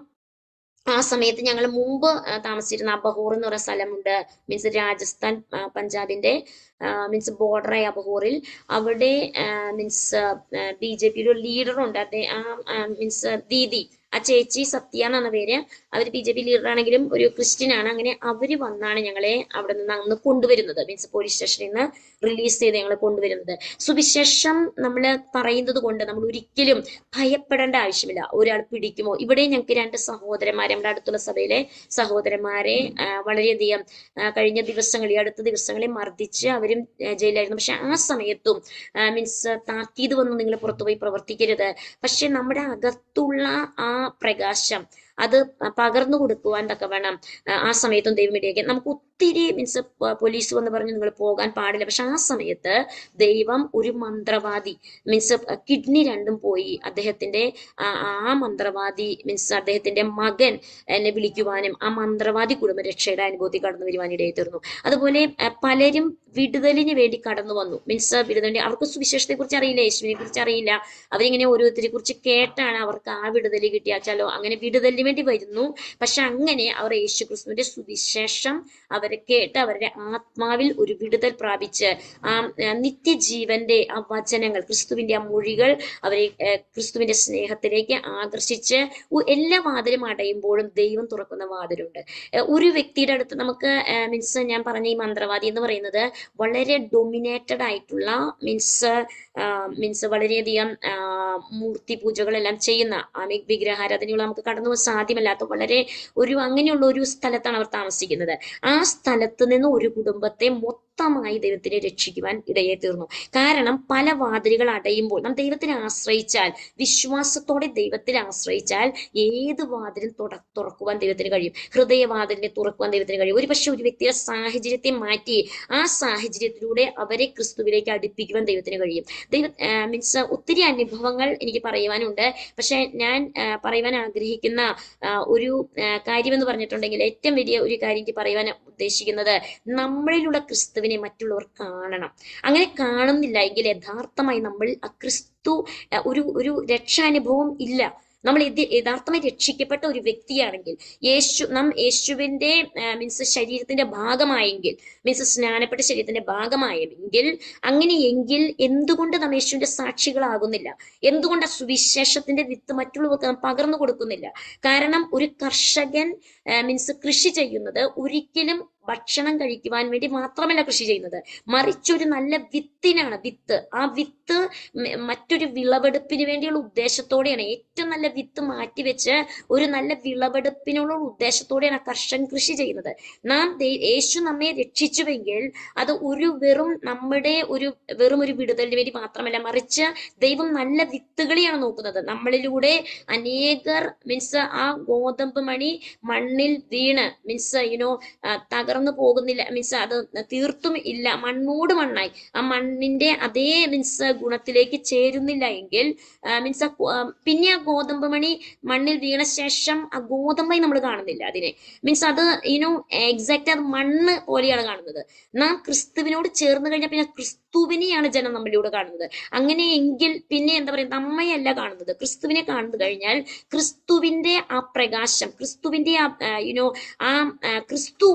ആ സമയത്ത് ഞങ്ങൾ മുമ്പ് ആ, താമസിച്ചിരുന്ന അബഹൂർ എന്ന് പറയുന്ന സ്ഥലമുണ്ട് മീൻസ് രാജസ്ഥാൻ ആ, പഞ്ചാബിന്റെ മീൻസ് ബോർഡറായ അബഹൂറിൽ അവിടെ മീൻസ് ബി ജെ പിയുടെ ഒരു ലീഡറുണ്ട് അദ്ദേഹം ആ മീൻസ് ദീദി ആ ചേച്ചി സത്യ എന്നാണ് പേര് അവർ ബി ജെ പി ലീഡർ ആണെങ്കിലും ഒരു ക്രിസ്ത്യൻ ആണ് അങ്ങനെ അവര് വന്നാണ് ഞങ്ങളെ അവിടെ നിന്ന് അന്ന് കൊണ്ടുവരുന്നത് മീൻസ് പോലീസ് സ്റ്റേഷനിൽ നിന്ന് റിലീസ് ചെയ്ത് ഞങ്ങളെ കൊണ്ടുവരുന്നത് സുവിശേഷം നമ്മൾ പറയുന്നത് കൊണ്ട് നമ്മൾ ഒരിക്കലും ഭയപ്പെടേണ്ട ആവശ്യമില്ല ഒരാൾ പിടിക്കുമോ ഇവിടെ ഞങ്ങൾക്ക് രണ്ട് സഹോദരന്മാരെ നമ്മുടെ അടുത്തുള്ള സഭയിലെ സഹോദരന്മാരെ ആ, വളരെയധികം ആ, കഴിഞ്ഞ ദിവസങ്ങളിൽ ഈ അടുത്ത ദിവസങ്ങളിൽ മർദ്ദിച്ച് അവരും ആ, ജയിലായിരുന്നു പക്ഷെ ആ സമയത്തും മീൻസ് താക്കീത് വന്ന് നിങ്ങൾ പുറത്തുപോയി പ്രവർത്തിക്കരുത് പക്ഷെ നമ്മുടെ അകത്തുള്ള ആ പ്രകാശം അത് പകർന്നു കൊടുക്കുവാൻ തക്ക വേണം ആ സമയത്തും ദൈവം ഇടയാക്കി നമുക്ക് ഒത്തിരി മീൻസ് പോലീസ് വന്ന് പറഞ്ഞു നിങ്ങൾ പോകാൻ പാടില്ല പക്ഷെ ആ സമയത്ത് ദൈവം ഒരു മന്ത്രവാദി മീൻസ് കിഡ്നി രണ്ടും പോയി അദ്ദേഹത്തിന്റെ ആ ആ മന്ത്രവാദി മീൻസ് അദ്ദേഹത്തിന്റെ മകൻ എന്നെ വിളിക്കുവാനും ആ മന്ത്രവാദി കുടുംബരക്ഷയുടെ അനുഭവത്തിൽ കടന്നു വരുവാൻ ഇടയായി തീർന്നു അതുപോലെ ആ, പലരും വിടുതലിന് വേണ്ടി കടന്നു വന്നു മീൻസ് വിടുതലിന്റെ അവർക്ക് സുവിശേഷത്തെ കുറിച്ച് അറിയില്ല യേശുവിനെ കുറിച്ച് അറിയില്ല അവരിങ്ങനെ ഓരോരുത്തരെ കുറിച്ച് കേട്ടാണ് അവർക്ക് ആ വിടുതൽ കിട്ടിയാച്ചാലോ അങ്ങനെ വിടുതലിന് വേണ്ടി വരുന്നു പക്ഷെ അങ്ങനെ അവർ യേശു ക്രിസ്തുവിന്റെ സുവിശേഷം അവരെ കേട്ട് അവരുടെ ആത്മാവിൽ ഒരു വിടുതൽ പ്രാപിച്ച് ആ ആ, നിത്യജീവന്റെ ആ വചനങ്ങൾ ക്രിസ്തുവിന്റെ ആ മൊഴികൾ അവരെ ഏർ, ക്രിസ്തുവിന്റെ സ്നേഹത്തിലേക്ക് ആകർഷിച്ച് ഉ- എല്ലാ വാതിലും അടയുമ്പോഴും ദൈവം തുറക്കുന്ന വാതിലുണ്ട് ഏർ, ഒരു വ്യക്തിയുടെ അടുത്ത് നമുക്ക് മീൻസ് ഞാൻ പറഞ്ഞ ഈ മന്ത്രവാദി എന്ന് പറയുന്നത് വളരെ ഡൊമിനേറ്റഡ് ആയിട്ടുള്ള മീൻസ് മീൻസ് വളരെയധികം ആ, മൂർത്തി പൂജകളെല്ലാം ചെയ്യുന്ന ആ വി- വിഗ്രഹാരാധനകൾ നമുക്ക് കടന്നു പോകാൻ സാധ്യമല്ലാത്ത വളരെ ഒരു അങ്ങനെയുള്ള ഒരു സ്ഥലത്താണ് അവർ താമസിക്കുന്നത് ആ സ്ഥലത്ത് നിന്ന് ഒരു കുടുംബത്തെ മൊത്തമായി ദൈവത്തിനെ രക്ഷിക്കുവാൻ ഇടയെ തീർന്നു കാരണം പല വാതിലുകൾ അടയുമ്പോൾ നാം ദൈവത്തിനെ ആശ്രയിച്ചാൽ വിശ്വാസത്തോടെ ദൈവത്തിൽ ആശ്രയിച്ചാൽ ഏത് വാതിലും തുറ തുറക്കുവാൻ ദൈവത്തിന് കഴിയും ഹൃദയവാതിലിനെ തുറക്കുവാൻ ദൈവത്തിന് കഴിയും ഒരു പക്ഷെ ഒരു വ്യക്തിയുടെ സാഹചര്യത്തെ മാറ്റി ആ സാഹചര്യത്തിലൂടെ അവരെ ക്രിസ്തുവിലേക്ക് അടുപ്പിക്കുവാൻ ദൈവത്തിന് കഴിയും ദൈവ മീൻസ് ഒത്തിരി അനുഭവങ്ങൾ എനിക്ക് പറയുവാനുണ്ട് പക്ഷെ ഞാൻ ആ, പറയുവാൻ ആഗ്രഹിക്കുന്ന ആ, ഒരു ആ, കാര്യമെന്ന് പറഞ്ഞിട്ടുണ്ടെങ്കിൽ ഏറ്റവും വലിയ ഒരു കാര്യം എനിക്ക് പറയുവാൻ ഉദ്ദേശിക്കുന്നത് നമ്മളിലുള്ള ക്രിസ്തുവിനെ മറ്റുള്ളവർ കാണണം അങ്ങനെ കാണുന്നില്ല എങ്കിൽ യഥാർത്ഥമായി നമ്മൾ ആ ക്രിസ്തു ആ, ഒരു ഒരു രക്ഷാനുഭവം ഇല്ല നമ്മൾ ഇത് യഥാർത്ഥമായി രക്ഷിക്കപ്പെട്ട ഒരു വ്യക്തിയാണെങ്കിൽ യേശു നാം യേശുവിന്റെ മീൻസ് ശരീരത്തിന്റെ ഭാഗമായെങ്കിൽ മീൻസ് സ്നാനപ്പെട്ട ശരീരത്തിന്റെ ഭാഗമായെങ്കിൽ അങ്ങനെയെങ്കിൽ എന്തുകൊണ്ട് നാം യേശുവിന്റെ സാക്ഷികളാകുന്നില്ല എന്തുകൊണ്ട് ആ സുവിശേഷത്തിന്റെ വിത്ത് മറ്റുള്ളവർക്ക് നാം പകർന്നു കൊടുക്കുന്നില്ല കാരണം ഒരു കർഷകൻ മീൻസ് കൃഷി ചെയ്യുന്നത് ഒരിക്കലും ഭക്ഷണം കഴിക്കുവാൻ വേണ്ടി മാത്രമല്ല കൃഷി ചെയ്യുന്നത് മറിച്ച് ഒരു നല്ല വിത്തിനാണ് വിത്ത് ആ വിത്ത് മ- മറ്റൊരു വിളവെടുപ്പിന് വേണ്ടിയുള്ള ഉദ്ദേശത്തോടെയാണ് ഏറ്റവും നല്ല വിത്ത് മാറ്റിവെച്ച് ഒരു നല്ല വിളവെടുപ്പിനുള്ള ഉദ്ദേശത്തോടെയാണ് ആ കർഷകൻ കൃഷി ചെയ്യുന്നത് നാം ദൈ- യേശു നമ്മെ രക്ഷിച്ചുവെങ്കിൽ അത് ഒരു വെറും നമ്മുടെ ഒരു വെറും ഒരു വിടുതലിന് വേണ്ടി മാത്രമല്ല മറിച്ച് ദൈവം നല്ല വിത്തുകളെയാണ് നോക്കുന്നത് നമ്മളിലൂടെ അനേകർ മീൻസ് ആ ഗോതമ്പ് മണി മണ്ണിൽ വീണ് മീൻസ് യുനോ തകർന്നു പോകുന്നില്ല മീൻസ് അത് തീർത്തും ഇല്ല മണ്ണോട് മണ്ണായി ആ മണ്ണിന്റെ അതേ മീൻസ് ഗുണത്തിലേക്ക് ചേരുന്നില്ല എങ്കിൽ മീൻസ് പിന്നെ ആ ഗോതമ്പ് മണി മണ്ണിൽ വീണ ശേഷം ആ ഗോതമ്പായി നമ്മൾ കാണുന്നില്ല അതിനെ മീൻസ് അത് യുനോ എക്സാക്ട് അത് മണ്ണ് പോലെയാണ് കാണുന്നത് നാം ക്രിസ്തുവിനോട് ചേർന്ന് കഴിഞ്ഞാൽ പിന്നെ ക്രിസ്തുവിനെയാണ് ജനം നമ്മളിലൂടെ കാണുന്നത് അങ്ങനെയെങ്കിൽ പിന്നെ എന്താ പറയുക നമ്മയല്ല കാണുന്നത് ക്രിസ്തുവിനെ കാണുന്നു കഴിഞ്ഞാൽ ക്രിസ്തുവിന്റെ ആ പ്രകാശം ക്രിസ്തുവിന്റെ ആ യുനോ ആ ആ, ക്രിസ്തുവാണ് പിന്നെ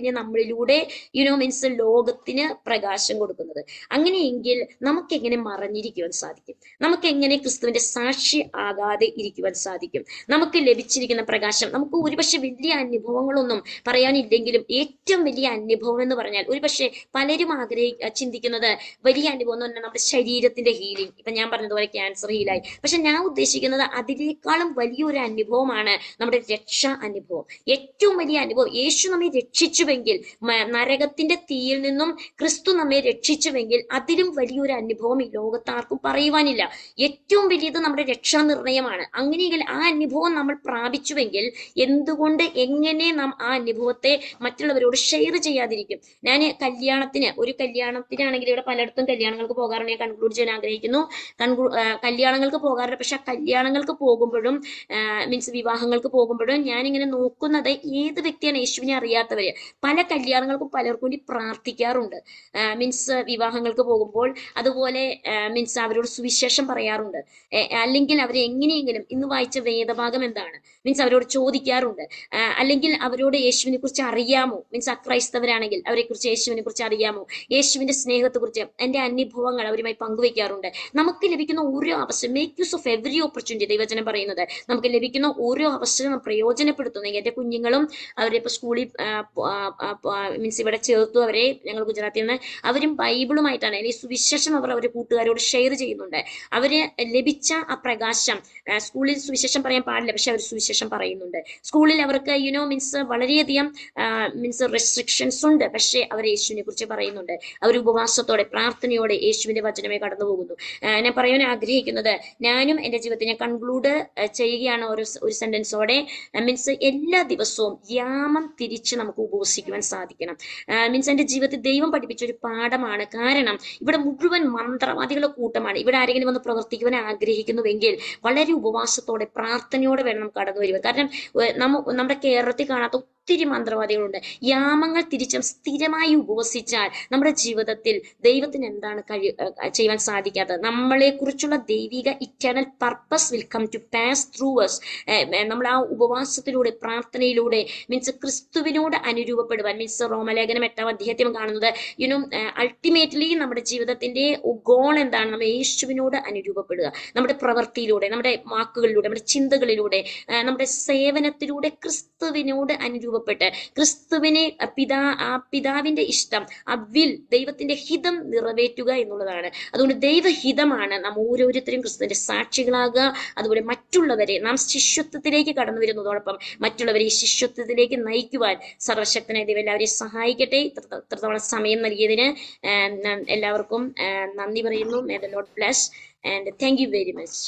ചൈതന്യം നമ്മളിലൂടെ യുനോ മീൻസ് ലോകത്തിന് പ്രകാശം കൊടുക്കുന്നത് അങ്ങനെയെങ്കിൽ നമുക്ക് എങ്ങനെ മറഞ്ഞിരിക്കുവാൻ സാധിക്കും നമുക്ക് എങ്ങനെ ക്രിസ്തുവിന്റെ സാക്ഷി ആകാതെ ഇരിക്കുവാൻ സാധിക്കും നമുക്ക് ലഭിച്ചിരിക്കുന്ന പ്രകാശം നമുക്ക് ഒരുപക്ഷെ വലിയ അനുഭവങ്ങളൊന്നും പറയാനില്ലെങ്കിലും ഏറ്റവും വലിയ അനുഭവം എന്ന് പറഞ്ഞാൽ ഒരുപക്ഷെ പലരും ആഗ്രഹി ചിന്തിക്കുന്നത് വലിയ അനുഭവം എന്ന് പറഞ്ഞാൽ നമ്മുടെ ശരീരത്തിന്റെ ഹീലിംഗ് ഇപ്പൊ ഞാൻ പറഞ്ഞതുപോലെ ക്യാൻസർ ഹീലായി പക്ഷെ ഞാൻ ഉദ്ദേശിക്കുന്നത് അതിനേക്കാളും വലിയൊരു അനുഭവമാണ് നമ്മുടെ രക്ഷാ അനുഭവം ഏറ്റവും വലിയ അനുഭവം യേശു നമ്മെ രക്ഷിച്ചുവെങ്കിൽ മ- നരകത്തിന്റെ തീയിൽ നിന്നും ക്രിസ്തു നമ്മെ രക്ഷിച്ചുവെങ്കിൽ അതിലും വലിയൊരു അനുഭവം ഈ ലോകത്ത് ആർക്കും പറയുവാനില്ല ഏറ്റവും വലിയത് നമ്മുടെ രക്ഷാ നിർണയമാണ് അങ്ങനെയെങ്കിൽ ആ അനുഭവം നമ്മൾ പ്രാപിച്ചുവെങ്കിൽ എന്തുകൊണ്ട് എങ്ങനെ നാം ആ അനുഭവത്തെ മറ്റുള്ളവരോട് ഷെയർ ചെയ്യാതിരിക്കും ഞാൻ കല്യാണത്തിന് ഒരു കല്യാണത്തിനാണെങ്കിൽ ഇവിടെ പലയിടത്തും കല്യാണങ്ങൾക്ക് പോകാറുണ്ട് ഞാൻ കൺക്ലൂഡ് ചെയ്യാൻ ആഗ്രഹിക്കുന്നു കൺക്ലൂ ആ, കല്യാണങ്ങൾക്ക് പോകാറുണ്ട് പക്ഷെ ആ കല്യാണങ്ങൾക്ക് പോകുമ്പോഴും മീൻസ് വിവാഹങ്ങൾക്ക് പോകുമ്പോഴും ഞാനിങ്ങനെ നോക്കുന്നത് ഏത് വ്യക്തിയാണ് യേശുവിനെ അറിയാത്തവര് പല കല്യാണങ്ങൾക്കും പലർക്കും വേണ്ടി പ്രാർത്ഥിക്കാറുണ്ട് മീൻസ് വിവാഹങ്ങൾക്ക് പോകുമ്പോൾ അതുപോലെ മീൻസ് അവരോട് സുവിശേഷം പറയാറുണ്ട് ഏ, അല്ലെങ്കിൽ അവരെ എങ്ങനെയെങ്കിലും ഇന്ന് വായിച്ച വേദഭാഗം എന്താണ് മീൻസ് അവരോട് ചോദിക്കാറുണ്ട് ആ, അല്ലെങ്കിൽ അവരോട് യേശുവിനെ കുറിച്ച് അറിയാമോ മീൻസ് അക്രൈസ്തവരാണെങ്കിൽ അവരെ കുറിച്ച് യേശുവിനെ കുറിച്ച് അറിയാമോ യേശുവിന്റെ സ്നേഹത്തെ കുറിച്ച് എന്റെ അനുഭവങ്ങൾ അവരുമായി പങ്കുവെക്കാറുണ്ട് നമുക്ക് ലഭിക്കുന്ന ഓരോ അവസരം make use of every opportunity ദൈവജനം പറയുന്നത് നമുക്ക് ലഭിക്കുന്ന ഓരോ അവസരം നാം പ്രയോജനപ്പെടുത്തുന്നു എന്റെ കുഞ്ഞുങ്ങളും അവരെ ഇപ്പൊ സ്കൂളിൽ മീൻസ് ഇവിടെ ചേർത്തു അവരെ ഞങ്ങൾ ഗുജറാത്തിൽ നിന്ന് അവരും ബൈബിളുമായിട്ടാണ് അല്ലെങ്കിൽ സുവിശേഷം അവർ അവരുടെ കൂട്ടുകാരോട് ഷെയർ ചെയ്യുന്നുണ്ട് അവര് ലഭിച്ച ആ പ്രകാശം ആ, സ്കൂളിൽ സുവിശേഷം പറയാൻ പാടില്ല പക്ഷെ അവർ സുവിശേഷം പറയുന്നുണ്ട് സ്കൂളിൽ അവർക്ക് യുനോ മീൻസ് വളരെയധികം മീൻസ് റെസ്ട്രിക്ഷൻസ് ഉണ്ട് പക്ഷേ അവർ യേശുവിനെ കുറിച്ച് പറയുന്നുണ്ട് അവർ ഉപവാസത്തോടെ പ്രാർത്ഥനയോടെ യേശുവിന്റെ വചനമേ കടന്നു പോകുന്നു ആ, ഞാൻ പറയാൻ ആഗ്രഹിക്കുന്നത് ഞാനും എൻ്റെ ജീവിതത്തിൽ ഞാൻ കൺക്ലൂഡ് ചെയ്യുകയാണ് ഒരു സ- ഒരു സെന്റൻസോടെ മീൻസ് എല്ലാ ദിവസവും യാമം തിരിച്ച് നമുക്ക് ഉപവസിക്കുവാൻ സാധിക്കണം മീൻസ് എൻ്റെ ജീവിതത്തിൽ ദൈവം പഠിപ്പിച്ച ഒരു പാഠമാണ് കാരണം ഇവിടെ മുഴുവൻ മന്ത്രവാദികളുടെ കൂട്ടമാണ് ഇവിടെ ആരെങ്കിലും വന്ന് പ്രവർത്തിക്കുവാൻ ആഗ്രഹിക്കുന്നുവെങ്കിൽ വളരെ ഉപവാസത്തോടെ പ്രാർത്ഥനയോടെ വേണം നമുക്ക് കടന്നു വരുവാൻ കാരണം ഏർ നമ്മ നമ്മുടെ കേരളത്തിൽ കാണാത്ത ഒത്തിരി മന്ത്രവാദികളുണ്ട് യാമങ്ങൾ തിരിച്ചും സ്ഥിരമായി ഉപവസിച്ചാൽ നമ്മുടെ ജീവിതത്തിൽ ദൈവത്തിന് എന്താണ് കഴി ഏർ ചെയ്യുവാൻ സാധിക്കാത്തത് നമ്മളെ കുറിച്ചുള്ള ദൈവിക eternal purpose will come to pass through us നമ്മൾ ആ ഉപവാസത്തിലൂടെ പ്രാർത്ഥനയിലൂടെ മീൻസ് ക്രിസ്തുവിനോട് അനുരൂപപ്പെടുവാൻ മീൻസ് റോമലേഖനം എട്ടാം അധ്യായത്തിൽ കാണുന്നത് യുനോ അൾട്ടിമേറ്റ്ലി നമ്മുടെ ജീവിതത്തിന്റെ ഗോൾ എന്താണ് നമ്മൾ യേശുവിനോട് അനുരൂപപ്പെടുക നമ്മുടെ പ്രവൃത്തിയിലൂടെ നമ്മുടെ വാക്കുകളിലൂടെ നമ്മുടെ ചിന്തകളിലൂടെ ആ, നമ്മുടെ സേവനത്തിലൂടെ ക്രിസ്തുവിനോട് അനുരൂപപ്പെട്ട് ക്രിസ്തുവിനെ ആ, പിതാ ആ പിതാവിന്റെ ഇഷ്ടം ആ വിൽ ദൈവത്തിന്റെ ഹിതം നിറവേറ്റുക എന്നുള്ളതാണ് അതുകൊണ്ട് ദൈവഹിതമാണ് നാം ഓരോരുത്തരും ക്രിസ്തുവിന്റെ സാക്ഷികളാകുക അതുപോലെ മറ്റുള്ളവരെ നാം ശിഷ്യത്വത്തിലേക്ക് കടന്നു വരുന്നതോടൊപ്പം മറ്റുള്ളവരെ ഈ ശിഷ്യത്വത്തിലേക്ക് നയിക്കുവാൻ സർവശക്തനായ ദൈവം എല്ലാവരെയും സഹായിക്കട്ടെ ഇത്ര- ഇത്രത്തോളം സമയം നൽകിയതിന് ആ, ഞാൻ എല്ലാവർക്കും ആ, നന്ദി പറയുന്നു may the lord bless and thank you very much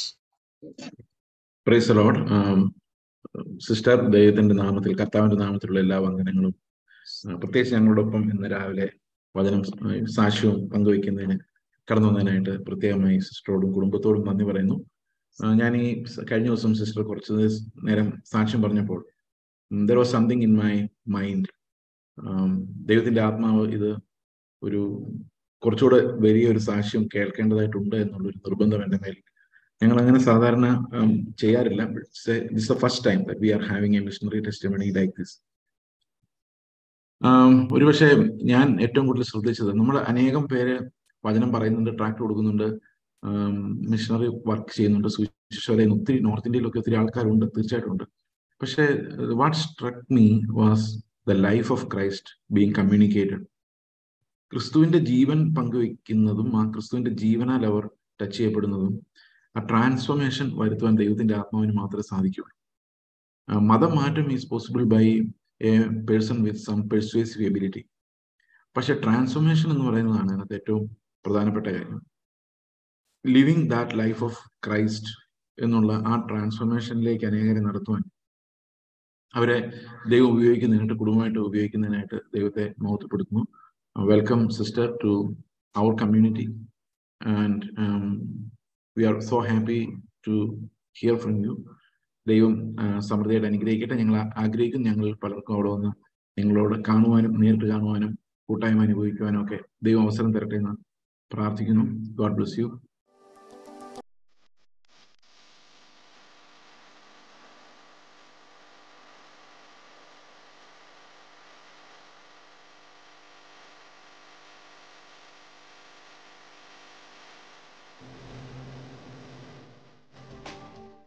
praise lord sister ദൈവത്തിന്റെ നാമത്തിൽ കർത്താവിന്റെ നാമത്തിലുള്ള എല്ലാ വന്ദനങ്ങളും ആ, പ്രത്യേകിച്ച് ഞങ്ങളോടൊപ്പം ഇന്ന് രാവിലെ വചനം ആ, സാക്ഷ്യവും പങ്കുവയ്ക്കുന്നതിന് കടന്നു വന്നതിനായിട്ട് പ്രത്യേകമായി സിസ്റ്ററോടും കുടുംബത്തോടും നന്ദി പറയുന്നു ആ, ഞാൻ ഈ സ- കഴിഞ്ഞ ദിവസം സിസ്റ്റർ കുറച്ച് ദിവസം നേരം സാക്ഷ്യം പറഞ്ഞപ്പോൾ there was something in my mind ദൈവത്തിന്റെ ആത്മാവ് ഇത് ഒരു കുറച്ചുകൂടെ വലിയൊരു സാക്ഷ്യം കേൾക്കേണ്ടതായിട്ടുണ്ട് എന്നുള്ളൊരു നിർബന്ധം എൻ്റെ മേൽ ഞങ്ങൾ അങ്ങനെ സാധാരണ ഉം, ചെയ്യാറില്ല this the first time that we are having a missionary testimony like this ഒരുപക്ഷെ ഞാൻ ഏറ്റവും കൂടുതൽ ശ്രദ്ധിച്ചത് നമ്മൾ അനേകം പേര് വചനം പറയുന്നുണ്ട് ട്രാക്ട് കൊടുക്കുന്നുണ്ട് മിഷണറി വർക്ക് ചെയ്യുന്നുണ്ട് സുവിശേഷം ഒത്തിരി നോർത്ത് ഇന്ത്യയിലൊക്കെ ഒത്തിരി ആൾക്കാരുണ്ട് തീർച്ചയായിട്ടും ഉണ്ട് പക്ഷേ what struck me was the life of Christ being communicated ക്രിസ്തുവിന്റെ ജീവൻ പങ്കുവെക്കുന്നതും ആ ക്രിസ്തുവിന്റെ ജീവനാൽ അവർ ടച്ച് ചെയ്യപ്പെടുന്നതും ആ ട്രാൻസ്ഫോർമേഷൻ വരുത്തുവാൻ ദൈവത്തിന്റെ ആത്മാവിന് മാത്രമേ സാധിക്കുകയുള്ളൂ ആ, മതം മാറ്റം is possible by a person with some persuasive ability പക്ഷെ ട്രാൻസ്ഫോർമേഷൻ എന്ന് പറയുന്നതാണ് അതിനകത്ത് ഏറ്റവും പ്രധാനപ്പെട്ട കാര്യം living that life of Christ എന്നുള്ള ആ ട്രാൻസ്ഫോർമേഷനിലേക്ക് അനേകരെ നടത്തുവാൻ അവരെ ദൈവം ഉപയോഗിക്കുന്നതിനായിട്ട് കുടുംബമായിട്ട് ഉപയോഗിക്കുന്നതിനായിട്ട് ദൈവത്തെ മഹത്വപ്പെടുത്തുന്നു welcome sister to our community and we are so happy to hear from you ദൈവം ആ, സമൃദ്ധിയായിട്ട് അനുഗ്രഹിക്കട്ടെ ഞങ്ങൾ ആ- ആഗ്രഹിക്കും ഞങ്ങൾ പലർക്കും അവിടെ വന്ന് നിങ്ങളോട് കാണുവാനും നേരിട്ട് കാണുവാനും കൂട്ടായ്മ അനുഭവിക്കുവാനും ഒക്കെ ദൈവം അവസരം തരട്ടെ എന്ന് പ്രാർത്ഥിക്കുന്നു ഗോഡ് ബ്ലസ് യു